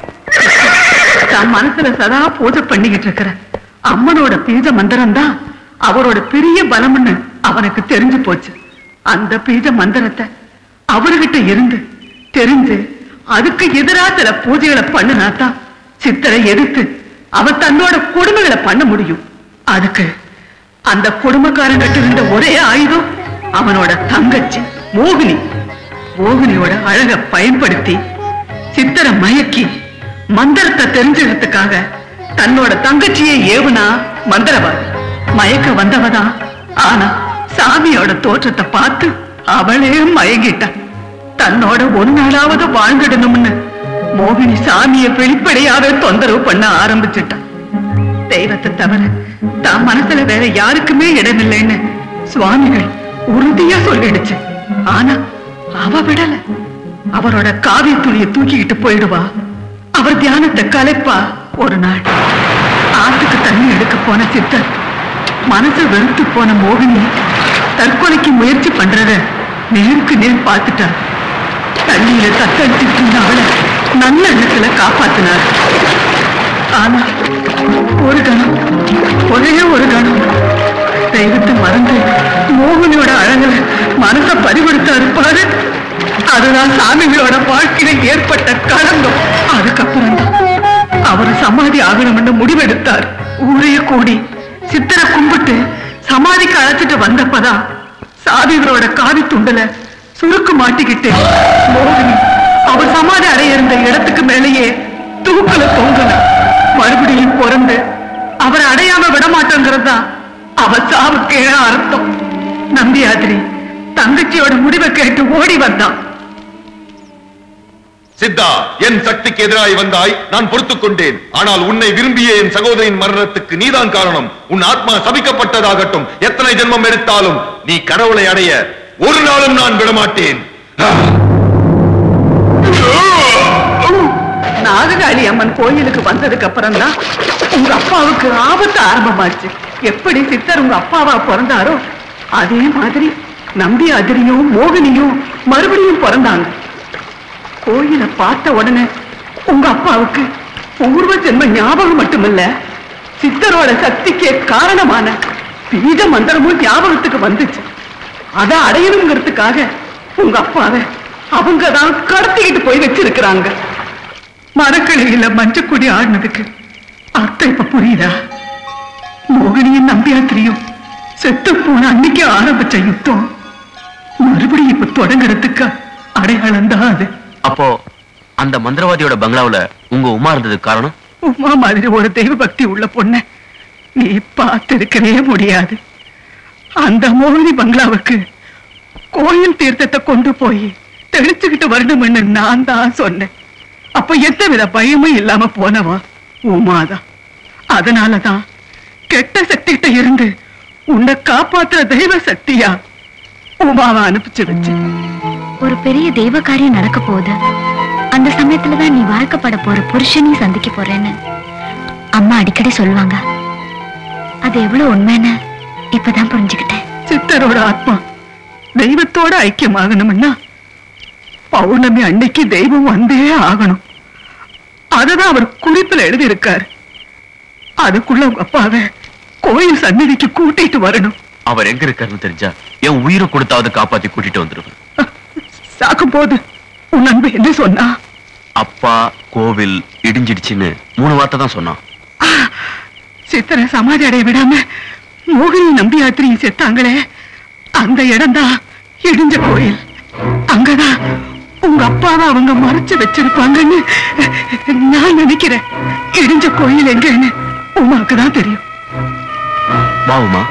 தன் மனசுல சதா பூஜை பண்ணிக்கிட்டு இருக்கிற அம்மனோட பீஜ மந்திரம் தான் அவரோட பெரிய பலம்னு அவனுக்கு தெரிஞ்சு போச்சு அந்த பீஜ மந்திரத்தை அவர்கிட்ட இருந்து தெரிஞ்சு அதுக்கு எதிரா சில பூஜைகளை பண்ணினாதான் சித்தரை எதிர்த்து அவன் தன்னோட கொடுமைகளை பண்ண முடியும் அதுக்கு அந்த கொடுமைக்காரங்கிட்ட இருந்த ஒரே ஆயுதம் அவனோட தங்கச்சி மோகினி மோகினியோட அழக பயன்படுத்தி சித்தரை மயக்கி மந்திரத்தை தெரிஞ்சுக்கிறதுக்காக தன்னோட தங்கச்சியை ஏவுனா மந்திரவாதி மயக்க வந்தவதான் ஆனா சாமியோட தோற்றத்தை பார்த்து அவளே மயங்கிட்டான் தன்னோட ஒரு நாளாவது வாழ்ந்துடணும்னு மோகினி சாமிய வெளிப்படையாவே தொந்தரவு பண்ண ஆரம்பிச்சுட்டான் தெய்வத்தை தவிர தான் மனசுல வேற யாருக்குமே இடமில்லைன்னு சுவாமிகள் உறுதியா சொல்லிடுச்சு ஆனா அவ விடல அவரோட காவிய துணியை தூக்கிக்கிட்டு போயிடுவா அவர் தியானத்தை கலைப்பா ஒரு நாள் ஆத்துக்கு தண்ணி எடுக்க போன சித்தர் மனசு வெறுத்து போன மோகினி தற்கொலைக்கு முயற்சி பண்றத நேருக்கு நேர் பார்த்துட்டார் தண்ணியில தத்தடிச்சிட்டு இருந்த அவளை நல்ல எண்ணத்துல காப்பாத்தினார் ஆனா ஒரு கணம் ஒரே ஒரு கணம் தெய்வத்தை மறந்து மோகினியோட அழகுல மனச பறிகொடுத்தாரு பாரு அதுதான் சாமிகளோட வாழ்க்கையில ஏற்பட்ட களங்கம் அதுக்கப்புறம் தான் அவர் சமாதி ஆகணும்னு முடிவெடுத்தார் ஊரே கூடி சித்தரை கும்பிட்டு சமாதிக்கு அழைச்சிட்டு வந்தப்பதான் சாதிகளோட காவி துண்டுல சுருக்கு மாட்டிக்கிட்டு மோகினி அவர் சமாதி அடைய இருந்த இடத்துக்கு மேலேயே தூக்கல தொங்கன மறுபடியும் பிறந்து அவர் அடையாம விடமாட்டோங்கிறது தான் அவர் சாவுக்கு அர்த்தம் நம்பியாதிரி தங்கச்சியோட முடிவை கேட்டு ஓடி வந்தான் சித்தா என் சக்திக்கு எதிராய் வந்தாய் நான் பொறுத்துக் கொண்டேன் ஆனால் உன்னை விரும்பிய என் சகோதரியின் மரணத்துக்கு நீதான் காரணம் உன் ஆத்மா சபிக்கப்பட்டதாகட்டும் எத்தனை ஜென்மம் எடுத்தாலும் நீ கடவுளை அடைய ஒரு நாளும் நான் விடமாட்டேன் நாககாளி அம்மன் கோயிலுக்கு வந்ததுக்கு அப்புறம் தான் உங்க அப்பாவுக்கு ஆபத்து ஆரம்பமாச்சு எப்படி சித்தர் உங்க அப்பாவா பிறந்தாரோ அதே மாதிரி நம்பி அதிரியும் மோகினியும் மறுபடியும் பிறந்தாங்க கோயிலை பார்த்த உடனே உங்க அப்பாவுக்கு பூர்வ ஜென்ம ஞாபகம் மட்டுமில்ல சித்தரோட சக்திக்கே காரணமான பீஜ மந்திரமும் ஞாபகத்துக்கு வந்துச்சு அதை அடையணுங்கிறதுக்காக உங்க அப்பாவை அவங்க தான் கடத்திக்கிட்டு போய் வச்சிருக்கிறாங்க மரக்கிளையில மஞ்சக்குடி ஆடினதுக்கு அர்த்தம் இப்ப புரியுதா மோகினியும் நம்பியாத்திரியும் செத்து போன அன்னைக்கு ஆரம்பிச்ச யுத்தம் மறுபடியும் இப்ப தொடங்குறதுக்கு அடையாளம் தான் அது அப்போ அந்த மந்திரவாதியோட பங்களாவுல உங்க உமா இருந்ததுக்கு காரணம் உமா மாதிரி ஒரு தெய்வ பக்தி உள்ள பொண்ண நீ பார்த்திருக்கவே முடியாது அந்த மோகினி பங்களாவுக்கு கோயில் தீர்த்தத்தை கொண்டு போய் தெளிச்சுக்கிட்டு வரணும்னு நான் தான் சொன்னேன் அப்ப எந்த வித பயமும் இல்லாம போனவா உமாதான் அதனாலதான் கெட்ட சக்திகிட்ட இருந்து உன்னை காப்பாத்துற தெய்வ சக்தியா உமாவை அனுப்பிச்சு வச்சு ஒரு பெரிய தெய்வ காரியம் நடக்க போகுது அந்த சமயத்துல தான் நீ வாழ்க்கப்பட போற புருஷனையும் சந்திக்க போறேன்னு அம்மா அடிக்கடி சொல்லுவாங்க அது எவ்வளவு உண்மைன்னு இப்பதான் புரிஞ்சுக்கிட்டேன் சித்தரோட ஆத்மா தெய்வத்தோட ஐக்கியமாகணும்னா பௌர்ணமி அன்னைக்கு தெய்வம் வந்தே ஆகணும் அததான் அவர் குறிப்பில் எழுதி இருக்காரு அதுக்குள்ள உங்க அப்பாவை கோயில் சந்நிதிக்கு கூட்டிட்டு வரணும் அவர் எங்க இருக்காருன்னு தெரிஞ்சா என் உயிரை கொடுத்தாவது காப்பாத்தி கூட்டிட்டு வந்துருவேன் சாக்கும் போது உன் அன்பு என்ன சொன்னா அப்பா கோவில் இடிஞ்சிடுச்சுன்னு மூணு வார்த்தை தான் சொன்னான் சித்தரை சமாதி அடைய விடாம மோகினி நம்பி யாத்திரியும் செத்தாங்களே அந்த இடம்தான் இடிஞ்ச கோயில் அங்கதான் உங்க அப்பாவை அவங்க மறைச்சு வச்சிருப்பாங்கன்னு நான் நினைக்கிறேன் இடிஞ்ச கோயில் எங்கன்னு உமாக்கு தான் தெரியும் வா உமா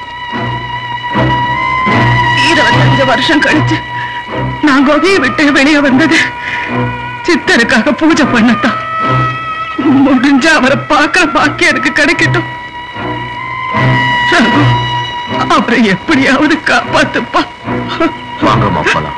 இருபத்தஞ்சு வருஷம் கழிச்சு நான் கோதையை விட்டு வெளியே வந்தது சித்தருக்காக பூஜை பண்ணத்தான் முடிஞ்ச அவரை பார்க்கிற பாக்கியம் எனக்கு கிடைக்கட்டும் ரகு, அவரை எப்படியாவது காப்பாத்துப்பா வாங்கம்மா போலாம்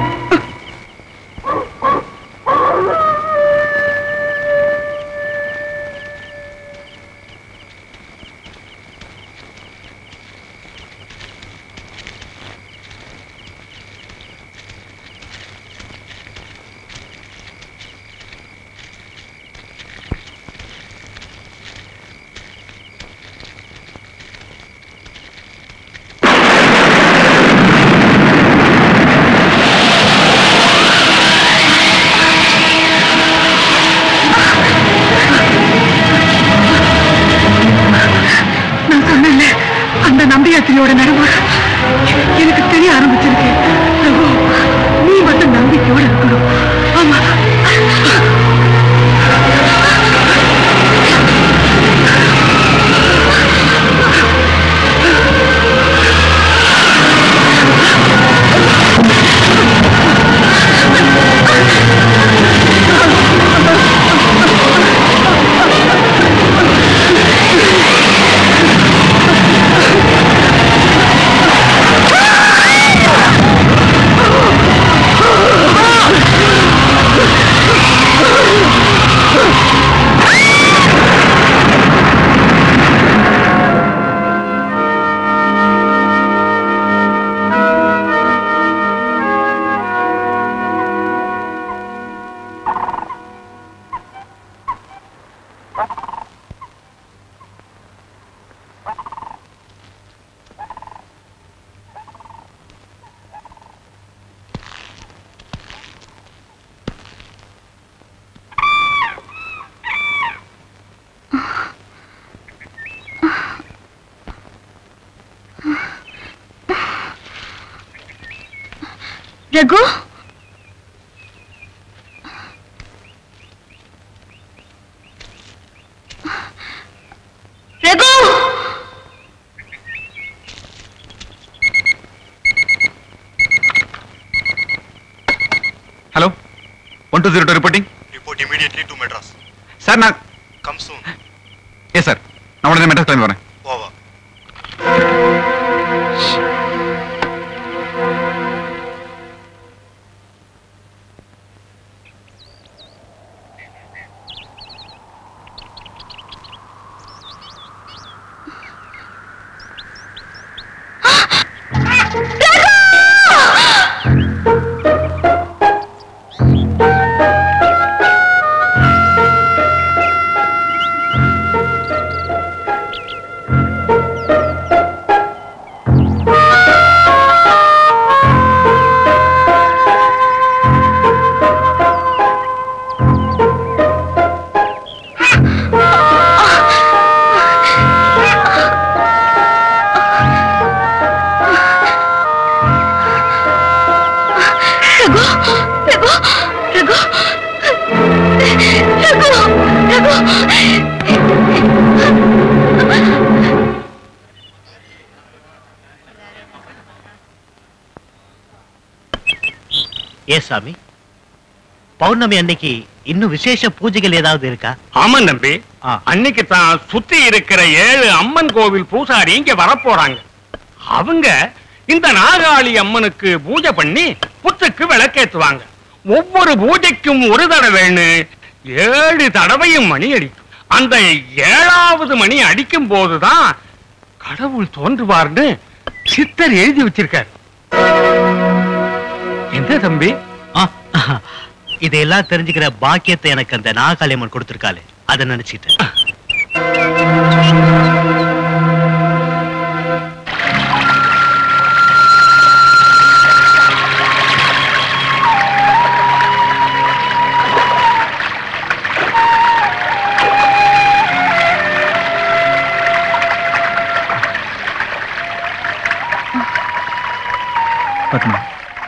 நான் சொன்னேன்ல அந்த நம்பியாத்திரியோட நடமாடு எனக்கு தெரிய ஆரம்பிச்சிருக்கு ரகு, நீ வந்து நம்பிக்கையோட இருக்கணும் ஆமா Raghu Raghu hello one two zero two reporting Report immediately to Madras. Sir நான் Come soon. எஸ் சார் நான் உடனே மெட்ராஸ் கிளம்பி வரேன் Over. ரகு ரகு ரகு ரகு ரகு ஏ சாமி பௌர்ணமி அன்னைக்கு இன்னும் விசேஷ பூஜைகள் ஏதாவது இருக்கா ஆமா நம்பி அன்னைக்கு தான் சுத்தி இருக்கிற ஏழு அம்மன் கோவில் பூசாரி இங்க வரப்போறாங்க அவங்க இந்த நாகாளி அம்மனுக்கு பூஜை பண்ணி புத்துக்கு விளக்கேத்துவாங்க ஒவ்வொரு பூஜைக்கும் ஒரு தடவைன்னு ஏழு தடவையும் மணி அடிக்கும் அந்த ஏழாவது மணி அடிக்கும் போதுதான் கடவுள் தோன்றுவார்னு சித்தர் எழுதி வச்சிருக்கார் என்ன தம்பி இதையெல்லாம் தெரிஞ்சுக்கிற பாக்கியத்தை எனக்கு அந்த நாகாளியம்மன் கொடுத்திருக்காளே அதை நினைச்சிட்டேன் பத்மா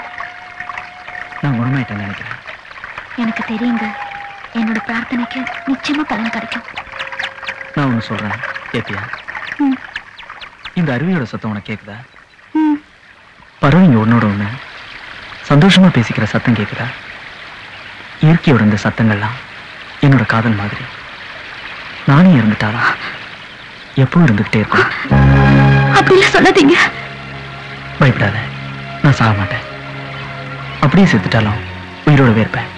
நான் குணமாயிட்டேன்னு நினைக்கிறேன் எனக்கு தெரியுங்க என்னோட பிரார்த்தனைக்கு நிச்சயமா பலன் கிடைக்கும் நான் ஒன்று சொல்றேன் கேட்டியா ம். இந்த அருவியோட சத்தம் உனக்கு கேக்குதா ம். பறவைங்க ஒன்னோட ஒண்ணு சந்தோஷமா பேசிக்கிற சத்தம் கேக்குதா இயற்கையோட இந்த சத்தங்கள்லாம் என்னோட காதல் மாதிரி நானே இருந்துட்டாரா எப்பவும் இருந்துகிட்டே இருப்பேன் அப்படிலாம் சொல்லாதீங்க பயப்படாத நான் சாக மாட்டேன் அப்படியே செத்துட்டாலும் உயிரோடவே இருப்பேன்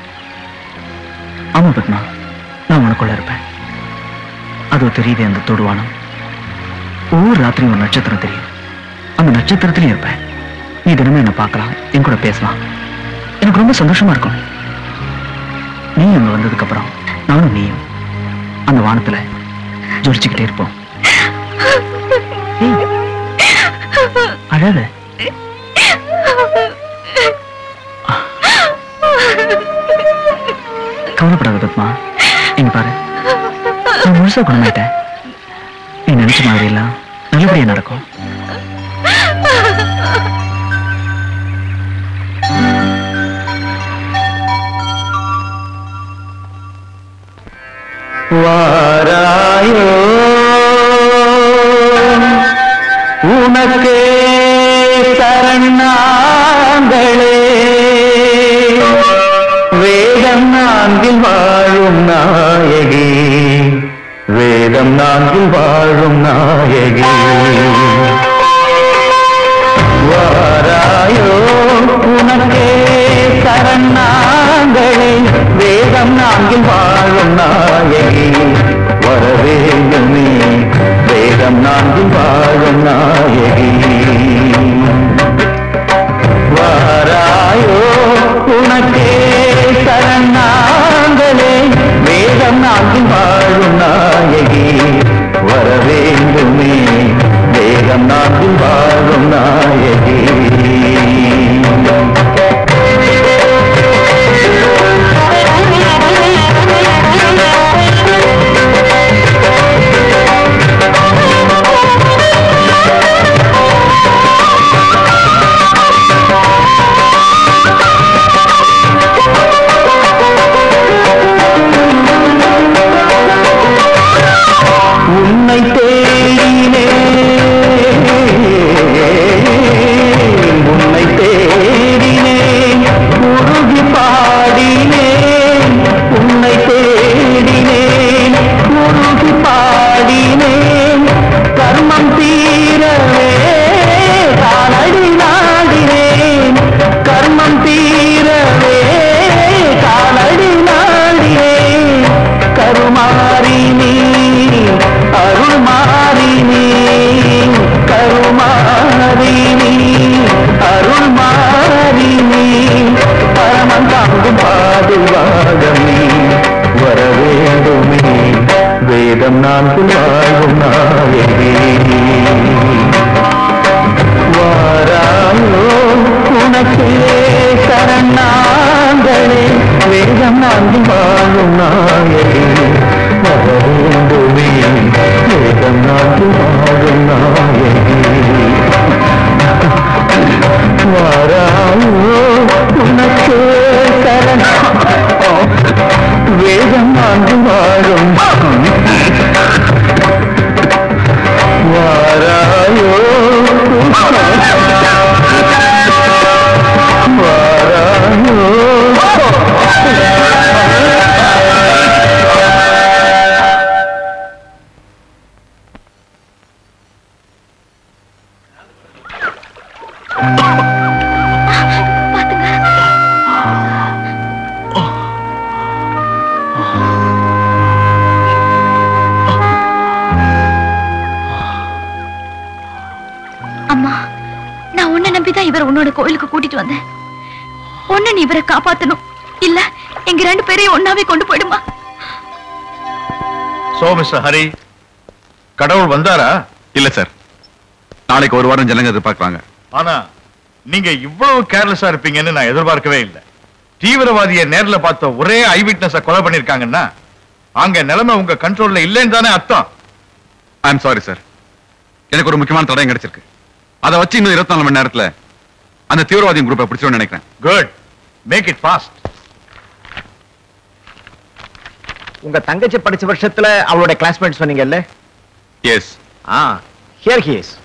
ஆமா பத்மா நான் உனக்குள்ள இருப்பேன் அதோ தெரியுது அந்த தொடுவானம் ஒவ்வொரு ராத்திரியும் ஒரு நட்சத்திரம் தெரியும் அந்த நட்சத்திரத்திலையும் இருப்பேன் நீ தினமும் என்ன பார்க்கலாம் என் கூட பேசலாம் எனக்கு ரொம்ப சந்தோஷமா இருக்கும் நீ அங்க வந்ததுக்கு அப்புறம் நானும் நீயும் அந்த வானத்துல ஜொலிச்சுக்கிட்டே இருப்போம் ஏய், அழாத கவலைப்படாத பத்மா இங்க பாரு நான் முழுசா குணமாயிட்டேன் நீ நினைச்ச மாதிரி எல்லாம் நல்லபடியா நடக்கும் வாராயோ உனக்கே சரணாங்களே வேதம் நான்கில் வாழும் நாயகி வேதம் நான்கில் வாழும் நாயகி வாராயோ உனக்கே சரணாங்களே வேதம் நான்கில் வாழும் நாயகி வரவேண்டும் நீ வேதம் நான்கில் வாழும் நாயகி வாராயோ உனக்கே சரணாங்களே வேதம் நான்கில் வாழும் நாயகி வரவேண்டும் நீ வேதம் நான்கில் வாழும் நாயகி உன்னை தேடினே உன்னை தேடினே உருகி பாடினேன் உன்னை தேடினேன் உருகி பாடினேன் கர்மம் தீரவே காலடி நாடினேன் கர்மம் தீரவே காலடி நாடினேன் கருமாறி நீ அருள் மாறி நீ கருமாறி நீ அருள் மாறி நீ பரமன் தாங்கும் பாதுவாக நீ வர வேண்டுமே வேதம் நான் வாழும் நாயகி வாராயோ உனக்கே சரணாங்களே வேதம் நான்கு வாழும் நாயகி வர வேண்டுமே வேதம் நான்கு வாழும் நாயகி வாராயோ உனக்கே சரணா வேதம் நான்கு வாழும் வாராயோ அம்மா நான் உன்னை நம்பிதான் இவரை உன்னோட கோயிலுக்கு கூட்டிட்டு வந்தேன் உன்னை நீ இவரை காப்பாத்தணும் இல்ல எங்க ரெண்டு பேரையும் ஒன்னாவே கொண்டு போயிடுமா சோ மிஸ்டர் ஹரி கடவுள் வந்தாரா இல்ல சார் நாளைக்கு ஒரு வாரம் ஜனங்க எதிர்பார்க்கறாங்க ஆனா நீங்க இவ்வளவு கேர்லெஸ்ஸா இருப்பீங்கன்னு நான் எதிர்பார்க்கவே இல்லை தீவிரவாதியை நேர்ல பார்த்த ஒரே ஐ விட்னஸ கொலை பண்ணிருக்காங்கன்னா அங்க நிலைமை உங்க கண்ட்ரோல்ல இல்லைன்னு தானே அர்த்தம் ஐ எம் சாரி சார் எனக்கு ஒரு முக்கியமான தடயம் கிடைச்சிருக்கு அதை வச்சு இன்னும் இருபத்தி நாலு மணி நேரத்துல அந்த தீவிரவாதி குரூப்பை பிடிச்சிருன்னு நினைக்கிறேன் குட் மேக் இட் ஃபாஸ்ட் உங்க தங்கச்சி படிச்ச வருஷத்துல அவளோட கிளாஸ்மேட் சொன்னீங்கல்ல yes ah here he is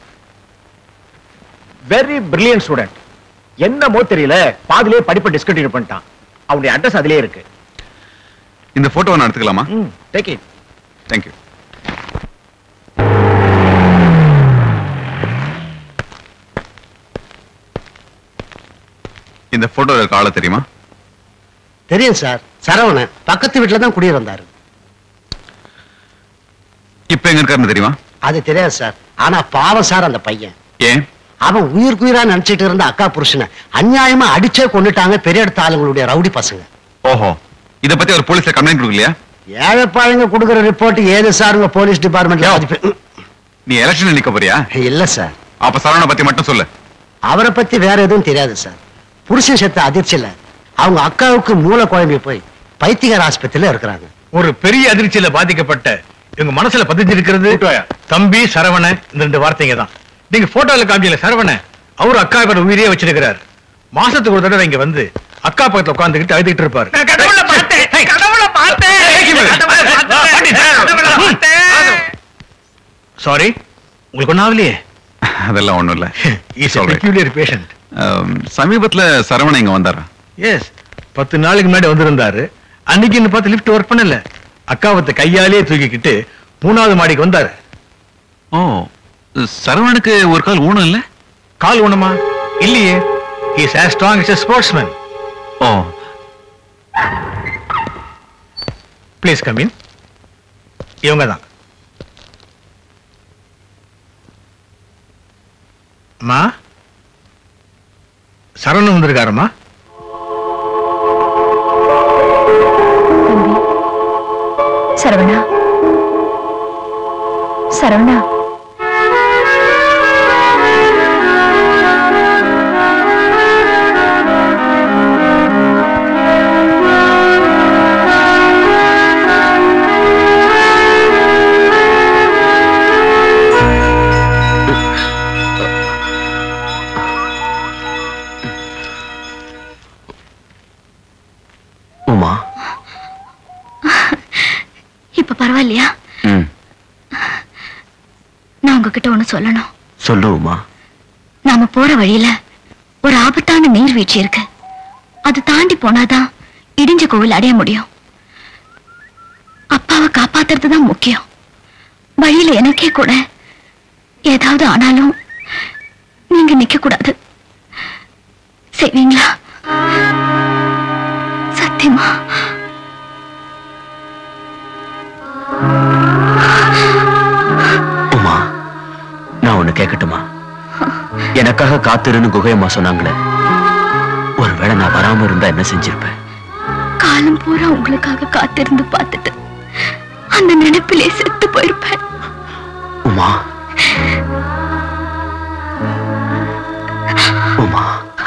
very brilliant student என்னமோ தெரியல பாதிலே படிப்பை டிஸ்கண்டினியூ பண்ணிட்டான் அவனுடைய அட்ரஸ் அதிலே இருக்கு இந்த போட்டோவை நான் எடுத்துக்கலாமா டேக் இட் தேங்க்யூ இந்த போட்டோ இருக்க ஆளை தெரியுமா தெரியும் சார் சரவணன் பக்கத்து வீட்டுல தான் குடியிருந்தாரு இப்ப எங்க இருக்காருன்னு தெரியுமா அது தெரியாது சார் ஆனா பாவம் சார் அந்த பையன் ஏன் அவன் உயிர் உயிரா நினைச்சிட்டு இருந்த அக்கா புருஷனை அநியாயமா அடிச்சே கொண்டுட்டாங்க பெரிய இடத்து ஆளுங்களுடைய ரவுடி பசங்க ஓஹோ இத பத்தி ஒரு போலீஸ்ல கம்ப்ளைண்ட் கொடுக்கலையா ஏழைப்பாளைங்க கொடுக்குற ரிப்போர்ட் ஏது சார் உங்க போலீஸ் டிபார்ட்மெண்ட்ல நீ எலெக்ஷன் நிக்க போறியா இல்ல சார் அப்ப சரவண பத்தி மட்டும் சொல்லு அவரை பத்தி வேற எதுவும் தெரியாது சார் புருஷன் செத்த அதிர்ச்சியில அவங்க அக்காவுக்கு மூல குழம்பி போய் பைத்தியகார ஆஸ்பத்திரியில இருக்கிறாங்க ஒரு பெரிய அதிர்ச்சியில பாதிக்கப்பட்ட இவங்க மனசுல பதிஞ்சிருக்கிறது தம்பி சரவண இந்த ரெண்டு வார்த்தைங்க தான் நீங்க போட்டோல காமிச்சல சரவண அவரு அக்கா பேர் உயிரியே வச்சிருக்கிறார் மாசத்துக்கு ஒரு தடவை இங்க வந்து அக்கா பக்கத்துல உட்காந்துக்கிட்டு அழுதுகிட்டு இருப்பாரு சாரி உங்களுக்கு ஒன்றும் ஆகலையே அதெல்லாம் ஒண்ணும் இல்ல இஸ் பெக்யூலியர் பேஷண்ட் Um, சமீபத்துல சரவண இங்க வந்தாரா எஸ் பத்து நாளைக்கு முன்னாடி வந்திருந்தாரு அன்னைக்கு பார்த்து லிஃப்ட் ஒர்க் பண்ணல அக்காவத்தை கையாலே தூக்கிக்கிட்டு மூணாவது மாடிக்கு வந்தாரு ஓ சரவணனுக்கு ஒரு கால் ஊனம் இல்ல கால் ஊனமா இல்லையே is as strong as a sportsman oh please come in இவங்க தான் அம்மா சரவணன் வந்திருக்காரம்மா சரவணா சரவணா உமா இப்ப பரவாயில்லையா ம் நான் உங்ககிட்ட ஒண்ணு சொல்லணும் சொல்லு உமா நாம போற வழியில ஒரு ஆபத்தான நீர்வீழ்ச்சி இருக்கு அது தாண்டி போனாதான் இடிஞ்ச கோவில் அடைய முடியும் அப்பாவை காப்பாத்துறது தான் முக்கியம் வழியில எனக்கே கூட ஏதாவது ஆனாலும் நீங்க நிக்க கூடாது செய்வீங்களா சத்தியமா உமா நான் ஒண்ணு கேட்கட்டுமா எனக்காக காத்திருன்னு குகையம்மா சொன்னாங்களே ஒருவேளை நான் வராம இருந்தா என்ன செஞ்சிருப்பேன் காலம் பூரா உங்களுக்காக காத்திருந்து பார்த்துட்டு அந்த நினைப்பிலே செத்து போயிருப்பேன் உமா உமா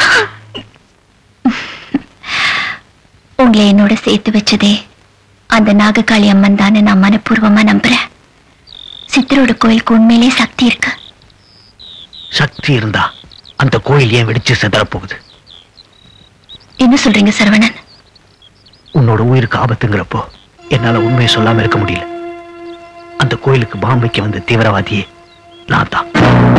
உங்களை என்னோட சேர்த்து வச்சதே அந்த நாககாளி அம்மன் தானே நான் மனப்பூர்வமா நம்புறேன் சித்தரோட கோயிலுக்கு உண்மையிலே சக்தி இருக்கு சக்தி இருந்தா அந்த கோயில் ஏன் வெடிச்சு செதற போகுது என்ன சொல்றீங்க சரவணன் உன்னோட உயிருக்கு ஆபத்துங்கிறப்போ என்னால உண்மையை சொல்லாம இருக்க முடியல அந்த கோயிலுக்கு பாம்பைக்கு வந்த தீவிரவாதியே நான் தான்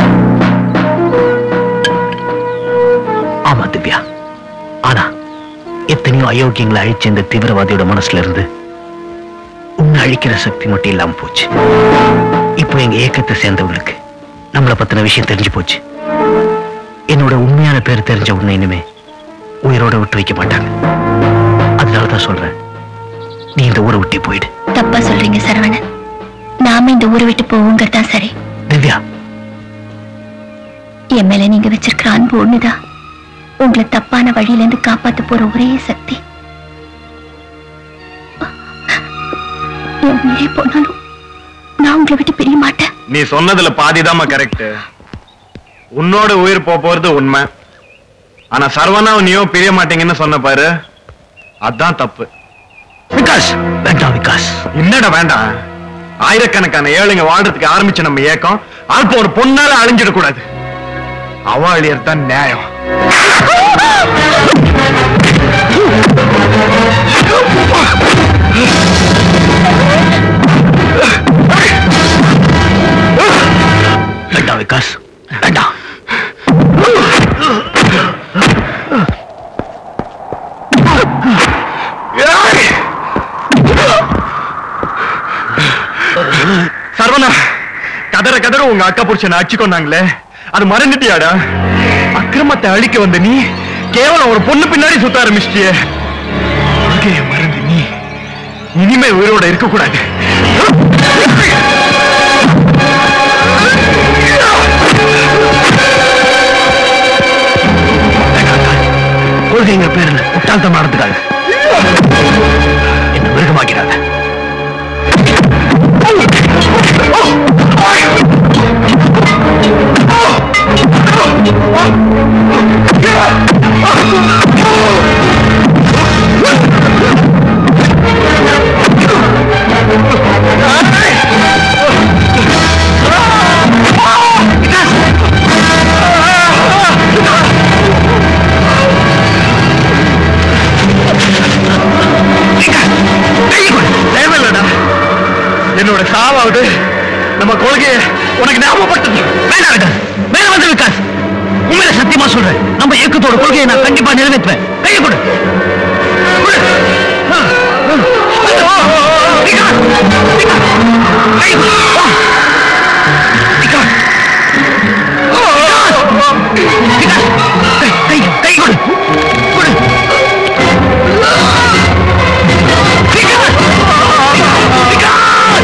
ஆமா திவ்யா ஆனா எத்தனையோ அயோக்கியங்களை அழிச்ச இந்த தீவிரவாதியோட மனசுல இருந்து உன்னை அழிக்கிற சக்தி மட்டும் இல்லாம போச்சு இப்போ எங்க இயக்கத்தை சேர்ந்தவங்களுக்கு நம்மளை பத்தின விஷயம் தெரிஞ்சு போச்சு என்னோட உண்மையான பேர் தெரிஞ்ச உன்னை இனிமே உயிரோட விட்டு வைக்க மாட்டாங்க அதனாலதான் சொல்றேன் நீ இந்த ஊரை விட்டே போயிடு தப்பா சொல்றீங்க சரவணன் நாம இந்த ஊரை விட்டு போவோங்கிறது தான் சரி திவ்யா என் மேல நீங்க வச்சிருக்கிற அன்பு ஒண்ணுதான் உங்களை தப்பான வழியில இருந்து காப்பாத்த போற ஒரே சக்தி என் உயிரே போனாலும் நான் உங்களை விட்டு பிரிய மாட்டேன் நீ சொன்னதுல பாதிதாம்மா கரெக்ட் உன்னோட உயிர் போக போறது உண்மை ஆனா சரவணாவும் நீயும் பிரிய மாட்டீங்கன்னு சொன்ன பாரு அதான் தப்பு விகாஸ் வேண்டாம் விகாஸ் என்னடா வேண்டாம் ஆயிரக்கணக்கான ஏழைங்க வாழ்றதுக்கு ஆரம்பிச்ச நம்ம ஏக்கம் அல்ப ஒரு பொண்ணால அழிஞ்சிடக் கூடாது அவ அழியறது தான் நியாயம் வேண்டாம் விகாஸ் வேண்டாம் சரவணா கதற கதற உங்க அக்கா புருஷனை அடிச்சு கொண்டாங்களே அது மறந்துட்டியாடா அக்கிரமத்தை அழிக்க வந்த நீ கேவலம் ஒரு பொண்ணு பின்னாடி சுத்த ஆரம்பிச்சிட்டியே கொள்கையை மறந்து நீ இனிமே உயிரோட இருக்க கூடாது கொள்கைங்கிற பேர்ல முட்டாள்தனம் நடந்துக்காது என்ன மிருகமாக்கிறாங்க தேவையில்லடா என்னோட சாவாவது நம்ம கொள்கையை உனக்கு ஞாபகப்படுத்தது வேண்டாம் விகாஸ் வேற வந்து விகாஸ் உண்மையில சத்தியமா சொல்றேன் நம்ம இயக்கத்தோட கொள்கையை நான் கண்டிப்பா நிறைவேற்றுவேன் கையை கொடு கொடு. ஆ, ஆ. விகாஸ், விகாஸ், கை கொடு. ஆ. விகாஸ். விகாஸ். விகாஸ், கை, கை, கை கொடு. கொடு. விகாஸ். விகாஸ்.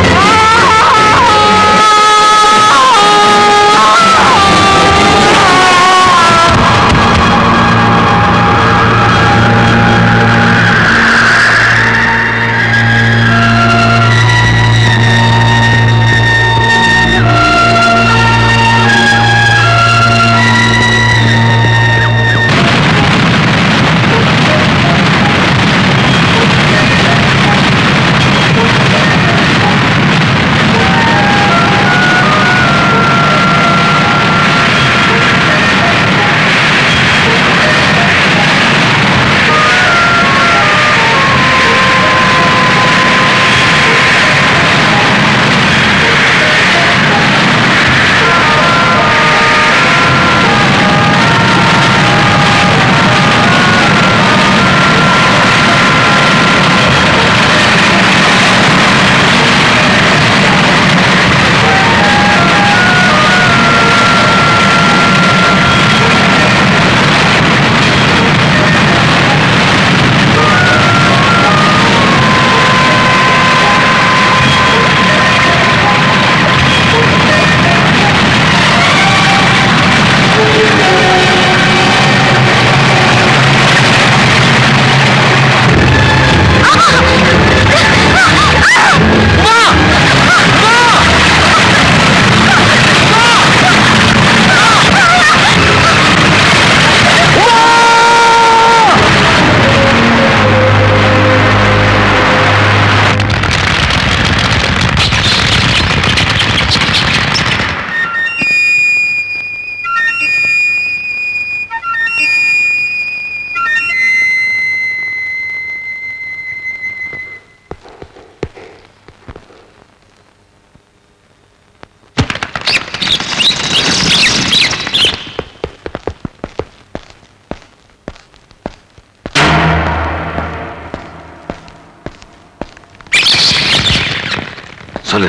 சொல்லு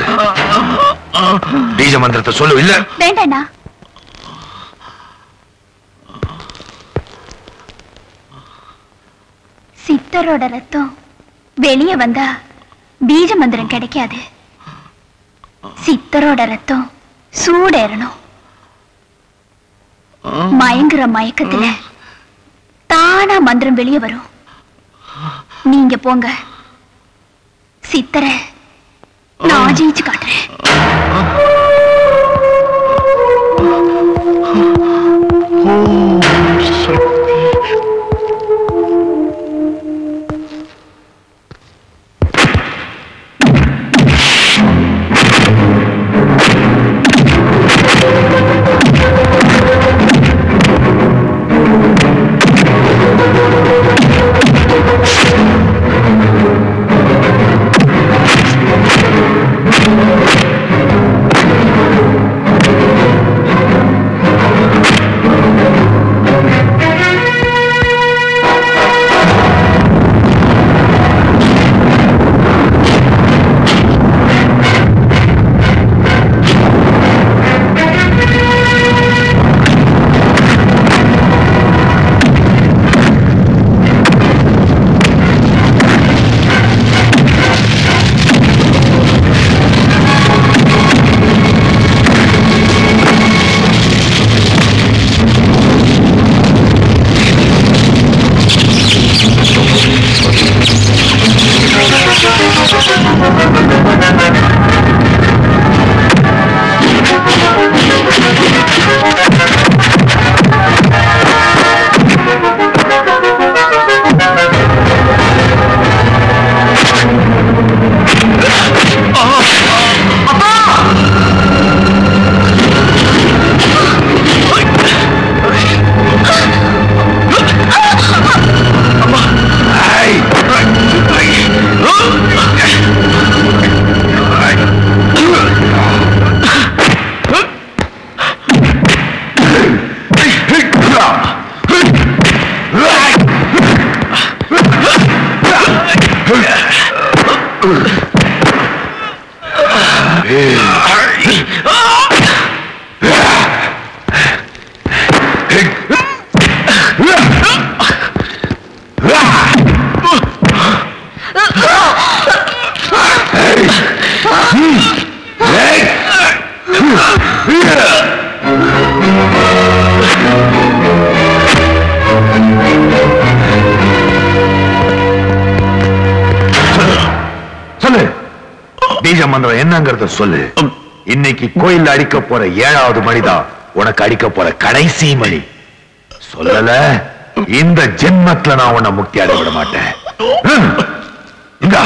பீஜ மந்திரத்தை சொல்லு இல்ல வேண்டாண்ணா சித்தரோட ரத்தம் வெளியே வந்தா பீஜ மந்திரம் கிடைக்காது சித்தரோட ரத்தம் சூடேறணும் மயங்குற மயக்கத்துல தானா மந்திரம் வெளியே வரும் நீங்க போங்க சித்தரை நான் ஜெயிச்சு காட்டுறேன் சொல்லு பீஜ மந்திரம் என்னங்கறத சொல்லு இன்னைக்கு கோயில் அடிக்க போற ஏழாவது மணிதான் உனக்கு அடிக்க போற கடைசி மணி சொல்லல இந்த ஜென்மத்துல நான் உன்னை முக்தி அடைய விட மாட்டேன் ஹம். இந்தா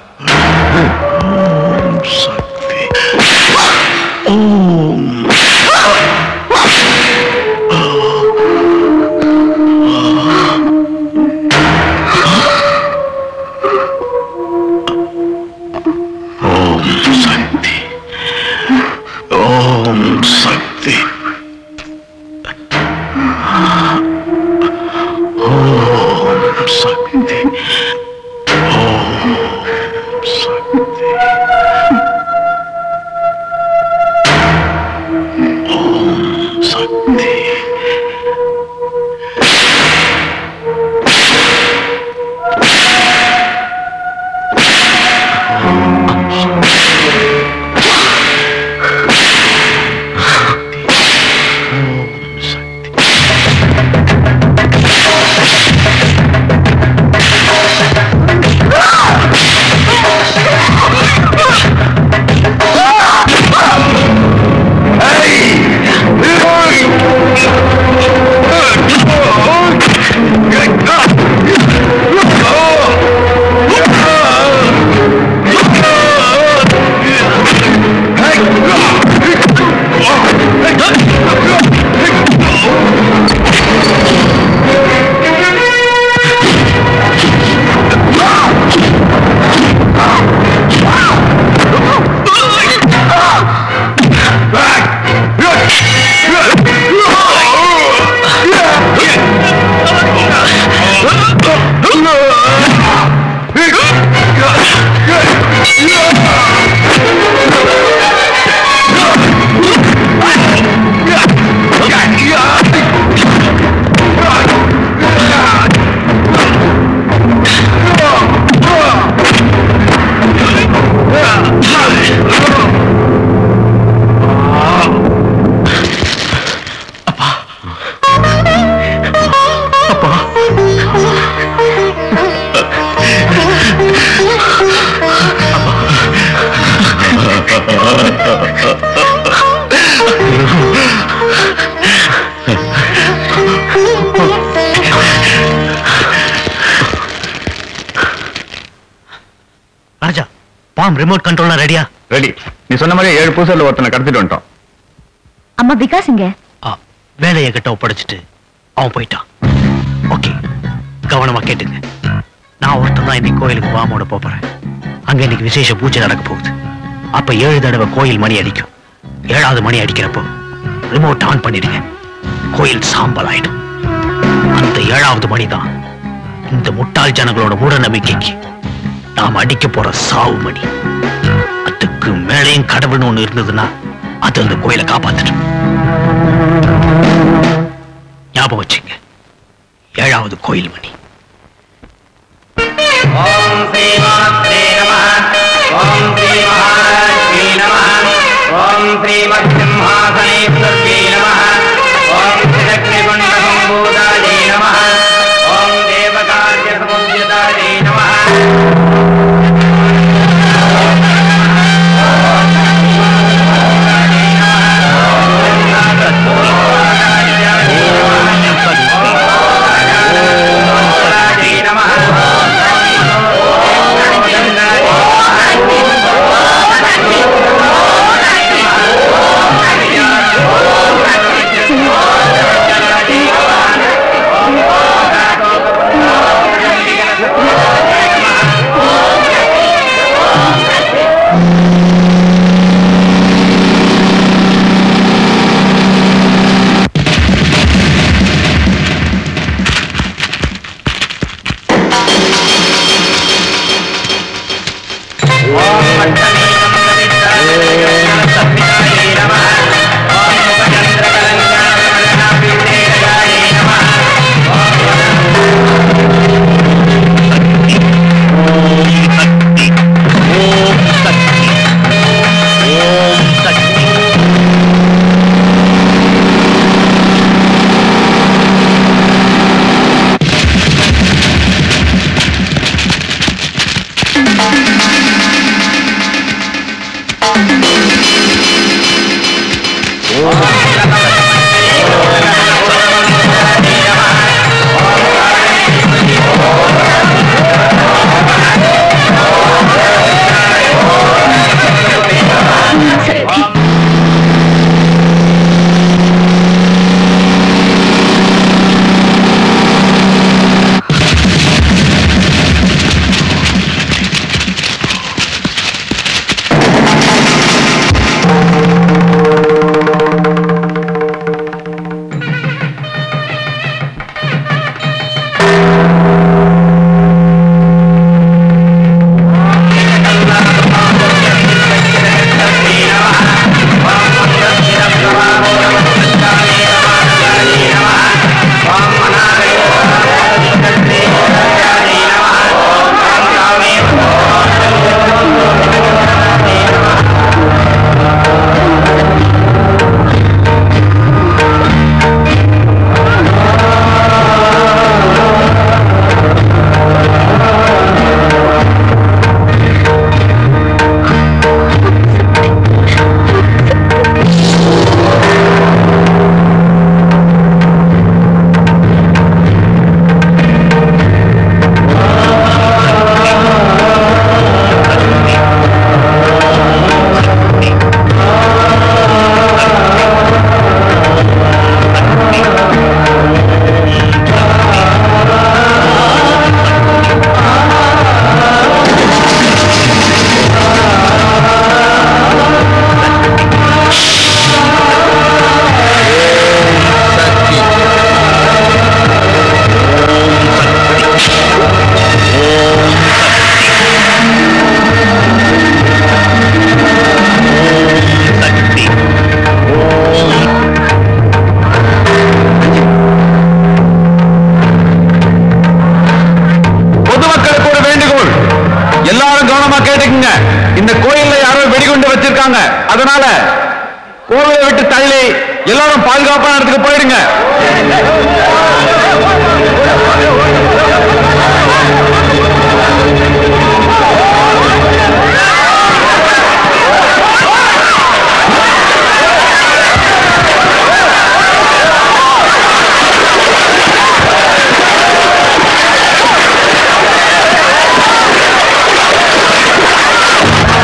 ஓம் சக்தி ஓம் சக்தி ஓம் சக்தி ஓம் சக்தி பாம் ரிமோட் கண்ட்ரோல்லாம் ரெடியா ரெடி நீ சொன்ன மாதிரி ஏழு பூசல்ல ஒருத்தனை கடத்திட்டு வந்துட்டோம் அம்மா விகாஸ் இங்க வேலையை கிட்ட ஒப்படைச்சிட்டு அவன் போயிட்டான் ஓகே கவனமா கேட்டுங்க நான் ஒருத்தன் தான் இன்னைக்கு கோயிலுக்கு பாமோட போப் போறேன் அங்க இன்னைக்கு விசேஷ பூஜை நடக்க போகுது அப்ப ஏழு தடவை கோயில் மணி அடிக்கும் ஏழாவது மணி அடிக்கிறப்போ ரிமோட் ஆன் பண்ணிடுங்க கோயில் சாம்பல் ஆயிடும் அந்த ஏழாவது மணி தான் இந்த முட்டாள் ஜனங்களோட மூட நம்பிக்கைக்கு நாம் அடிக்க போற சாவு மணி அதுக்கு மேலேயும் கடவுள்னு ஒண்ணு இருந்ததுன்னா அது அந்த கோயிலை காப்பாத்திடும் ஞாபகம் வச்சுங்க ஏழாவது கோயில் மணி ஓம் ஸ்ரீ மாத்ரே நமः ஓம் ஸ்ரீ மகாலட்சுமி நமः ஓம் ஸ்ரீ மத்சிம்ஹாசனேஸ்வர்யை நமः ஓம் ஸ்ரீலக்ஷ்மிகுண்ட சம்பூதாயை நமः ஓம் தேவகார்ய சமுத்யதாயை நமः பொதுமக்களுக்கு ஒரு வேண்டுகோள் எல்லாரும் கவனமா கேட்டுக்குங்க இந்த கோயில்ல யாரோ வெடிகுண்டு வச்சிருக்காங்க அதனால கோவிலை விட்டு தள்ளி எல்லாரும் பாதுகாப்பான இடத்துக்கு போயிடுங்க Thank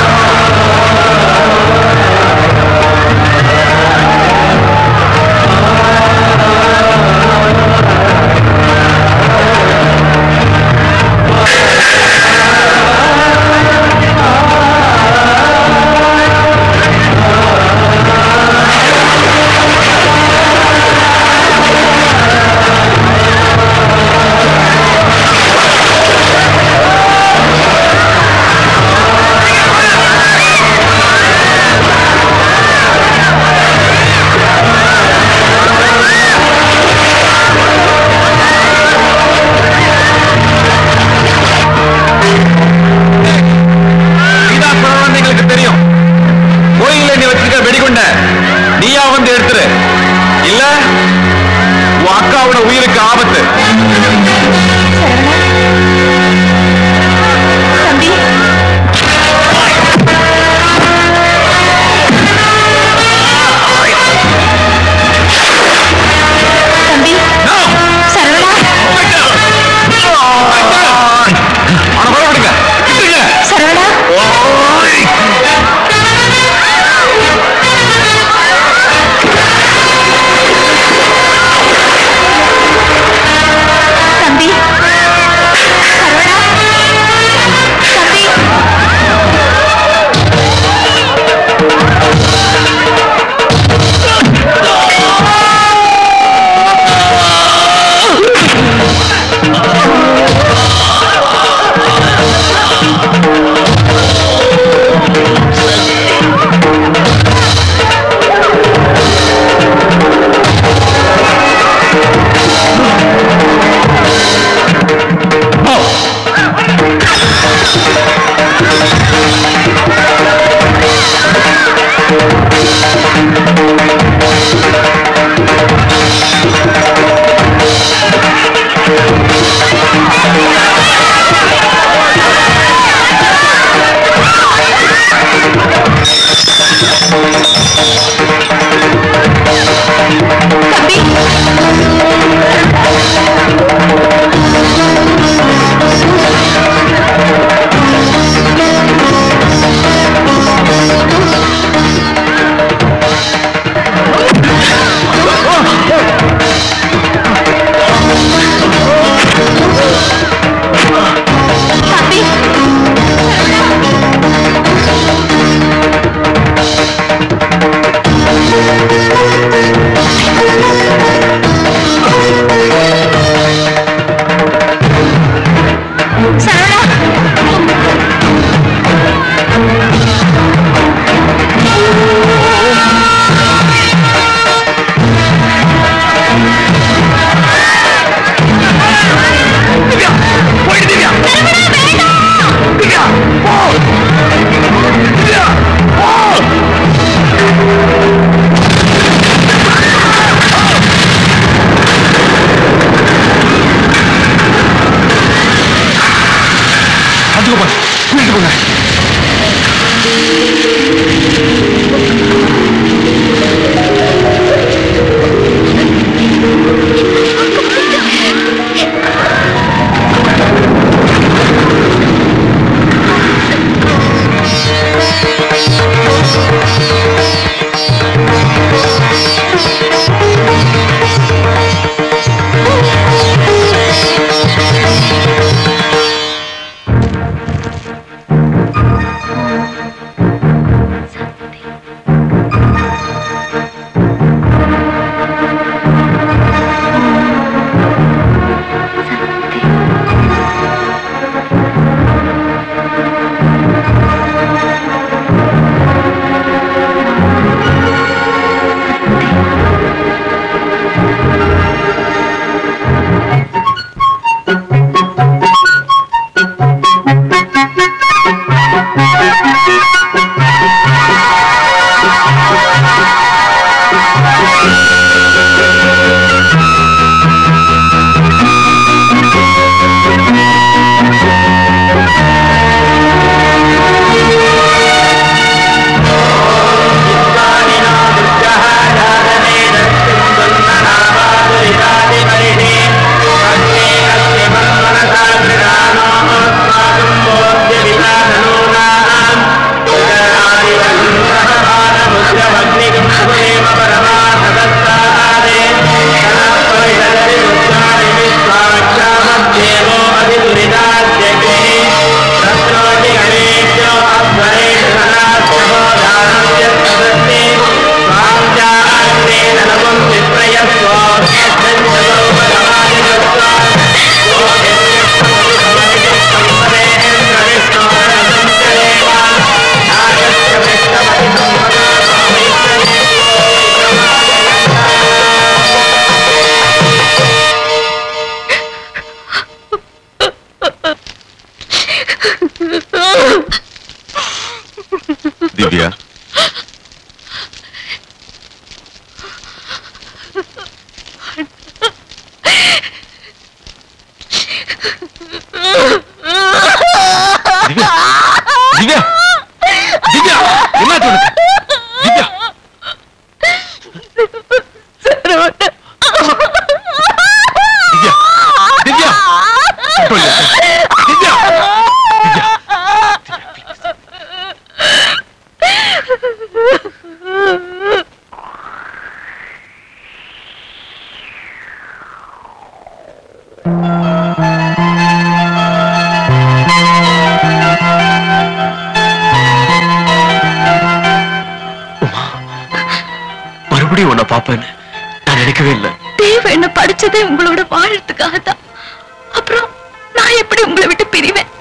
நான் நினைக்கவே இல்லை தேவ என்ன படிச்சதே உங்களோட வாழறதுக்காக தான் அப்புறம் நான் எப்படி உங்களை விட்டு பிரிவேன்